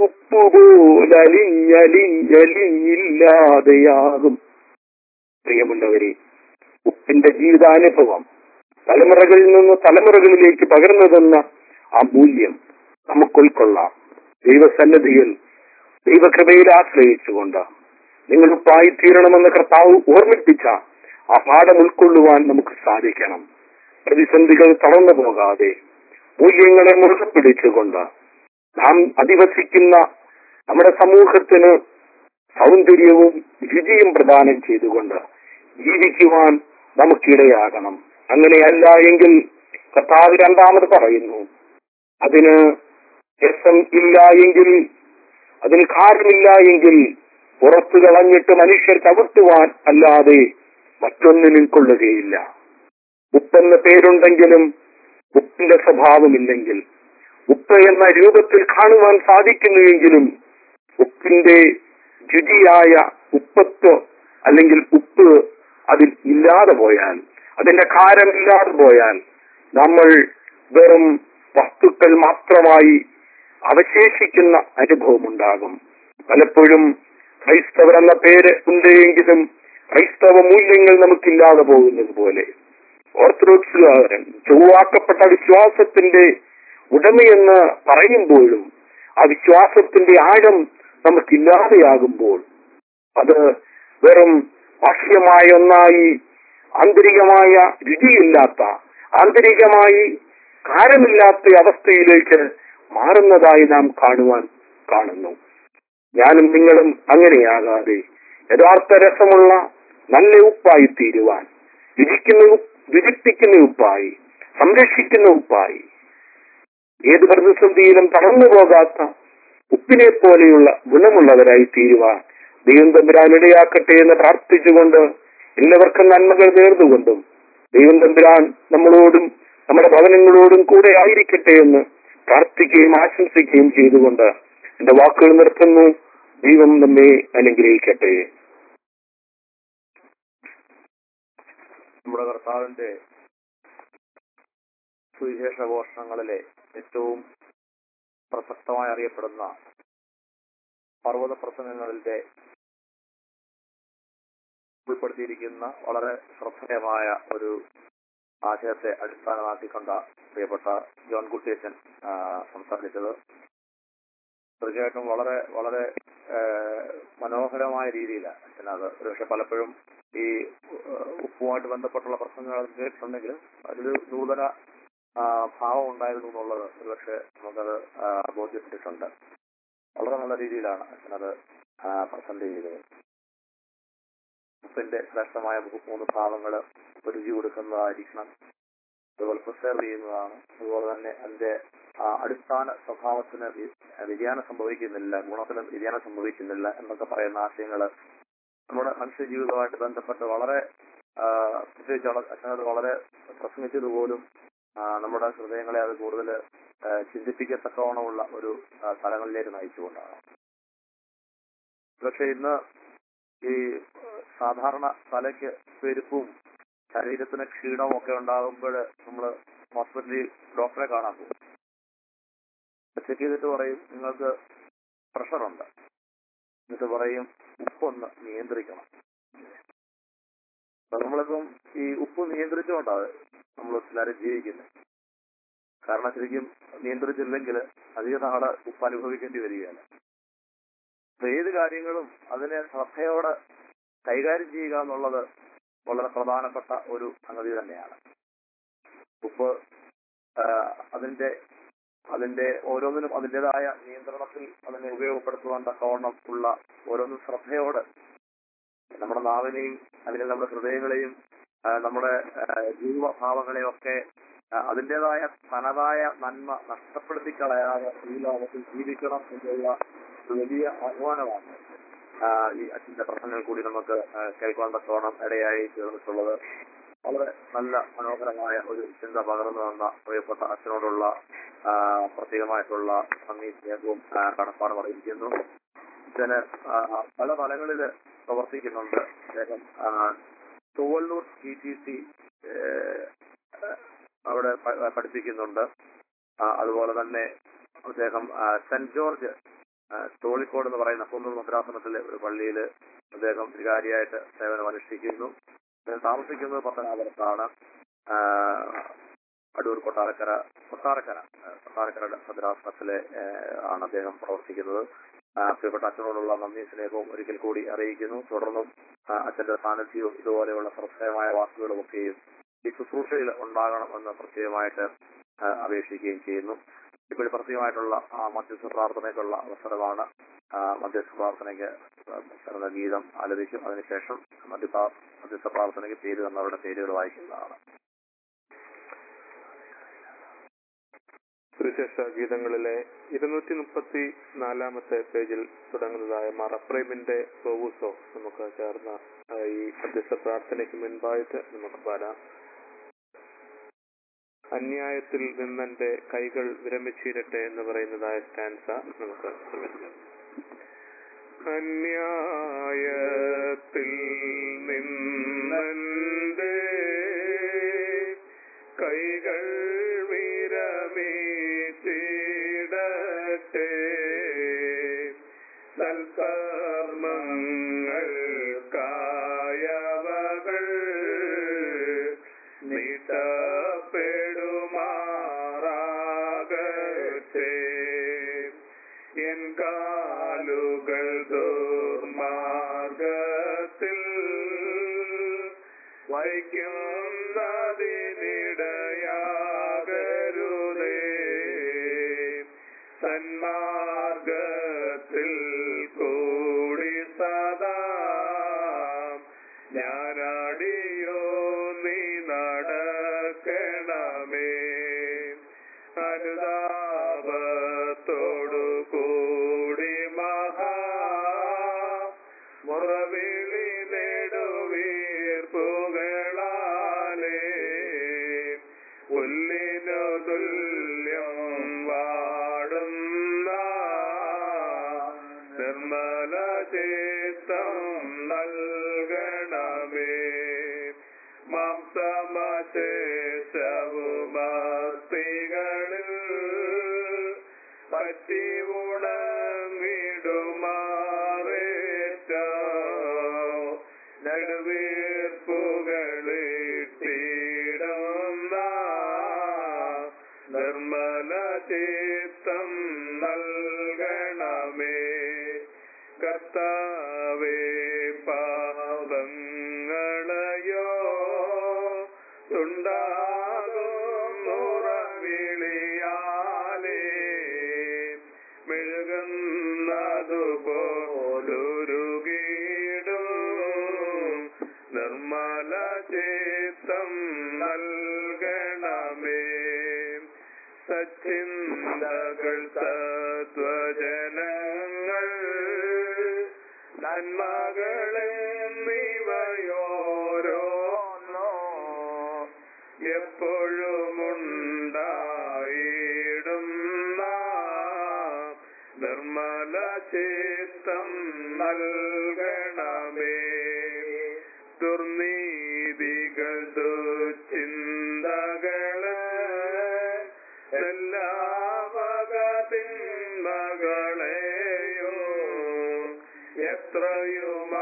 ഉപ്പുപോലലിഞ്ഞലിഞ്ഞലിഞ്ഞില്ലാതെയാകും പ്രിയമുള്ളവരെ ഉപ്പിന്റെ ജീവിതാനുഭവം തലമുറകളിൽ നിന്ന് തലമുറകളിലേക്ക് പകർന്നു തന്ന ആ മൂല്യം നമുക്ക് ഉൾക്കൊള്ളാം ദൈവസന്നദ്ധിയിൽ ദൈവകൃപയിൽ ആശ്രയിച്ചുകൊണ്ട് നിങ്ങൾ ഉപ്പായി തീരണമെന്ന് കർത്താവ് ഓർമ്മിപ്പിച്ച ആ പാഠം ഉൾക്കൊള്ളുവാൻ നമുക്ക് സാധിക്കണം പ്രതിസന്ധികൾ തളർന്നു പോകാതെ മൂല്യങ്ങളെ മുറുകെ പിടിച്ചുകൊണ്ട് നാം അധിവസിക്കുന്ന നമ്മുടെ സമൂഹത്തിന് സൗന്ദര്യവും രുചിയും പ്രദാനം ചെയ്തുകൊണ്ട് ജീവിക്കുവാൻ നമുക്കിടയാകണം അങ്ങനെയല്ല എങ്കിൽ കർത്താവ് രണ്ടാമത് പറയുന്നു അതിന് രസം ഇല്ല എങ്കിൽ അതിന് കാര്യമില്ല എങ്കിൽ പുറത്തു കളഞ്ഞിട്ട് മനുഷ്യർ ചവിട്ടുവാൻ അല്ലാതെ മറ്റൊന്നിനും കൊള്ളുകയില്ല ഉപ്പെന്ന പേരുണ്ടെങ്കിലും ഉപ്പിന്റെ സ്വഭാവമില്ലെങ്കിൽ ഉപ്പ് എന്ന രൂപത്തിൽ കാണുവാൻ സാധിക്കുന്നുവെങ്കിലും ഉപ്പിന്റെ രുചിയായ ഉപ്പത്ത് അല്ലെങ്കിൽ ഉപ്പ് അതിൽ ഇല്ലാതെ പോയാൽ അതിന്റെ കാരം ഇല്ലാതെ പോയാൽ നമ്മൾ വെറും വസ്തുക്കൾ മാത്രമായി അവശേഷിക്കുന്ന അനുഭവമുണ്ടാകും പലപ്പോഴും ക്രൈസ്തവർ എന്ന പേര് ഉണ്ട് എങ്കിലും ക്രൈസ്തവ മൂല്യങ്ങൾ നമുക്കില്ലാതെ പോകുന്നത് പോലെ ഓർത്തഡോക്സുകാരൻ ചൊവ്വാക്കപ്പെട്ട വിശ്വാസത്തിന്റെ ഉടമയെന്ന് പറയുമ്പോഴും ആ വിശ്വാസത്തിന്റെ ആഴം നമുക്കില്ലാതെയാകുമ്പോൾ അത് വെറും ബാഹ്യമായ ഒന്നായി ആന്തരികമായ രുചിയില്ലാത്ത ആന്തരികമായി കാരമില്ലാത്ത അവസ്ഥയിലേക്ക് മാറുന്നതായി നാം കാണുവാൻ കാണുന്നു ഞാനും നിങ്ങളും അങ്ങനെയാകാതെ യഥാർത്ഥ രസമുള്ള നല്ല ഉപ്പായി തീരുവാൻ രുചിക്കുന്ന ഉപ്പ്- രുചിപ്പിക്കുന്ന ഉപ്പായി സംരക്ഷിക്കുന്ന ഉപ്പായി ഏത് പ്രതിസന്ധിയിലും തളർന്നു പോകാത്ത ഉപ്പിനെ പോലെയുള്ള ഗുണമുള്ളവരായി തീരുവാൻ ദൈവം തമ്പുരാൻ ഇടയാക്കട്ടെ എന്ന് പ്രാർത്ഥിച്ചുകൊണ്ട് എല്ലാവർക്കും നന്മകൾ നേർന്നുകൊണ്ടും ദൈവം തമ്പുരാൻ നമ്മളോടും നമ്മുടെ ഭവനങ്ങളോടും കൂടെ ആയിരിക്കട്ടെ എന്ന് പ്രാർത്ഥിക്കുകയും ആശംസിക്കുകയും ചെയ്തുകൊണ്ട് എന്റെ വാക്കുകൾ നിർത്തുന്നു ദൈവം നമ്മെ അനുഗ്രഹിക്കട്ടെ നമ്മുടെ കർത്താവിന്റെ സുവിശേഷ ഘോഷണങ്ങളിലെ ഏറ്റവും പ്രസക്തമായി അറിയപ്പെടുന്ന പർവ്വത പ്രസംഗങ്ങളുടെ ഉൾപ്പെടുത്തിയിരിക്കുന്ന വളരെ ശ്രദ്ധേയമായ ഒരു ആശയത്തെ അടിസ്ഥാനമാക്കിക്കൊണ്ട പ്രിയപ്പെട്ട ജോൺ കുട്ടിയച്ചൻ ആ, സംസാരിച്ചത് തീർച്ചയായിട്ടും വളരെ വളരെ ആ, മനോഹരമായ രീതിയിലാണ് അച്ഛൻ അത് ഒരുപക്ഷെ പലപ്പോഴും ഈ ആ, ഉപ്പുമായിട്ട് ബന്ധപ്പെട്ടുള്ള പ്രശ്നങ്ങൾ കേട്ടിട്ടുണ്ടെങ്കിലും അതിലൊരു നൂതന ആ, ഭാവം ഉണ്ടായിരുന്നു എന്നുള്ളത് ഒരുപക്ഷെ നമുക്കത് ആ, ബോധ്യപ്പെട്ടിട്ടുണ്ട് വളരെ നല്ല രീതിയിലാണ് അച്ഛനത് പ്രസന്റ് ചെയ്തത് ഉപ്പിന്റെ ശ്രേഷ്ഠമായ മൂ- മൂന്ന് ഭാവങ്ങൾ രുചി കൊടുക്കുന്നതായിരിക്കണം അതുപോലെ പ്രിസർവ് ചെയ്യുന്നതാണ് അതുപോലെ തന്നെ അതിന്റെ ആ, അടിസ്ഥാന സ്വഭാവത്തിന് വി- വ്യതിയാനം സംഭവിക്കുന്നില്ല ഗുണത്തിന് വ്യതിയാനം സംഭവിക്കുന്നില്ല എന്നൊക്കെ പറയുന്ന ആശയങ്ങൾ നമ്മുടെ മനുഷ്യ ജീവിതവുമായിട്ട് ബന്ധപ്പെട്ട് വളരെ ആ, പ്രത്യേകിച്ച് വള- അച്ഛനത് വളരെ പ്രസംഗിച്ചതുപോലും ആ, നമ്മുടെ ഹൃദയങ്ങളെ അത് കൂടുതൽ ചിന്തിപ്പിക്കത്തക്കവണ്ണമുള്ള ഒരു ആ, തലങ്ങളിലേക്ക് നയിച്ചുകൊണ്ടാണ് പക്ഷെ ഇന്ന് ഈ സാധാരണ തലയ്ക്ക് പെരുപ്പും ശരീരത്തിന് ക്ഷീണവും ഒക്കെ ഉണ്ടാകുമ്പോൾ നമ്മൾ ഹോസ്പിറ്റലിൽ ഡോക്ടറെ കാണാൻ പോകും ചെക്ക് ചെയ്തിട്ട് പറയും നിങ്ങൾക്ക് പ്രഷറുണ്ട് എന്നിട്ട് പറയും ഉപ്പൊന്ന് നിയന്ത്രിക്കണം അപ്പൊ നമ്മളിപ്പം ഈ ഉപ്പ് നിയന്ത്രിച്ചുകൊണ്ടാണ് നമ്മൾ എല്ലാവരും ജീവിക്കുന്നത് കാരണം ശരിക്കും നിയന്ത്രിച്ചില്ലെങ്കിൽ അധിക നാള് ഉപ്പ് അനുഭവിക്കേണ്ടി വരികയാണ് അപ്പൊ ഏത് കാര്യങ്ങളും അതിനെ ശ്രദ്ധയോടെ കൈകാര്യം ചെയ്യുക എന്നുള്ളത് വളരെ പ്രധാനപ്പെട്ട ഒരു സംഗതി തന്നെയാണ് ഉപ്പ് ആ, അതിന്റെ അതിന്റെ ഓരോന്നിനും അതിൻ്റെതായ നിയന്ത്രണത്തിൽ അതിനെ ഉപയോഗപ്പെടുത്തുവാൻ തക്കവണ്ണം ഉള്ള ഓരോന്നും ശ്രദ്ധയോടെ നമ്മുടെ നാവിനെയും അല്ലെങ്കിൽ നമ്മുടെ ഹൃദയങ്ങളെയും ആ, നമ്മുടെ ആ, ജീവഭാവങ്ങളെയും ഒക്കെ ആ, അതിൻ്റെതായ തനതായ നന്മ നഷ്ടപ്പെടുത്തി കളയാതെ ഈ ലോകത്തിൽ ജീവിക്കണം എന്നുള്ള ഒരു വലിയ ആഹ്വാനമാണ് ആ, ഈ അച്ഛന്റെ പ്രശ്നങ്ങൾ കൂടി നമുക്ക് ആ, കേൾക്കുവാൻ തക്കവണ്ണം ഇടയായി തീർന്നിട്ടുള്ളത് വളരെ നല്ല മനോഹരമായ ഒരു ചിന്ത പകർന്നു തന്ന പ്രിയപ്പെട്ട അച്ഛനോടുള്ള ആ, പ്രത്യേകമായിട്ടുള്ള നന്ദി സ്നേഹവും ആ, കടപ്പാടും അറിയിക്കുന്നു അച്ഛന് ആ, പല തലങ്ങളിൽ പ്രവർത്തിക്കുന്നുണ്ട് അദ്ദേഹം ആ, ചൊവ്വല്ലൂർ ടി ടി സി അവിടെ പ- പഠിപ്പിക്കുന്നുണ്ട് ആ, അതുപോലെ തന്നെ അദ്ദേഹം ആ, സെന്റ് ജോർജ് ആ, തോളിക്കോട് എന്ന് പറയുന്ന കുന്നൂർ ഭദ്രാസനത്തിലെ ഒരു പള്ളിയിൽ അദ്ദേഹം വികാരിയായിട്ട് സേവനം അനുഷ്ഠിക്കുന്നു അദ്ദേഹം താമസിക്കുന്നത് പത്തനാപുരത്താണ് ആ, അടൂർ കൊട്ടാരക്കര കൊട്ടാരക്കര ആ, കൊട്ടാരക്കര ഭദ്രാസനത്തിലെ ആ, ആണ് അദ്ദേഹം പ്രവർത്തിക്കുന്നത് ആ, പ്രിയപ്പെട്ട അച്ഛനോടുള്ള നന്ദി സ്നേഹവും ഒരിക്കൽ കൂടി അറിയിക്കുന്നു തുടർന്നും ആ, അച്ഛന്റെ സാന്നിധ്യവും ഇതുപോലെയുള്ള ശ്രദ്ധേയമായ വാക്കുകളും ഒക്കെയും ഈ ശുശ്രൂഷയിൽ ഉണ്ടാകണമെന്ന് പ്രത്യേകമായിട്ട് ആ, അപേക്ഷിക്കുകയും ചെയ്യുന്നു ഇപ്പോൾ പ്രത്യേകമായിട്ടുള്ള ആ, മധ്യസ്ഥ പ്രാർത്ഥനയ്ക്കുള്ള അവസരമാണ് ആ, മധ്യസ്ഥ പ്രാർത്ഥനയ്ക്ക് ചേർന്ന ഗീതം ആലപിക്കും അതിനുശേഷം മധ്യ മധ്യസ്ഥ പ്രാർത്ഥനയ്ക്ക് പേര് തന്നവരുടെ പേരുകൾ വായിക്കുന്നതാണ് സുവിശേഷ ഗീതങ്ങളിലെ ഇരുന്നൂറ്റി മുപ്പത്തി നാലാമത്തെ പേജിൽ തുടങ്ങുന്നതായ മറപ്രേമിന്റെ സോവൂസോ നമുക്ക് ചേർന്ന ആ, ഈ മധ്യസ്ഥ പ്രാർത്ഥനയ്ക്ക് മുൻപായിട്ട് നമുക്ക് പാടാം അന്യായത്തിൽ നിന്നെന്റെ കൈകൾ വിരമിച്ചിരട്ടെ എന്ന് പറയുന്നതായ സ്റ്റാൻസ നമുക്ക് ശ്രമിക്കാം അന്യായത്തിൽ നിന്നെന്റെ കൈകൾ വിരമിച്ചിടട്ടെ സൽക്കർമ്മങ്ങൾക്കായവകൾ നീട്ടപ്പെടുമാറാകട്ടെ എൻ കാലുകൾ ദുർമാർഗത്തിൽ വയ്ക്കുന്നതിനിടയാകരുതേ സന്മാർഗത്തിൽ കൂടി സദാ ഞാനടിയോ നീ നടക്കണമേ അനുതാപത്തോടു കൂടി മഹാ മുറവിളി നെടുവീർപ്പുകളാലേ പുല്ലിനു തുല്യം വാടുന്ന നിർമ്മല ചിത്തം നൽകണമേ മാംസമശേഷവുമത്തി ചിത്തം നൽകണമേ കർത്താവേ പാപങ്ങളയോ ഉണ്ടാകും മുറവിളിയാലേ മെഴുകുന്നതുപോലൊരുകീടും നിർമ്മല ചിത്തം നൽകണമേ സച്ചിന്തകൾ സത്വജനങ്ങൾ നന്മകളെന്നിവയോരോന്നോ എപ്പോഴുമുണ്ടായിടുന്ന നിർമ്മല ചിത്തം നൽകണമേ ദുർനീതികൾ ദുശ്ചിന്തകള് എല്ലാ വകതിന്മകളെയും എത്രയും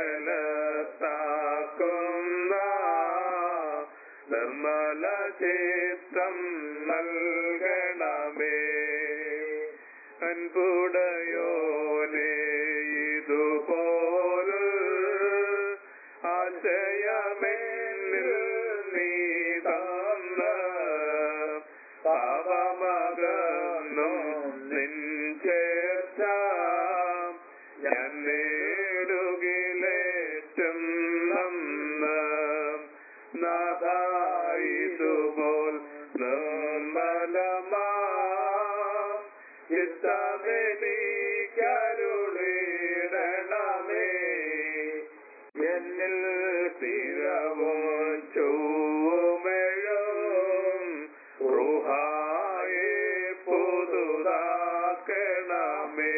അകലത്താക്കുന്ന നിർമ്മല ചിത്തം നൽകണമേ അൻപുടയോനെ ഇതുപോലെ ആശയമെന്നിൽ നീ തന്ന പാപമകന്നും നിൻ ചേർച്ച ഞാൻ നേടുകിലേറ്റം നന്ന് നാഥായിതുപോൽ നിർമ്മലമാ ചിത്തമെനിക്കരുളിടണമേ എന്നിൽ സ്ഥിരവും ചൊവ്വുമെഴും റുഹായെ പുതുതാക്കണമേ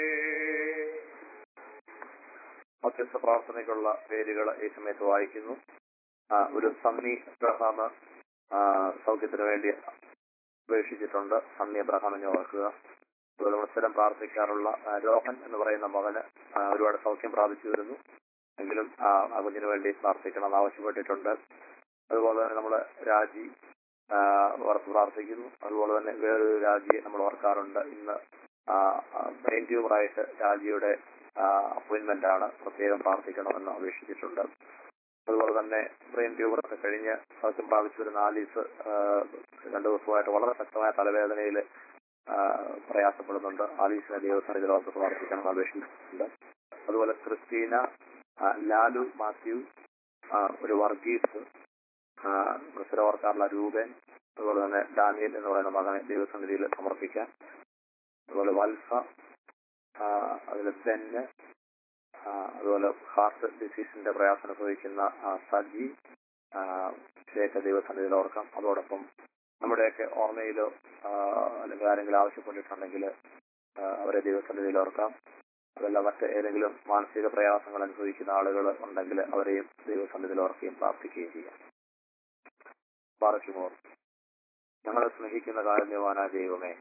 മധ്യസ്ഥ പ്രാർത്ഥനയ്ക്കുള്ള പേരുകൾ ഈ സമയത്ത് വായിക്കുന്നു ആ, ഒരു സണ്ണി അബ്രഹാം ആ, സൗഖ്യത്തിന് വേണ്ടി അപേക്ഷിച്ചിട്ടുണ്ട് സണ്ണി അബ്രഹാം എന്ന് ഓർക്കുക അതുപോലെ നമ്മൾ സ്ഥിരം പ്രാർത്ഥിക്കാറുള്ള ആ, രോഹൻ എന്ന് പറയുന്ന മകന് ആ, ഒരുപാട് സൗഖ്യം പ്രാപിച്ചു വരുന്നു എങ്കിലും ആ ആ കുഞ്ഞിന് വേണ്ടി പ്രാർത്ഥിക്കണം എന്ന് ആവശ്യപ്പെട്ടിട്ടുണ്ട് അതുപോലെ തന്നെ നമ്മൾ രാജി ആ, ഓർത്ത് പ്രാർത്ഥിക്കുന്നു അതുപോലെ തന്നെ വേറൊരു രാജിയെ നമ്മൾ ഓർക്കാറുണ്ട് ഇന്ന് ബ്രെയിൻ ട്യൂമറായിട്ട് രാജിയുടെ അപ്പോയിന്റ്മെന്റ് ആണ് പ്രത്യേകം പ്രാർത്ഥിക്കണമെന്ന് അപേക്ഷിച്ചിട്ടുണ്ട് അതുപോലെ തന്നെ ബ്രെയിൻ ട്യൂമർ ഒക്കെ കഴിഞ്ഞ് സൗഖ്യം പ്രാപിച്ചു വരുന്ന ആലീസ് ആ, രണ്ടു ദിവസമായിട്ട് വളരെ ശക്തമായ തലവേദനയിൽ പ്രയാസപ്പെടുന്നുണ്ട് ആലീസിനെ ദൈവസന്നിധിയിൽ ഓർത്ത് പ്രാർത്ഥിക്കണമെന്ന് അപേക്ഷിച്ചിട്ടുണ്ട് അതുപോലെ ക്രിസ്റ്റീന ആ, ലാലു മാത്യു ആ, ഒരു വർഗീസ് ആ, ക്രിസ്തുവിനെ ഓർക്കാറുള്ള രൂപൻ അതുപോലെ തന്നെ ഡാനിയൽ എന്ന് പറയുന്ന മകനെ ദൈവസന്നിധിയിൽ സമർപ്പിക്കാൻ അതുപോലെ വത്സ ആ, അതിൽ ബെന്ന് ആ, അതുപോലെ ഹാർട്ട് ഡിസീസിന്റെ പ്രയാസം അനുഭവിക്കുന്ന ആ, സജി ആ, ഇവരെയൊക്കെ ദൈവസന്നിധിയിൽ ഓർക്കാം അതോടൊപ്പം നമ്മുടെയൊക്കെ ഓർമ്മയിലോ ആ, അല്ലെങ്കിൽ ആരെങ്കിലും ആവശ്യപ്പെട്ടിട്ടുണ്ടെങ്കിൽ ആ, അവരെ ദൈവസന്നിധിയിൽ ഓർക്കാം അതല്ല മറ്റ് ഏതെങ്കിലും മാനസിക പ്രയാസങ്ങൾ അനുഭവിക്കുന്ന ആളുകൾ ഉണ്ടെങ്കിൽ അവരെയും ദൈവസന്നിധിയിൽ ഓർക്കുകയും പ്രാർത്ഥിക്കുകയും ചെയ്യാം പാറയ്ക്കുമോർ ഞങ്ങളെ സ്നേഹിക്കുന്ന കാരുണ്യവാനായ ദൈവമേ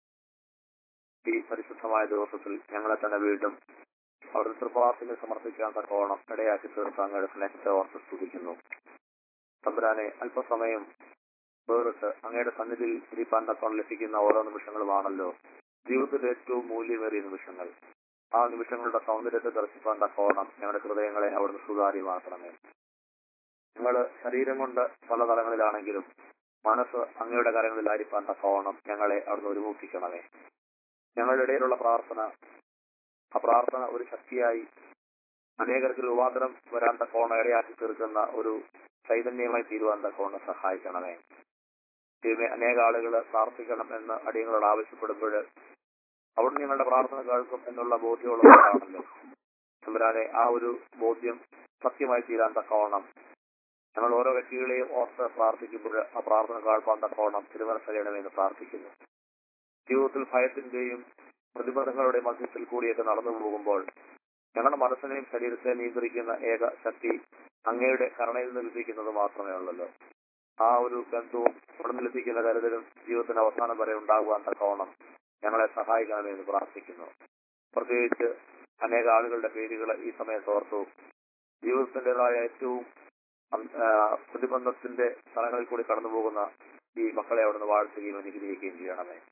ഈ പരിശുദ്ധമായ ദിവസത്തിൽ ഞങ്ങളെ തന്നെ വീണ്ടും അവിടുത്തെ തൃപ്പാസിനെ സമർപ്പിക്കാൻ തക്കോണം ഇടയാക്കി തീർത്ത് അങ്ങയുടെ സ്നേഹത്തെ ഓർത്ത് സ്തുതിക്കുന്നു തമ്പുരാനെ അല്പസമയം വേറിട്ട് അങ്ങയുടെ സന്നിധിയിൽ ഇരിപ്പാൻ തക്കോണം ലഭിക്കുന്ന ഓരോ നിമിഷങ്ങളുമാണല്ലോ ജീവിതത്തിലെ ഏറ്റവും മൂല്യമേറിയ നിമിഷങ്ങൾ ആ നിമിഷങ്ങളുടെ സൗന്ദര്യത്തെ ദർശിപ്പാൻ തക്കോണം ഞങ്ങളുടെ ഹൃദയങ്ങളെ അവിടുന്ന് സുതാര്യമാക്കണമേ ഞങ്ങൾ ശരീരം കൊണ്ട് പല തലങ്ങളിലാണെങ്കിലും മനസ്സ് അങ്ങയുടെ കരങ്ങളിലായിരിക്കാൻ തക്കോണം ഞങ്ങളെ അവിടുന്ന് ഒരുമൂപ്പിക്കണമേ ഞങ്ങളുടെ ഇടയിലുള്ള പ്രാർത്ഥന ആ പ്രാർത്ഥന ഒരു ശക്തിയായി അനേകർക്ക് രൂപാന്തരം വരാൻ തക്കോണം ഇടയാക്കി തീർക്കുന്ന ഒരു ചൈതന്യമായി തീരുവാൻ തക്കോണം സഹായിക്കണമേ ദൈവമേ അനേക ആളുകൾ പ്രാർത്ഥിക്കണം എന്ന് അടിയങ്ങളോട് ആവശ്യപ്പെടുമ്പോൾ അവിടെ നിങ്ങളുടെ പ്രാർത്ഥന കേൾക്കും എന്നുള്ള ബോധ്യമുള്ളവരാണല്ലോ തമ്പുരാനെ ആ ഒരു ബോധ്യം സത്യമായി തീരാൻ തക്കവണ്ണം ഞങ്ങൾ ഓരോ വ്യക്തികളെയും ഓർത്ത് പ്രാർത്ഥിക്കുമ്പോൾ ആ പ്രാർത്ഥന കേൾപ്പാൻ തക്കവണ്ണം തിരുമനസ്സരയണമെന്ന് പ്രാർത്ഥിക്കുന്നു ജീവിതത്തിൽ ഭയത്തിന്റെയും പ്രതിബന്ധങ്ങളുടെ മധ്യത്തിൽ കൂടിയൊക്കെ നടന്നു പോകുമ്പോൾ ഞങ്ങളുടെ മനസ്സിനെയും ശരീരത്തെ നിയന്ത്രിക്കുന്ന ഏക ശക്തി അങ്ങയുടെ കരുണയിൽ നിന്ന് ലഭിക്കുന്നത് മാത്രമേ ഉള്ളല്ലോ ആ ഒരു ബന്ധവും അവിടെ നിന്ന് ലഭിക്കുന്ന കരുതലും ജീവിതത്തിന്റെ അവസാനം വരെ ഉണ്ടാകുവാൻ തക്കവണ്ണം ഞങ്ങളെ സഹായിക്കണമെന്ന് പ്രാർത്ഥിക്കുന്നു പ്രത്യേകിച്ച് അനേക ആളുകളുടെ പേരുകൾ ഈ സമയത്ത് ഓർത്തു ജീവിതത്തിൻ്റെതായ ഏറ്റവും ആ, പ്രതിബന്ധത്തിന്റെ സ്ഥലങ്ങളിൽ കൂടി കടന്നു പോകുന്ന ഈ മക്കളെ അവിടുന്ന് വാഴ്ത്തുകയും അനുഗ്രഹിക്കുകയും ചെയ്യണമേ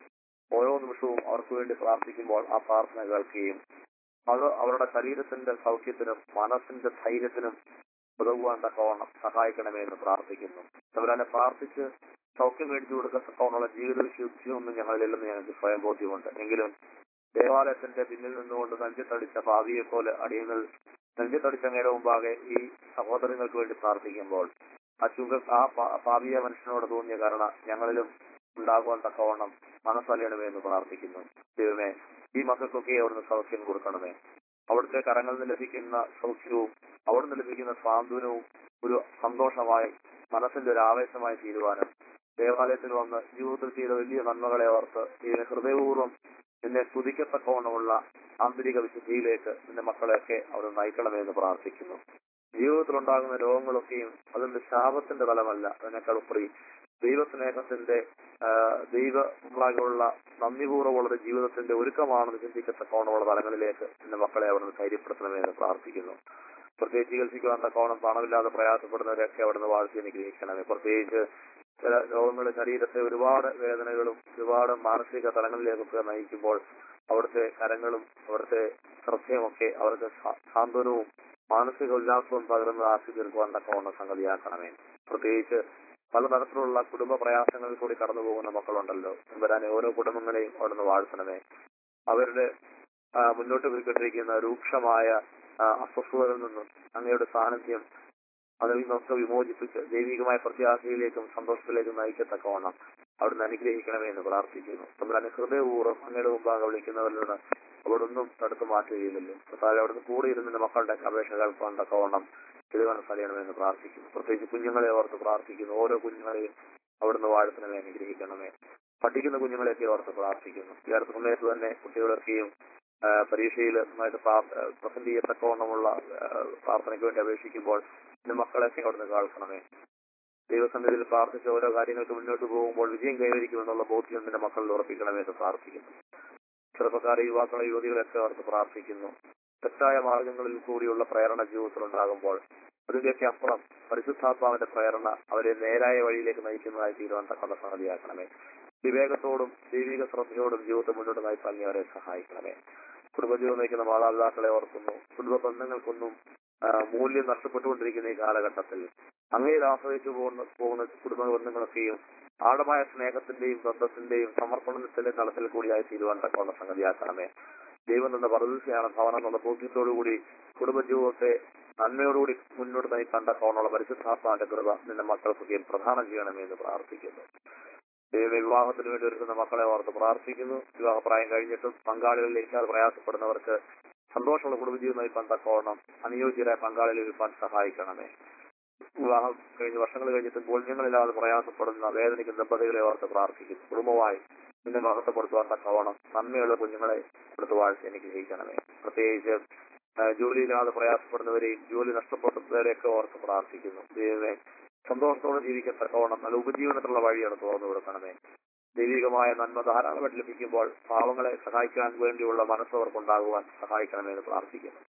ഓരോ നിമിഷവും അവർക്ക് വേണ്ടി പ്രാർത്ഥിക്കുമ്പോൾ ആ പ്രാർത്ഥന കേൾക്കുകയും അത് അവരുടെ ശരീരത്തിന്റെ സൗഖ്യത്തിനും മനസ്സിന്റെ ധൈര്യത്തിനും ഉതകുവാൻ തക്കവണ്ണം സഹായിക്കണമേ എന്ന് പ്രാർത്ഥിക്കുന്നു അവരനെ പ്രാർത്ഥിച്ച് സൗഖ്യം മേടിച്ചു കൊടുക്കത്തക്കവണ്ണമുള്ള ജീവിത വിശുദ്ധിയൊന്നും ഞങ്ങളില്ലെന്ന് ഞങ്ങൾക്ക് സ്വയം ബോധ്യമുണ്ട് എങ്കിലും ദേവാലയത്തിന്റെ പിന്നിൽ നിന്നുകൊണ്ട് നെഞ്ചത്തടിച്ച ഭാവിയെ പോലെ അടിയങ്ങൾ നെഞ്ചത്തടിച്ച നേരം മുമ്പാകെ ഈ സഹോദരങ്ങൾക്ക് വേണ്ടി പ്രാർത്ഥിക്കുമ്പോൾ ആ ചുങ്ക ആ പാ- പാപിയ മനുഷ്യനോട് തോന്നിയ കാരണം ഞങ്ങളിലും ഉണ്ടാകുവാൻ തക്കവണ്ണം മനസ്സലിയണമേ എന്ന് പ്രാർത്ഥിക്കുന്നു ദൈവമേ ഈ മക്കൾക്കൊക്കെ അവിടുന്ന് സൗഖ്യം കൊടുക്കണമേ അവിടുത്തെ കരങ്ങളിൽ നിന്ന് ലഭിക്കുന്ന സൗഖ്യവും അവിടുന്ന് ലഭിക്കുന്ന സ്വാന്തനവും ഒരു സന്തോഷമായി മനസ്സിന്റെ ഒരു ആവേശമായി തീരുവാനും ദേവാലയത്തിൽ വന്ന് ജീവിതത്തിൽ ചെയ്ത വലിയ നന്മകളെ ഓർത്ത് ഇതിനെ ഹൃദയപൂർവ്വം നിന്നെ സ്തുതിക്കത്തക്കവണ്ണമുള്ള ആന്തരിക വിശുദ്ധിയിലേക്ക് നിന്റെ മക്കളെയൊക്കെ അവർ നയിക്കണമേ എന്ന് പ്രാർത്ഥിക്കുന്നു ജീവിതത്തിലുണ്ടാകുന്ന രോഗങ്ങളൊക്കെയും അതിന്റെ ശാപത്തിന്റെ ഫലമല്ല അതിനേക്കാൾ ഉപരി ദൈവസ്നേഹത്തിന്റെ ആ, ദൈവമുള്ള നന്ദിപൂർവ്വമുള്ള ഒരു ജീവിതത്തിന്റെ ഒരുക്കമാണെന്ന് ചിന്തിക്കത്തക്കവണ്ണമുള്ള തലങ്ങളിലേക്ക് നിന്റെ മക്കളെ അവിടുന്ന് ധൈര്യപ്പെടുത്തണമേ എന്ന് പ്രാർത്ഥിക്കുന്നു പ്രത്യേകിച്ച് ചികിത്സിക്കുവാൻ തക്കവണ്ണം പണമില്ലാതെ പ്രയാസപ്പെടുന്നവരൊക്കെ അവിടുന്ന് വാഴ്ത്തി അനുഗ്രഹിക്കണമേ പ്രത്യേകിച്ച് ചില രോഗങ്ങൾ ശരീരത്തെ ഒരുപാട് വേദനകളും ഒരുപാട് മാനസിക തലങ്ങളിലേക്കൊക്കെ നയിക്കുമ്പോൾ അവിടുത്തെ കരങ്ങളും അവിടുത്തെ ശ്രദ്ധയുമൊക്കെ അവർക്ക് ശാ- സാന്ത്വനവും മാനസിക ഉല്ലാസവും പകരുന്നത് ആക്കി തീർക്കുവാൻ തക്കവണ്ണം സംഗതിയാക്കണമേ പ്രത്യേകിച്ച് പലതരത്തിലുള്ള കുടുംബ പ്രയാസങ്ങളിൽ കൂടി കടന്നു പോകുന്ന മക്കളുണ്ടല്ലോ വരാൻ ഓരോ കുടുംബങ്ങളെയും അവിടുന്ന് വാഴ്ത്തണമേ അവരുടെ ആ, മുന്നോട്ട് പോയിക്കൊണ്ടിരിക്കുന്ന രൂക്ഷമായ ആ, അസ്വസ്ഥതകളിൽ നിന്നും അങ്ങയുടെ സാന്നിധ്യം അതിൽ നിന്നൊക്കെ വിമോചിപ്പിച്ച് ദൈവികമായ പ്രത്യാശയിലേക്കും സന്തോഷത്തിലേക്കും നയിക്കത്തക്കവണ്ണം അവിടുന്ന് അനുഗ്രഹിക്കണമേ എന്ന് പ്രാർത്ഥിക്കുന്നു തമ്മിൽ ഹൃദയപൂർവ്വം അങ്ങയുടെ മുമ്പാകെ വിളിക്കുന്നവരിൽ നിന്ന് അവിടെ ഒന്നും തടുത്തു മാറ്റുകയില്ലല്ലോ കർത്താവേ അവിടുന്ന് കൂടെ ഇരുന്ന് മക്കളുടെ അപേക്ഷ കേൾക്കാൻ തക്കവണ്ണം തിരുവനം സലയണമെന്ന് പ്രാർത്ഥിക്കുന്നു പ്രത്യേകിച്ച് കുഞ്ഞുങ്ങളെ ഓർത്ത് പ്രാർത്ഥിക്കുന്നു ഓരോ കുഞ്ഞുങ്ങളെയും അവിടുന്ന് വാഴ്ത്തണമേ അനുഗ്രഹിക്കണമേ പഠിക്കുന്ന കുഞ്ഞുങ്ങളെയൊക്കെ ഓർത്ത് പ്രാർത്ഥിക്കുന്നു ഈ അടുത്ത സമയത്ത് തന്നെ കുട്ടികളൊക്കെയും ആ, പരീക്ഷയിൽ നന്നായിട്ട് പ്രസന്റ് ചെയ്യത്തക്കവണ്ണമുള്ള ആ, പ്രാർത്ഥനയ്ക്ക് വേണ്ടി അപേക്ഷിക്കുമ്പോൾ ഇന്ന് മക്കളെയൊക്കെ അവിടുന്ന് കേൾക്കണമേ ദൈവസന്നിധിയിൽ പ്രാർത്ഥിച്ച ഓരോ കാര്യങ്ങൾക്ക് മുന്നോട്ട് പോകുമ്പോൾ വിജയം കൈവരിക്കുമെന്നുള്ള ബോധ്യം നിന്റെ മക്കളിൽ ഉറപ്പിക്കണമേ എന്ന് പ്രാർത്ഥിക്കുന്നു ചെറുപ്പക്കാരെ യുവാക്കളെ യുവതികളൊക്കെ ഓർത്ത് പ്രാർത്ഥിക്കുന്നു തെറ്റായ മാർഗങ്ങളിൽ കൂടിയുള്ള പ്രേരണ ജീവിതത്തിൽ ഉണ്ടാകുമ്പോൾ അതിന്റെയൊക്കെ അപ്പുറം പരിശുദ്ധാത്മാവിന്റെ പ്രേരണ അവരെ നേരായ വഴിയിലേക്ക് നയിക്കുന്നതായി തീരുവാൻ തക്ക സംഗതിയാക്കണമേ വിവേകത്തോടും ദൈവിക ശ്രദ്ധയോടും ജീവിതത്തെ മുന്നോട്ട് നയിക്കാൻ നീ അവരെ സഹായിക്കണമേ കുടുംബജീവൻ നയിക്കുന്ന മാതാപിതാക്കളെ ഓർക്കുന്നു കുടുംബ ബന്ധങ്ങൾക്കൊന്നും ആ, മൂല്യം നഷ്ടപ്പെട്ടുകൊണ്ടിരിക്കുന്ന ഈ കാലഘട്ടത്തിൽ അങ്ങയിൽ ആശ്രയിച്ചു പോകുന്ന പോകുന്ന കുടുംബ ബന്ധങ്ങളൊക്കെയും ആഴമായ സ്നേഹത്തിന്റെയും ബന്ധത്തിന്റെയും സമർപ്പണത്തിന്റെ തലത്തിൽ കൂടിയായി തീരുവാൻ തക്കമുള്ള സംഗതിയാക്കണമേ ദൈവം എന്ന പരദൂഷയാണ് ഭവനം എന്നുള്ള ബോധ്യത്തോടുകൂടി കുടുംബജീവിതത്തെ നന്മയോടുകൂടി മുന്നോട്ട് നയിക്കാൻ തക്കവണ്ണമുള്ള പരിശുദ്ധാത്മാന്റെ കൃപ നിന്റെ മക്കൾക്കൊക്കെ പ്രധാനം ചെയ്യണമേ എന്ന് പ്രാർത്ഥിക്കുന്നു ദൈവ വിവാഹത്തിന് വേണ്ടി ഒരുക്കുന്ന മക്കളെ ഓർത്ത് പ്രാർത്ഥിക്കുന്നു വിവാഹപ്രായം കഴിഞ്ഞിട്ടും പങ്കാളികളിലേക്ക് അത് പ്രയാസപ്പെടുന്നവർക്ക് സന്തോഷമുള്ള കുടുംബജീവിതം നയിക്കാൻ തക്കവണ്ണം അനുയോജ്യരായ പങ്കാളികൾ ലഭിക്കാൻ സഹായിക്കണമേ വിവാഹം കഴിഞ്ഞ് വർഷങ്ങൾ കഴിഞ്ഞിട്ടും ബോധ്യങ്ങളില്ലാതെ പ്രയാസപ്പെടുന്ന വേദനിക്കുന്ന ദമ്പതികളെ ഓർത്ത് പ്രാർത്ഥിക്കുന്നു കുടുംബമായി നിന്നെ മഹത്വപ്പെടുത്തുവാൻ തക്കവണ്ണം നന്മയുള്ള കുഞ്ഞുങ്ങളെ കൊടുത്ത് വാഴ്ച എനിക്ക് ജയിക്കണമേ പ്രത്യേകിച്ച് ആ, ജോലിയില്ലാതെ പ്രയാസപ്പെടുന്നവരെയും ജോലി നഷ്ടപ്പെട്ടവരെയൊക്കെ ഓർത്ത് പ്രാർത്ഥിക്കുന്നു ദൈവമേ സന്തോഷത്തോടെ ജീവിക്കത്തക്കവണ്ണം നല്ല ഉപജീവനത്തിലുള്ള വഴിയാണ് തുറന്നു കൊടുക്കണമേ ദൈവികമായ നന്മ ധാരാളമായിട്ട് ലഭിക്കുമ്പോൾ പാവങ്ങളെ സഹായിക്കാൻ വേണ്ടിയുള്ള മനസ്സവർക്കുണ്ടാകുവാൻ സഹായിക്കണമെന്ന് പ്രാർത്ഥിക്കുന്നു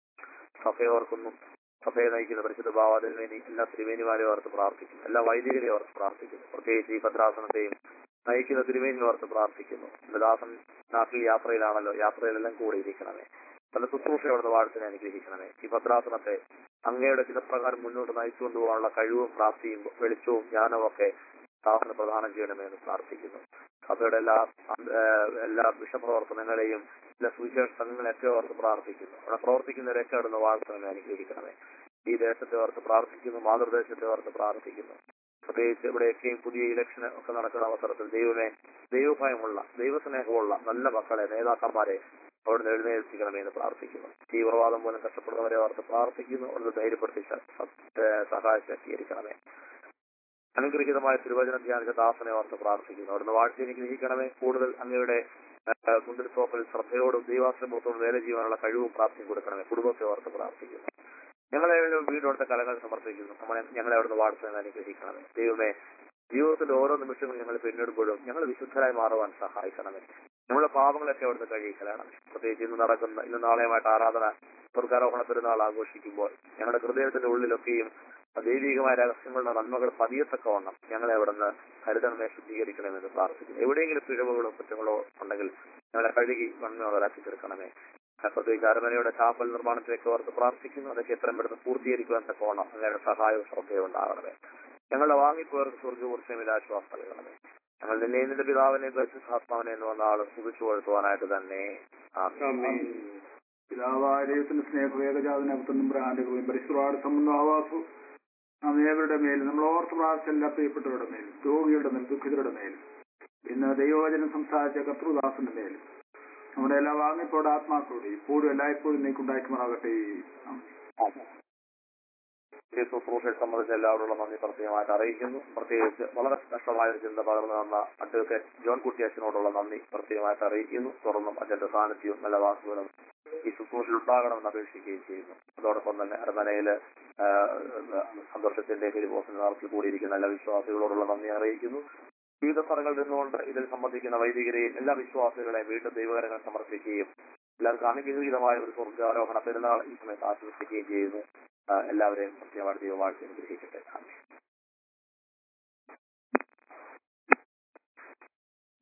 സഭയെ ഓർക്കുന്നു സഭയെ നയിക്കുന്ന പരിശുദ്ധ ഭാവാതിരുവേനി എല്ലാ തിരുവേനിമാരെ ഓർത്ത് പ്രാർത്ഥിക്കുന്നു എല്ലാ വൈദികരെ ഓർത്ത് പ്രാർത്ഥിക്കുന്നു പ്രത്യേകിച്ച് ഈ ഭദ്രാസനത്തെയും നയിക്കുന്ന തിരുവേനി ഓർത്ത് പ്രാർത്ഥിക്കുന്നു എന്റെ ദാസൻ നാട്ടിൽ യാത്രയിലാണല്ലോ യാത്രയിലെല്ലാം കൂടെ ഇരിക്കണമേ തന്റെ ശുശ്രൂഷ അവിടുന്ന് വാഴ്ത്തിനെ അനുഗ്രഹിക്കണമേ ഈ ഭദ്രാസനത്തെ അങ്ങയുടെ ചിതപ്രകാരം മുന്നോട്ട് നയിച്ചുകൊണ്ട് പോകാനുള്ള കഴിവും പ്രാപ്തിയും വെളിച്ചവും ജ്ഞാനവും ഒക്കെ ദാസന് പ്രദാനം ചെയ്യണമേ എന്ന് പ്രാർത്ഥിക്കുന്നു സഭയുടെ എല്ലാ ഏഹ്, എല്ലാ വിഷപ്രവർത്തനങ്ങളെയും എല്ലാ സുവിശേഷ സംഘങ്ങളെയൊക്കെ ഓർത്ത് പ്രാർത്ഥിക്കുന്നു അവിടെ പ്രവർത്തിക്കുന്നവരെയൊക്കെ അവിടുന്ന് വാഴ്ത്തണമേ അനുഗ്രഹിക്കണമേ ഈ ദേശത്തെ ഓർത്ത് പ്രാർത്ഥിക്കുന്നു മാതൃദേശത്തെ ഓർത്ത് പ്രാർത്ഥിക്കുന്നു പ്രത്യേകിച്ച് ഇവിടെയൊക്കെയും പുതിയ ഇലക്ഷൻ ഒക്കെ നടക്കുന്ന അവസരത്തിൽ ദൈവമേ ദൈവഭയമുള്ള ദൈവസ്നേഹമുള്ള നല്ല മക്കളെ നേതാക്കന്മാരെ അവിടുന്ന് എഴുന്നേൽപ്പിക്കണമേ എന്ന് പ്രാർത്ഥിക്കുന്നു തീവ്രവാദം മൂലം കഷ്ടപ്പെടുന്നവരെ ഓർത്ത് പ്രാർത്ഥിക്കുന്നു അവിടുന്ന് ധൈര്യപ്പെടുത്തി സ- സ- ഏഹ് സഹായ ശക്തീകരിക്കണമേ അനുഗ്രഹീതമായ തിരുവചനം ധ്യാനിച്ച ദാസനെ ഓർത്ത് പ്രാർത്ഥിക്കുന്നു അവിടുന്ന് വാഴ്ച അനുഗ്രഹിക്കണമേ കൂടുതൽ അങ്ങയുടെ കുണ്ടിൽത്തോപ്പിൽ ശ്രദ്ധയോടും ദൈവാശ്രമത്തോടും വേല ചെയ്യാനുള്ള കഴിവും പ്രാപ്തിയും കൊടുക്കണമേ കുടുംബത്തെ ഓർത്ത് പ്രാർത്ഥിക്കുന്നു ഞങ്ങളെ വീടോടത്തെ കലങ്ങൾ സമർപ്പിക്കുന്നു നമ്മളെ ഞങ്ങളെ അവിടുന്ന് വാഴ്ച അനുഗ്രഹിക്കണമേ ദൈവമേ ജീവിതത്തിന്റെ ഓരോ നിമിഷങ്ങളും ഞങ്ങൾ പിന്നിടുമ്പോഴും ഞങ്ങൾ വിശുദ്ധരായി മാറുവാൻ സഹായിക്കണമേ നമ്മുടെ പാപങ്ങളൊക്കെ അവിടുന്ന് കഴിയിക്കലാണമേ പ്രത്യേകിച്ച് ഇന്ന് നടക്കുന്ന ഇന്ന് നാളെയുമായിട്ട് ആരാധന സ്വർഗാരോഹണ പെരുന്നാൾ ആഘോഷിക്കുമ്പോൾ ഞങ്ങളുടെ ഹൃദയത്തിന്റെ ഉള്ളിലൊക്കെയും ദൈവികമായ രഹസ്യങ്ങളുടെ നന്മകൾ പതിയത്തക്കവണ്ണം ഞങ്ങളെ അവിടുന്ന് കരുതണമേ ശുദ്ധീകരിക്കണമെന്ന് പ്രാർത്ഥിക്കുന്നു എവിടെയെങ്കിലും പിഴവുകളോ കുറ്റങ്ങളോ ഉണ്ടെങ്കിൽ ഞങ്ങളെ കഴുകി നന്മയോടാക്കി തീർക്കണമേ പ്രത്യേകിച്ച് അരമനയുടെ ചാപ്പൽ നിർമ്മാണത്തിലേക്ക് ഓർത്ത് പ്രാർത്ഥിക്കുന്നു അതൊക്കെ എത്രയും പെട്ടെന്ന് പൂർത്തീകരിക്കുവാൻ തക്കവണ്ണം അങ്ങയുടെ സഹായവും ശ്രദ്ധയും ഉണ്ടാകണമേ ഞങ്ങളുടെ വാങ്ങിപ്പോയവർക്ക് സ്വർഗ്ഗപുരുഷമില്ല ആശ്വാസം നൽകണമേ ഞങ്ങൾ നിന്നെ നിന്റെ പിതാവിനെ പരിശുദ്ധാത്മാവിനെ എന്ന് വന്ന ആൾ സുഖിച്ചു കൊഴുത്തുവാനായിട്ട് തന്നെ ആമേൻ. പിതാവായ ദൈവത്തിന്റെ സ്നേഹം ഏകജാതന പുത്രനുമ്പ്രാന്റെ പരിശുദ്ധാട് സംബന്ധവാസു അമേവരുടെ മേൽ നമ്മൾ ഓർത്ത് പ്രാർത്ഥന എല്ലാ പ്രിയപ്പെട്ടവരുടെ മേൽ രോഗികളുടെ മേൽ ദുഃഖിതരുടെ മേൽ ഇന്ന് ദൈവവചനം സംസാരിച്ച കർത്തൃദാസന്റെ മേൽ നമ്മുടെ എല്ലാ വാങ്ങിപ്പോടെ ആത്മാക്കളോടെ ഇപ്പോഴും എല്ലായ്പ്പോഴും നീക്കുണ്ടാക്കുമാറാകട്ടെ ആമേൻ. ഈ ശുശ്രൂഷയെ സംബന്ധിച്ച് എല്ലാവരോടുള്ള നന്ദി പ്രത്യേകമായിട്ട് അറിയിക്കുന്നു പ്രത്യേകിച്ച് വളരെ കഷ്ടമായ ഒരു ചിന്ത പകർന്നു തന്ന അഡ്വക്കേറ്റ് ജോൺ കുട്ടി അച്ഛനോടുള്ള നന്ദി പ്രത്യേകമായിട്ട് അറിയിക്കുന്നു തുടർന്നും അച്ഛന്റെ സാന്നിധ്യവും നല്ല വാക്കുകളും ഈ ശുശ്രൂഷയിൽ ഉണ്ടാകണമെന്ന് അപേക്ഷിക്കുകയും ചെയ്യുന്നു അതോടൊപ്പം തന്നെ അരമനയില് ആ, സന്തോഷത്തിന്റെ ഹിരിബോസിന്റെ നാളത്തിൽ കൂടിയിരിക്കുന്ന എല്ലാ വിശ്വാസികളോടുള്ള നന്ദി അറിയിക്കുന്നു വിവിധ സ്ഥലങ്ങളിൽ നിന്നുകൊണ്ട് ഇതിൽ സംബന്ധിക്കുന്ന വൈദികരെയും എല്ലാ വിശ്വാസികളെയും വീണ്ടും ദൈവകരങ്ങൾ സമർപ്പിക്കുകയും എല്ലാവർക്കും അനുഗ്രഹീതമായ ഒരു സ്വർഗാരോഹണ പെരുന്നാൾ ഈ സമയത്ത് ആശംസിക്കുകയും ചെയ്യുന്നു ആ, എല്ലാവരെയും പ്രത്യേകമായിട്ട് ദൈവമായിട്ട് അനുഗ്രഹിക്കട്ടെ